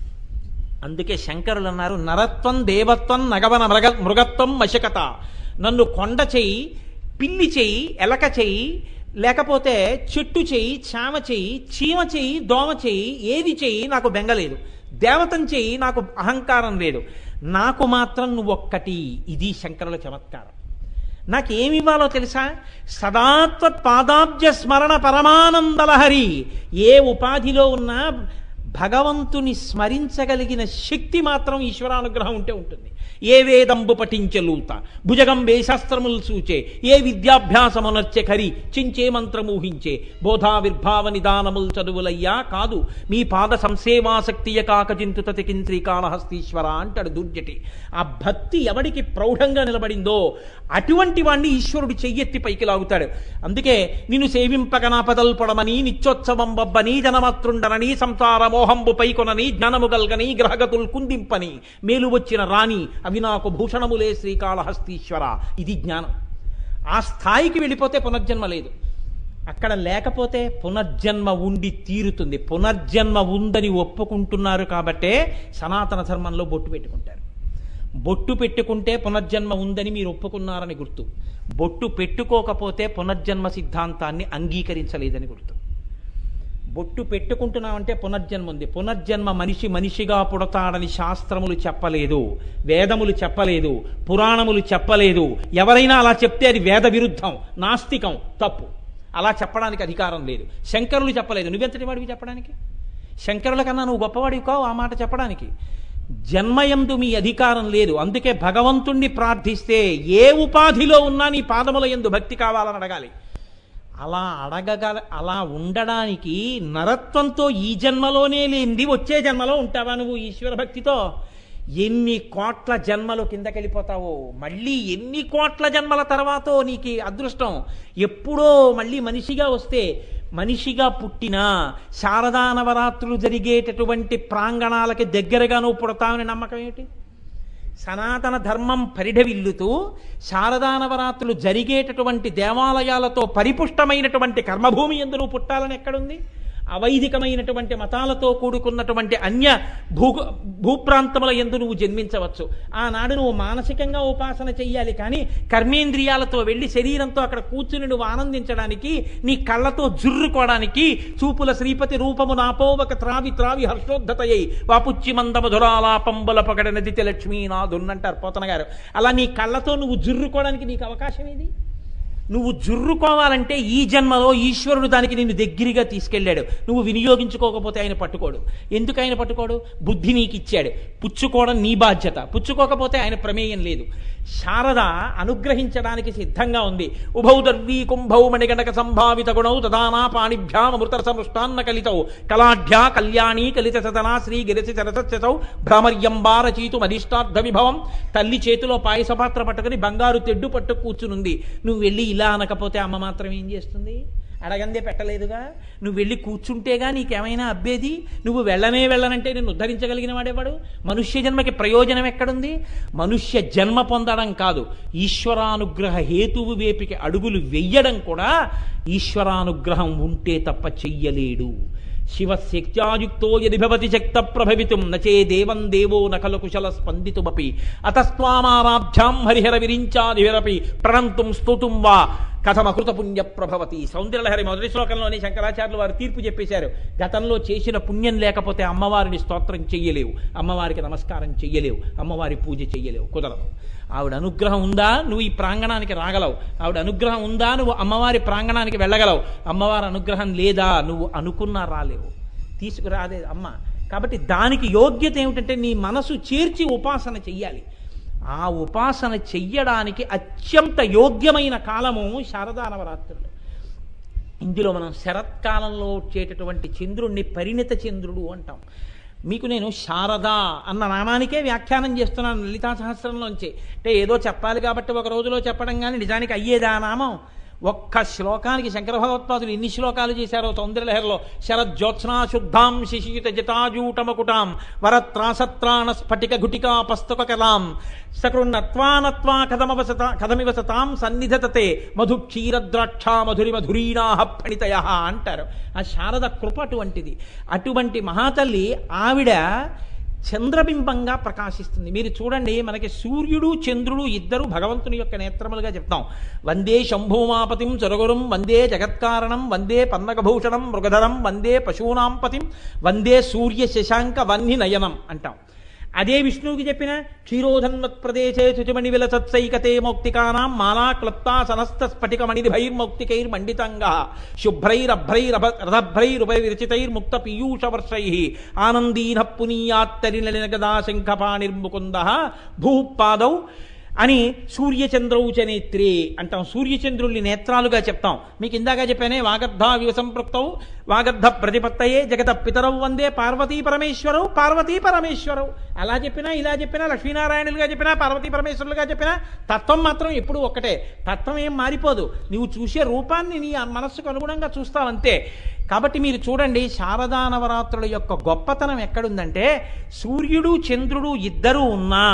అందుకే శంకరులు అన్నారు నరత్వం దేవత్వం నగవన మృగ మృగత్వం మశకత నన్ను కొండ చెయ్యి పిల్లి చెయ్యి ఎలక చెయ్యి లేకపోతే చెట్టు చెయ్యి చామ చెయ్యి చీమ చెయ్యి దోమ చెయ్యి ఏది చెయ్యి నాకు బెంగలేదు దేవతం చెయ్యి నాకు అహంకారం లేదు నాకు మాత్రం నువ్వు ఒక్కటి ఇది శంకరుల చమత్కారం నాకేమివ్వాలో తెలుసా సదాత్వ పాదాబ్జ స్మరణ పరమానందలహరి ఏ ఉపాధిలో ఉన్నా భగవంతుని స్మరించగలిగిన శక్తి మాత్రం ఈశ్వరానుగ్రహం ఉంటే ఉంటుంది ఏ వేదంబు పఠించలూత భుజగం వే శాస్త్రములు సూచే ఏ విద్యాభ్యాసమునర్చె ఖరి చించే మంత్రమూహించే బోధావిర్భావ నిదానములు చదువులయ్యా కాదు మీ పాద సంసేవాసక్తియ కాకజింతు తతికిన్ శ్రీకాళహస్తీశ్వర అంటాడు దుర్జటి ఆ భక్తి ఎవడికి ప్రౌఢంగా నిలబడిందో అటువంటి వాణ్ణి ఈశ్వరుడు చెయ్యెత్తి పైకి లాగుతాడు అందుకే నిన్ను సేవింపక నాపదల్పడమని నిత్యోత్సవం బబ్బని జనమాతృండనని సంసార మోహంబు పైకొనని జ్ఞానము గల్గని గ్రహగతుల్ కుందింపని మేలు వచ్చిన రాణి అవి నాకు భూషణములే శ్రీకాళహస్తీశ్వర ఇది జ్ఞానం ఆ స్థాయికి వెళ్ళిపోతే పునర్జన్మ లేదు అక్కడ లేకపోతే పునర్జన్మ ఉండి తీరుతుంది పునర్జన్మ ఉందని ఒప్పుకుంటున్నారు కాబట్టే సనాతన ధర్మంలో బొట్టు పెట్టుకుంటారు బొట్టు పెట్టుకుంటే పునర్జన్మ ఉందని మీరు ఒప్పుకున్నారని గుర్తు బొట్టు పెట్టుకోకపోతే పునర్జన్మ సిద్ధాంతాన్ని అంగీకరించలేదని గుర్తు బొట్టు పెట్టుకుంటున్నామంటే పునర్జన్మ ఉంది పునర్జన్మ మనిషి మనిషిగా పుడతాడని శాస్త్రములు చెప్పలేదు వేదములు చెప్పలేదు పురాణములు చెప్పలేదు ఎవరైనా అలా చెప్తే అది వేద విరుద్ధం నాస్తికం తప్పు అలా చెప్పడానికి అధికారం లేదు శంకరులు చెప్పలేదు నువ్వెంతటి వాడివి చెప్పడానికి శంకరుల కన్నా నువ్వు గొప్పవాడివి కావు ఆ మాట చెప్పడానికి జన్మయందు మీ అధికారం లేదు అందుకే భగవంతుణ్ణి ప్రార్థిస్తే ఏ ఉపాధిలో ఉన్నా నీ పాదముల ఎందు భక్తి కావాలని అడగాలి అలా అడగగల అలా ఉండడానికి నరత్వంతో ఈ జన్మలోనే లేనిది వచ్చే జన్మలో ఉంటావా నువ్వు ఈశ్వర భక్తితో ఎన్ని కోట్ల జన్మలు కిందకెళ్ళిపోతావో మళ్ళీ ఎన్ని కోట్ల జన్మల తర్వాతో నీకు అదృష్టం ఎప్పుడో మళ్ళీ మనిషిగా వస్తే మనిషిగా పుట్టిన శారదా నవరాత్రులు జరిగేటటువంటి ప్రాంగణాలకి దగ్గరగా నువ్వు పుడతావని నమ్మకం ఏమిటి సనాతన ధర్మం పరిఢవిల్లుతూ శారదా నవరాత్రులు జరిగేటటువంటి దేవాలయాలతో పరిపుష్టమైనటువంటి కర్మభూమి ఎందు నువ్వు పుట్టాలని ఎక్కడుంది అవైదికమైనటువంటి మతాలతో కూడుకున్నటువంటి అన్య భూ భూప్రాంతముల ఎందు నువ్వు జన్మించవచ్చు ఆనాడు నువ్వు మానసికంగా ఉపాసన చెయ్యాలి కానీ కర్మేంద్రియాలతో వెళ్ళి శరీరంతో అక్కడ కూర్చుని నువ్వు ఆనందించడానికి నీ కళ్ళతో జుర్రుకోవడానికి చూపుల శ్రీపతి రూపము నాపోవక త్రావి త్రావి హర్షోద్ధతయ్యి వాపుచ్చి మందమధురాలాపంబుల పగడ నదితి లక్ష్మీనాథున్నంటారు పోతన గారు అలా నీ కళ్ళతో నువ్వు జుర్రుకోవడానికి నీకు అవకాశం ఏది నువ్వు జుర్రుకోవాలంటే ఈ జన్మలో ఈశ్వరుడు దానికి నిన్ను దగ్గరగా తీసుకెళ్ళాడు నువ్వు వినియోగించుకోకపోతే ఆయన పట్టుకోడు ఎందుకు ఆయన పట్టుకోడు బుద్ధి నీకు ఇచ్చాడు పుచ్చుకోవడం నీ బాధ్యత పుచ్చుకోకపోతే ఆయన ప్రమేయం లేదు శారద అనుగ్రహించడానికి సిద్ధంగా ఉంది ఉభౌ దర్వీ కుంభౌ మణిగణక సంభావిత గుణౌ తదానా పాణిభ్యామృత సమృష్టాన్న కలితౌ కళాఢ్యా కళ్యాణీ కలిత సదనా శ్రీ గిరసి చరసౌ భ్రమర్యంబారచీతు మధిష్టార్థ విభవం తల్లి చేతిలో పాయస పాత్ర పట్టుకుని బంగారు తెడ్డు పట్టు కూర్చునుంది నువ్వు వెళ్ళి ఇలా అనకపోతే అమ్మ మాత్రం ఏం చేస్తుంది అడగందే పెట్టలేదుగా నువ్వు వెళ్ళి కూర్చుంటేగా నీకేమైనా అబ్బేది నువ్వు వెళ్ళనే వెళ్ళనంటే నేను ఉద్ధరించగలిగిన వాడేవాడు మనుష్య జన్మకి ప్రయోజనం ఎక్కడుంది మనుష్య జన్మ పొందడం కాదు ఈశ్వరానుగ్రహ హేతువు వేపికి అడుగులు వెయ్యడం కూడా ఈశ్వరానుగ్రహం ఉంటే తప్ప చెయ్యలేడు శివశక్త్యాయుక్తో యది భవతి శక్త ప్రభవితుం నచే దేవం దేవో నకల కుశల స్పందితుమపి అతస్వామారాభ్యాం హరిహర విరించాదిరపి ప్రణంతుం స్తుతుం వా కథమకృత పుణ్య ప్రభవతి సౌందర్యలహరి మొదటి శ్లోకంలోనే శంకరాచార్యులు వారు తీర్పు చెప్పేశారు గతంలో చేసిన పుణ్యం లేకపోతే అమ్మవారిని స్తోత్రం చెయ్యలేవు అమ్మవారికి నమస్కారం చెయ్యలేవు అమ్మవారి పూజ చెయ్యలేవు కుదరదు ఆవిడ అనుగ్రహం ఉందా నువ్వు ఈ ప్రాంగణానికి రాగలవు ఆవిడ అనుగ్రహం ఉందా నువ్వు అమ్మవారి ప్రాంగణానికి వెళ్ళగలవు అమ్మవారి అనుగ్రహం లేదా నువ్వు అనుకున్నా రాలేవు తీసుకురాదే అమ్మ కాబట్టి దానికి యోగ్యత ఏమిటంటే నీ మనసు చేర్చి ఉపాసన చెయ్యాలి ఆ ఉపాసన చెయ్యడానికి అత్యంత యోగ్యమైన కాలము శారదా నవరాత్రులు ఇందులో మనం శరత్కాలంలో వచ్చేటటువంటి చంద్రుణ్ణి పరిణిత చంద్రుడు అంటాం మీకు నేను శారద అన్న నామానికే వ్యాఖ్యానం చేస్తున్నాను లలితా సహస్రంలోంచి అంటే ఏదో చెప్పాలి కాబట్టి ఒక రోజులో చెప్పడం కానీ నిజానికి అయ్యేదా నామం ఒక్క శ్లోకానికి శంకర భగవత్పాదులు ఎన్ని శ్లోకాలు చేశారో సౌందర్యలహరిలో శరజ్యోత్స్నా శుద్ధాం శిశియుత జటాజూటమకుటాం వరత్రాసత్రాణ స్ఫటిక గుటికా పస్తక కలాం సకృన్నత్వానత్వా కథమవసత కథమివసతాం సన్నిధతతే మధు క్షీరద్రాక్ష మధురి మధురీణా ఫణితయ అంటారు ఆ శారద కృప అటువంటిది అటువంటి మహాతల్లి ఆవిడ చంద్రబింబంగా ప్రకాశిస్తుంది మీరు చూడండి మనకి సూర్యుడు చంద్రుడు ఇద్దరు భగవంతుని యొక్క నేత్రములుగా చెప్తాం వందే శంభూమాపతిం చొరగురం వందే జగత్కారణం వందే పన్నగభూషణం మృగధరం వందే పశూనాంపతిం వందే సూర్య శశాంక వన్ని నయనం అంటాం అదే విష్ణువుకి చెప్పిన క్షీరోధన్మత్ ప్రదేశే శుచిమణి విలసత్సైకతే మౌక్తికానాం మాలా క్లప్తా సనస్త స్ఫటిక మణిభైర్మౌక్తికైర్మండితంగా శుభ్రైరభ్రైరభ రథభ్రైరుభయ విరచితైర్ముక్త పీయూష వర్షై ఆనందీన పునీయాత్తరినలిన గదా శంఖపాణిర్ముకుంద భూపాదౌ అని సూర్యచంద్రౌ చ నేత్రే అంటాం సూర్యచంద్రుల్ని నేత్రాలుగా చెప్తాం మీకు ఇందాక చెప్పానే వాగర్ధ వివసంపృక్తౌ వాగర్ధ ప్రతిపత్తయే జగత పితరౌ వందే పార్వతీ పరమేశ్వరౌ పార్వతీ పరమేశ్వరౌ అలా చెప్పినా ఇలా చెప్పినా లక్ష్మీనారాయణులుగా చెప్పినా పార్వతీ పరమేశ్వరులుగా చెప్పినా తత్వం మాత్రం ఎప్పుడూ ఒక్కటే తత్వం ఏం మారిపోదు నువ్వు చూసే రూపాన్ని నీ మనస్సుకు అనుగుణంగా చూస్తావంతే కాబట్టి మీరు చూడండి శారదా నవరాత్రుల యొక్క గొప్పతనం ఎక్కడుందంటే సూర్యుడు చంద్రుడు ఇద్దరూ ఉన్నా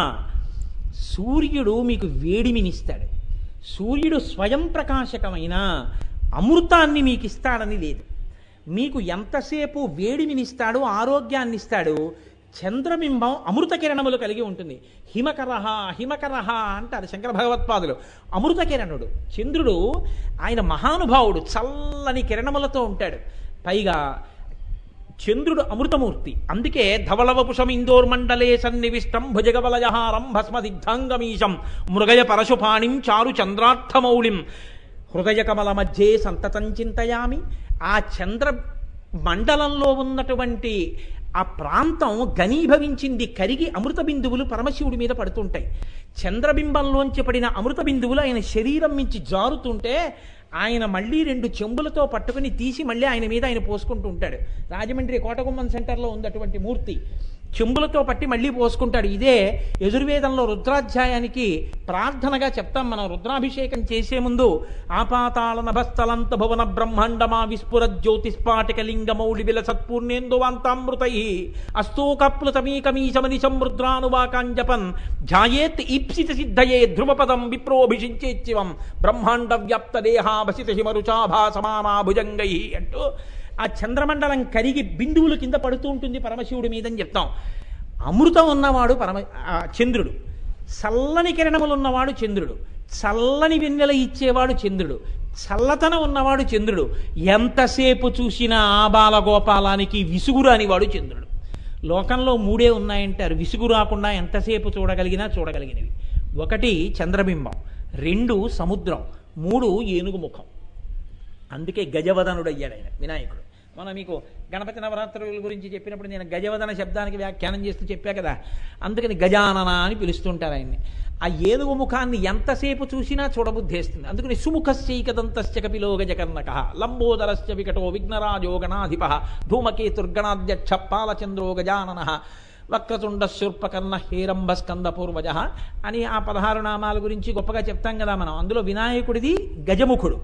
సూర్యుడు మీకు వేడిమినిస్తాడు సూర్యుడు స్వయం ప్రకాశకమైన అమృతాన్ని మీకు ఇస్తాడని లేదు మీకు ఎంతసేపు వేడిమినిస్తాడు ఆరోగ్యాన్ని ఇస్తాడు చంద్రబింబం అమృత కిరణములు కలిగి ఉంటుంది హిమకరహ హిమకరహ అంటారు శంకర భగవత్పాదులు అమృత కిరణుడు చంద్రుడు ఆయన మహానుభావుడు చల్లని కిరణములతో ఉంటాడు పైగా చంద్రుడు అమృతమూర్తి అందుకే ధవళవపుషం ఇందోర్మండలే సన్నివిష్టం భుజగవలయహారం భస్మదిగ్ధాంగమీశం మృగయ పరశుపాణిం చారు చంద్రార్థమౌళిం హృదయ కమల మధ్యే సంతతం చింతయామి ఆ చంద్ర మండలంలో ఉన్నటువంటి ఆ ప్రాంతం ఘనీభవించింది కరిగి అమృత బిందువులు పరమశివుడి మీద పడుతుంటాయి చంద్రబింబంలోంచి పడిన అమృత బిందువులు ఆయన శరీరం మించి జారుతుంటే ఆయన మళ్ళీ రెండు చెంబులతో పట్టుకుని తీసి మళ్ళీ ఆయన మీద ఆయన పోసుకుంటూ ఉంటాడు రాజమండ్రి కోటగుమ్మం సెంటర్లో ఉంది అటువంటి మూర్తి చెంబులతో పట్టి మళ్ళీ పోసుకుంటాడు ఇదే యజుర్వేదంలో రుద్రాధ్యాయానికి ప్రార్థనగా చెప్తాం మనం రుద్రాభిషేకం చేసే ముందు ఆపాతాళ నభస్థలంత భువన బ్రహ్మాండమా విస్ఫుర జ్యోతిస్పాటిక లింగమౌళి విల సత్పూర్ణేందువాంతామృతై అస్తోకప్లుతమీకమీశమనిశం రుద్రానువాకాంజపన్ ధ్యాయేత్ ఈప్సిత సిద్ధయే ధ్రువపదం విప్రోభిషించేత్యవం బ్రహ్మాండ వ్యాప్త దేహాభసిత హిమరుచాభా సమానా భుజంగై అంటూ ఆ చంద్రమండలం కరిగి బిందువులు కింద పడుతూ ఉంటుంది పరమశివుడి మీదని చెప్తాం అమృతం ఉన్నవాడు పరమ ఆ చంద్రుడు చల్లని కిరణములు ఉన్నవాడు చంద్రుడు చల్లని వెన్నెల ఇచ్చేవాడు చంద్రుడు చల్లతనం ఉన్నవాడు చంద్రుడు ఎంతసేపు చూసినా ఆబాల గోపాలానికి విసుగురానివాడు చంద్రుడు లోకంలో మూడే ఉన్నాయంటారు విసుగు రాకుండా ఎంతసేపు చూడగలిగినా చూడగలిగినవి ఒకటి చంద్రబింబం రెండు సముద్రం మూడు ఏనుగు ముఖం అందుకే గజవదనుడు అయ్యాడు ఆయన వినాయకుడు మనం మీకు గణపతి నవరాత్రుల గురించి చెప్పినప్పుడు నేను గజవదన శబ్దానికి వ్యాఖ్యానం చేస్తూ చెప్పా కదా అందుకని గజానన అని పిలుస్తుంటారు ఆయన్ని ఆ ఏనుగు ముఖాన్ని ఎంతసేపు చూసినా చూడబుద్ధేస్తుంది అందుకని సుముఖశ్చైకదంతశ్చ కపిలో గజకర్ణక లంబోదరశ్చ వికటో విఘ్నరాజో గణాధిప ధూమకేతుర్గణాధ్యక్ష పాలచంద్రో గజానన వక్రతుండ శూర్పకర్ణ హేరంబ స్కంద పూర్వజ అని ఆ పదహారు నామాల గురించి గొప్పగా చెప్తాం కదా మనం అందులో వినాయకుడిది గజముఖుడు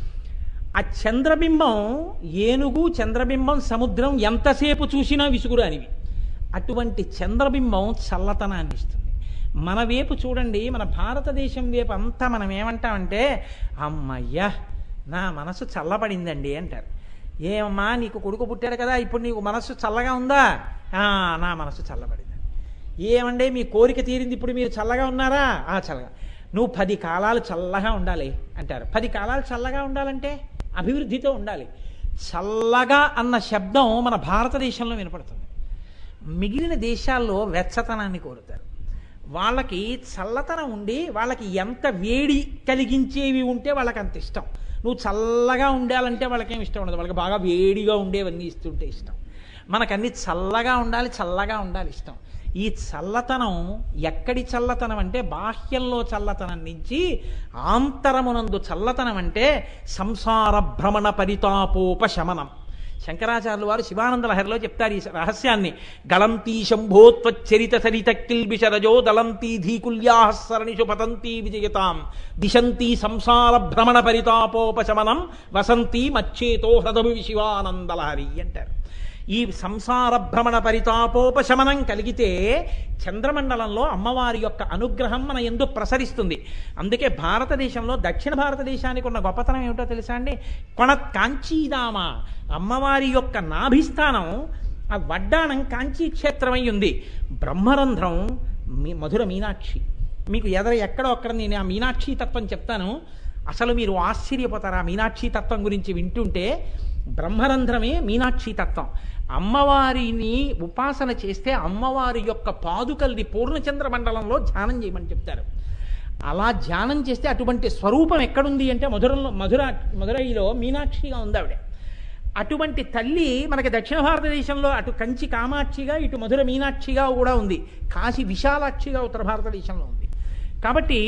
ఆ చంద్రబింబం ఏనుగు చంద్రబింబం సముద్రం ఎంతసేపు చూసినా విసుగురానివి అటువంటి చంద్రబింబం చల్లతనాన్ని ఇస్తుంది మన వైపు చూడండి మన భారతదేశం వైపు అంతా మనం ఏమంటామంటే అమ్మయ్యా నా మనసు చల్లబడిందండి అంటారు ఏమమ్మా నీకు కొడుకు పుట్టాడు కదా ఇప్పుడు నీకు మనస్సు చల్లగా ఉందా "ఆ, నా మనసు చల్లబడింది ఏమండి మీ కోరిక తీరింది ఇప్పుడు మీరు చల్లగా ఉన్నారా ఆ చల్లగా నువ్వు పది కాలాలు చల్లగా ఉండాలి అంటారు పది కాలాలు చల్లగా ఉండాలంటే అభివృద్ధితో ఉండాలి చల్లగా అన్న శబ్దం మన భారతదేశంలో వినపడుతుంది మిగిలిన దేశాల్లో వెచ్చతనాన్ని కోరుతారు వాళ్ళకి చల్లతనం ఉండి వాళ్ళకి ఎంత వేడి కలిగించేవి ఉంటే వాళ్ళకి అంత ఇష్టం నువ్వు చల్లగా ఉండాలంటే వాళ్ళకేం ఇష్టం ఉండదు వాళ్ళకి బాగా వేడిగా ఉండేవన్నీ ఇస్తుంటే ఇష్టం మనకన్నీ చల్లగా ఉండాలి చల్లగా ఉండాలి ఇష్టం ఈ చల్లతనం ఎక్కడి చల్లతనం అంటే బాహ్యంలో చల్లతనం నుంచి ఆంతరమునందు చల్లతనం అంటే సంసార భ్రమణ పరితాపోపశమనం శంకరాచార్యులు వారు శివానంద లహరిలో చెప్తారు ఈ రహస్యాన్ని గళంతీ శంభోత్వచ్చరిత సరిత కిల్బిషరజో దళంతీ ధీకుల్యాహస్సరణిషు పతంతీ విజయతాం దిశంతి సంసార భ్రమణ పరితాపోపశమనం వసంతి మచ్చేతో హ్రదభి శివానందలహరి అంటారు ఈ సంసార భ్రమణ పరితాపోపశమనం కలిగితే చంద్రమండలంలో అమ్మవారి యొక్క అనుగ్రహం మన ఎందు ప్రసరిస్తుంది అందుకే భారతదేశంలో దక్షిణ భారతదేశానికి ఉన్న గొప్పతనం ఏమిటో తెలుసా అండి కొణ కాంచీదామ అమ్మవారి యొక్క నాభిస్థానం ఆ వడ్డాణం కాంచీ క్షేత్రమై ఉంది బ్రహ్మరంధ్రం మీ మధుర మీనాక్షి మీకు ఎదర ఎక్కడో అక్కడ నేను ఆ మీనాక్షి తత్వం చెప్తాను అసలు మీరు ఆశ్చర్యపోతారు ఆ మీనాక్షి తత్వం గురించి వింటుంటే బ్రహ్మరంధ్రమే మీనాక్షి తత్వం అమ్మవారిని ఉపాసన చేస్తే అమ్మవారి యొక్క పాదుకల్ని పూర్ణచంద్ర మండలంలో ధ్యానం చేయమని చెప్తారు అలా ధ్యానం చేస్తే అటువంటి స్వరూపం ఎక్కడుంది అంటే మధురంలో మధుర మధురైలో మీనాక్షిగా ఉంది ఆవిడ అటువంటి తల్లి మనకి దక్షిణ భారతదేశంలో అటు కంచి కామాక్షిగా ఇటు మధుర మీనాక్షిగా కూడా ఉంది కాశీ విశాలాక్షిగా ఉత్తర భారతదేశంలో ఉంది కాబట్టి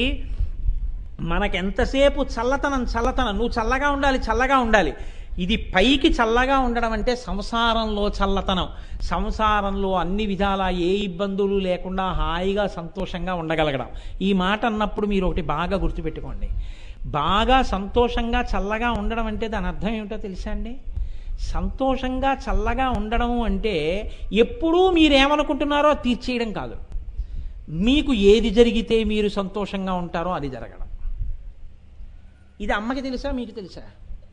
మనకెంతసేపు చల్లతనం చల్లతనం నువ్వు చల్లగా ఉండాలి చల్లగా ఉండాలి ఇది పైకి చల్లగా ఉండడం అంటే సంసారంలో చల్లతనం సంసారంలో అన్ని విధాల ఏ ఇబ్బందులు లేకుండా హాయిగా సంతోషంగా ఉండగలగడం ఈ మాట అన్నప్పుడు మీరు ఒకటి బాగా గుర్తుపెట్టుకోండి బాగా సంతోషంగా చల్లగా ఉండడం అంటే దాని అర్థం ఏమిటో తెలుసా అండి సంతోషంగా చల్లగా ఉండడం అంటే ఎప్పుడూ మీరేమనుకుంటున్నారో అది తీర్చేయడం కాదు మీకు ఏది జరిగితే మీరు సంతోషంగా ఉంటారో అది జరగడం ఇది అమ్మకి తెలుసా మీకు తెలుసా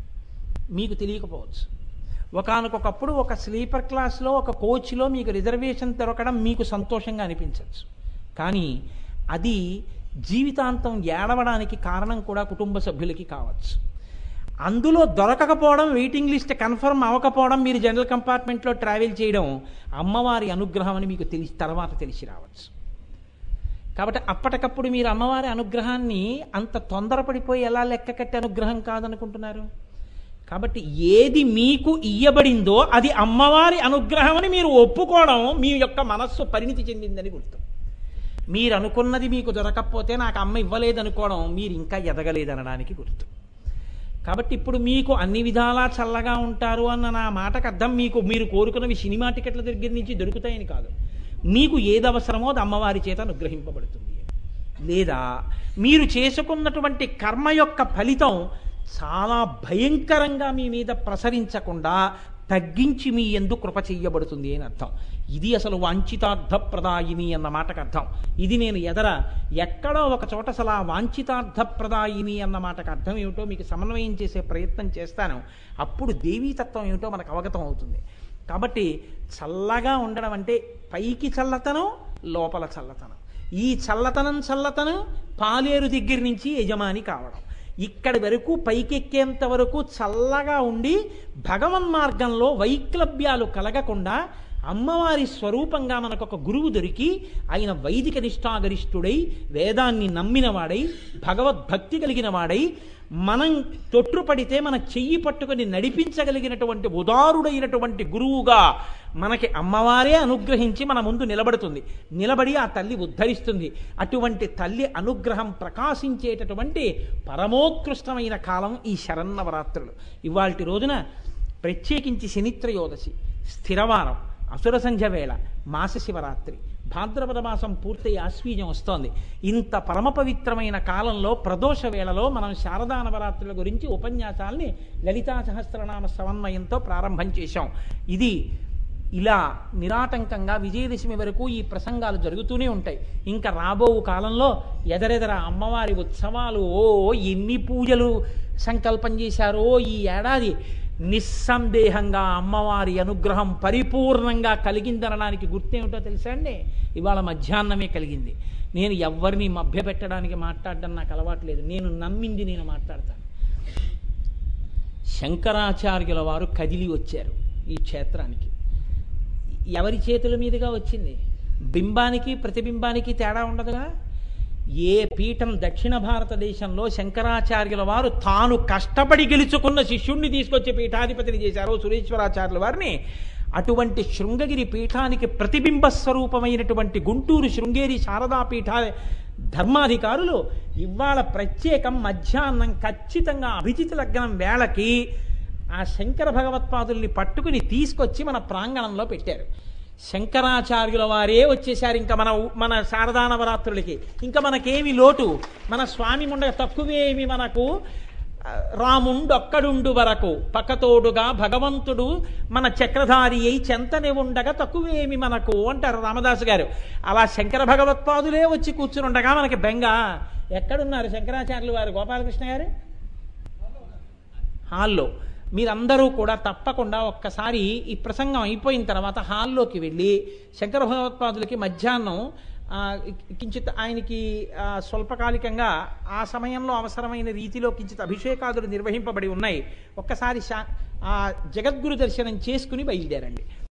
మీకు తెలియకపోవచ్చు ఒకనకొకప్పుడు ఒక స్లీపర్ క్లాస్లో ఒక కోచ్లో మీకు రిజర్వేషన్ దొరకడం మీకు సంతోషంగా అనిపించవచ్చు కానీ అది జీవితాంతం ఏడవడానికి కారణం కూడా కుటుంబ సభ్యులకి కావచ్చు అందులో దొరకకపోవడం వెయిటింగ్ లిస్ట్ కన్ఫర్మ్ అవ్వకపోవడం మీరు జనరల్ కంపార్ట్మెంట్లో ట్రావెల్ చేయడం అమ్మవారి అనుగ్రహం అని మీకు తెలిసి తర్వాత తెలిసి రావచ్చు కాబట్టి అప్పటికప్పుడు మీరు అమ్మవారి అనుగ్రహాన్ని అంత తొందరపడిపోయి ఎలా లెక్క కట్టి అనుగ్రహం కాదనుకుంటున్నారు కాబట్టి ఏది మీకు ఇయ్యబడిందో అది అమ్మవారి అనుగ్రహం అని మీరు ఒప్పుకోవడం మీ యొక్క మనస్సు పరిణితి చెందిందని గుర్తు మీరు అనుకున్నది మీకు దొరకకపోతే నాకు అమ్మ ఇవ్వలేదనుకోవడం మీరు ఇంకా ఎదగలేదనడానికి గుర్తు కాబట్టి ఇప్పుడు మీకు అన్ని విధాలా చల్లగా ఉంటారు అన్న నా మాటకు అర్థం మీకు మీరు కోరుకున్నవి సినిమా టికెట్ల దగ్గర నుంచి దొరుకుతాయని కాదు మీకు ఏది అవసరమో అది అమ్మవారి చేత అనుగ్రహింపబడుతుంది లేదా మీరు చేసుకున్నటువంటి కర్మ యొక్క ఫలితం చాలా భయంకరంగా మీ మీద ప్రసరించకుండా తగ్గించి మీ ఎందు కృప చెయ్యబడుతుంది అని అర్థం ఇది అసలు వాంఛితార్థప్రదాయిని అన్న మాటకు అర్థం ఇది నేను ఎదర ఎక్కడో ఒక చోట అసలు ఆ వాంఛితార్థప్రదాయిని అన్న మాటకు అర్థం ఏమిటో మీకు సమన్వయం చేసే ప్రయత్నం చేస్తాను అప్పుడు దేవీతత్వం ఏమిటో మనకు అవగతం అవుతుంది కాబట్టి చల్లగా ఉండడం అంటే పైకి చల్లతనం లోపల చల్లతనం ఈ చల్లతనం చల్లతనం పాలేరు దగ్గర నుంచి యజమాని కావడం ఇక్కడి వరకు పైకెక్కేంత వరకు చల్లగా ఉండి భగవన్ మార్గంలో వైక్లభ్యాలు కలగకుండా అమ్మవారి స్వరూపంగా మనకు ఒక గురువు దొరికి ఆయన వైదిక నిష్ఠాగరిష్ఠుడై వేదాన్ని నమ్మినవాడై భగవద్భక్తి కలిగిన వాడై మనం తొట్టుపడితే మన చెయ్యి పట్టుకొని నడిపించగలిగినటువంటి ఉదారుడైనటువంటి గురువుగా మనకి అమ్మవారే అనుగ్రహించి మన ముందు నిలబడుతుంది నిలబడి ఆ తల్లి ఉద్ధరిస్తుంది అటువంటి తల్లి అనుగ్రహం ప్రకాశించేటటువంటి పరమోత్కృష్టమైన కాలం ఈ శరన్నవరాత్రులు ఇవాల్టి రోజున ప్రత్యేకించి శనిత్రయోదశి స్థిరవారం అసుర సంధ్య వేళ మాస శివరాత్రి భాద్రపద మాసం పూర్తయి ఆశ్వీజం వస్తోంది ఇంత పరమ పవిత్రమైన కాలంలో ప్రదోష వేళలో మనం శారదా నవరాత్రుల గురించి ఉపన్యాసాల్ని లలితా సహస్రనామ సమన్వయంతో ప్రారంభం చేశాం ఇది ఇలా నిరాటంకంగా విజయదశమి వరకు ఈ ప్రసంగాలు జరుగుతూనే ఉంటాయి ఇంకా రాబో కాలంలో ఎదరెదర అమ్మవారి ఉత్సవాలు ఓ ఎన్ని పూజలు సంకల్పం చేశారో ఈ ఏడాది నిస్సందేహంగా అమ్మవారి అనుగ్రహం పరిపూర్ణంగా కలిగిందనడానికి గుర్తేమిటో తెలుసా అండి ఇవాళ మధ్యాహ్నమే కలిగింది నేను ఎవరిని మభ్యపెట్టడానికి మాట్లాడడం నాకు అలవాట్లేదు నేను నమ్మింది నేను మాట్లాడతాను శంకరాచార్యుల వారు కదిలి వచ్చారు ఈ క్షేత్రానికి ఎవరి చేతుల మీదుగా వచ్చింది బింబానికి ప్రతిబింబానికి తేడా ఉండదుగా ఏ పీఠం దక్షిణ భారతదేశంలో శంకరాచార్యుల వారు తాను కష్టపడి గెలుచుకున్న శిష్యుణ్ణి తీసుకొచ్చి పీఠాధిపతిని చేశారో సురేశ్వరాచార్యుల వారిని అటువంటి శృంగగిరి పీఠానికి ప్రతిబింబ స్వరూపమైనటువంటి గుంటూరు శృంగేరి శారదా పీఠ ధర్మాధికారులు ఇవాళ ప్రత్యేకం మధ్యాహ్నం ఖచ్చితంగా అభిజిత్ లగ్నం వేళకి ఆ శంకర భగవత్పాదుల్ని పట్టుకుని తీసుకొచ్చి మన ప్రాంగణంలో పెట్టారు శంకరాచార్యుల వారే వచ్చేసారు ఇంకా మన ఊ- మన శారదా నవరాత్రులకి ఇంకా మనకేమి లోటు మన స్వామి ముండగ తక్కువేమి మనకు ఆ, రాముండొక్కడుండు వరకు పక్కతోడుగా భగవంతుడు మన చక్రధారి అయి చెంతనే ఉండగా తక్కువేమి మనకు అంటారు రామదాసు గారు అలా శంకర భగవత్పాదులే వచ్చి కూర్చుని ఉండగా మనకి బెంగ ఎక్కడున్నారు శంకరాచార్యులు వారు గోపాలకృష్ణ గారు హాల్లో మీరందరూ కూడా తప్పకుండా ఒక్కసారి ఈ ప్రసంగం అయిపోయిన తర్వాత హాల్లోకి వెళ్ళి శంకర భగవత్పాదులకి మధ్యాహ్నం ఆ, కించిత్ ఆయనకి ఆ, స్వల్పకాలికంగా ఆ సమయంలో అవసరమైన రీతిలో కించిత్ అభిషేకాదులు నిర్వహింపబడి ఉన్నాయి ఒక్కసారి శా ఆ జగద్గురు దర్శనం చేసుకుని బయలుదేరండి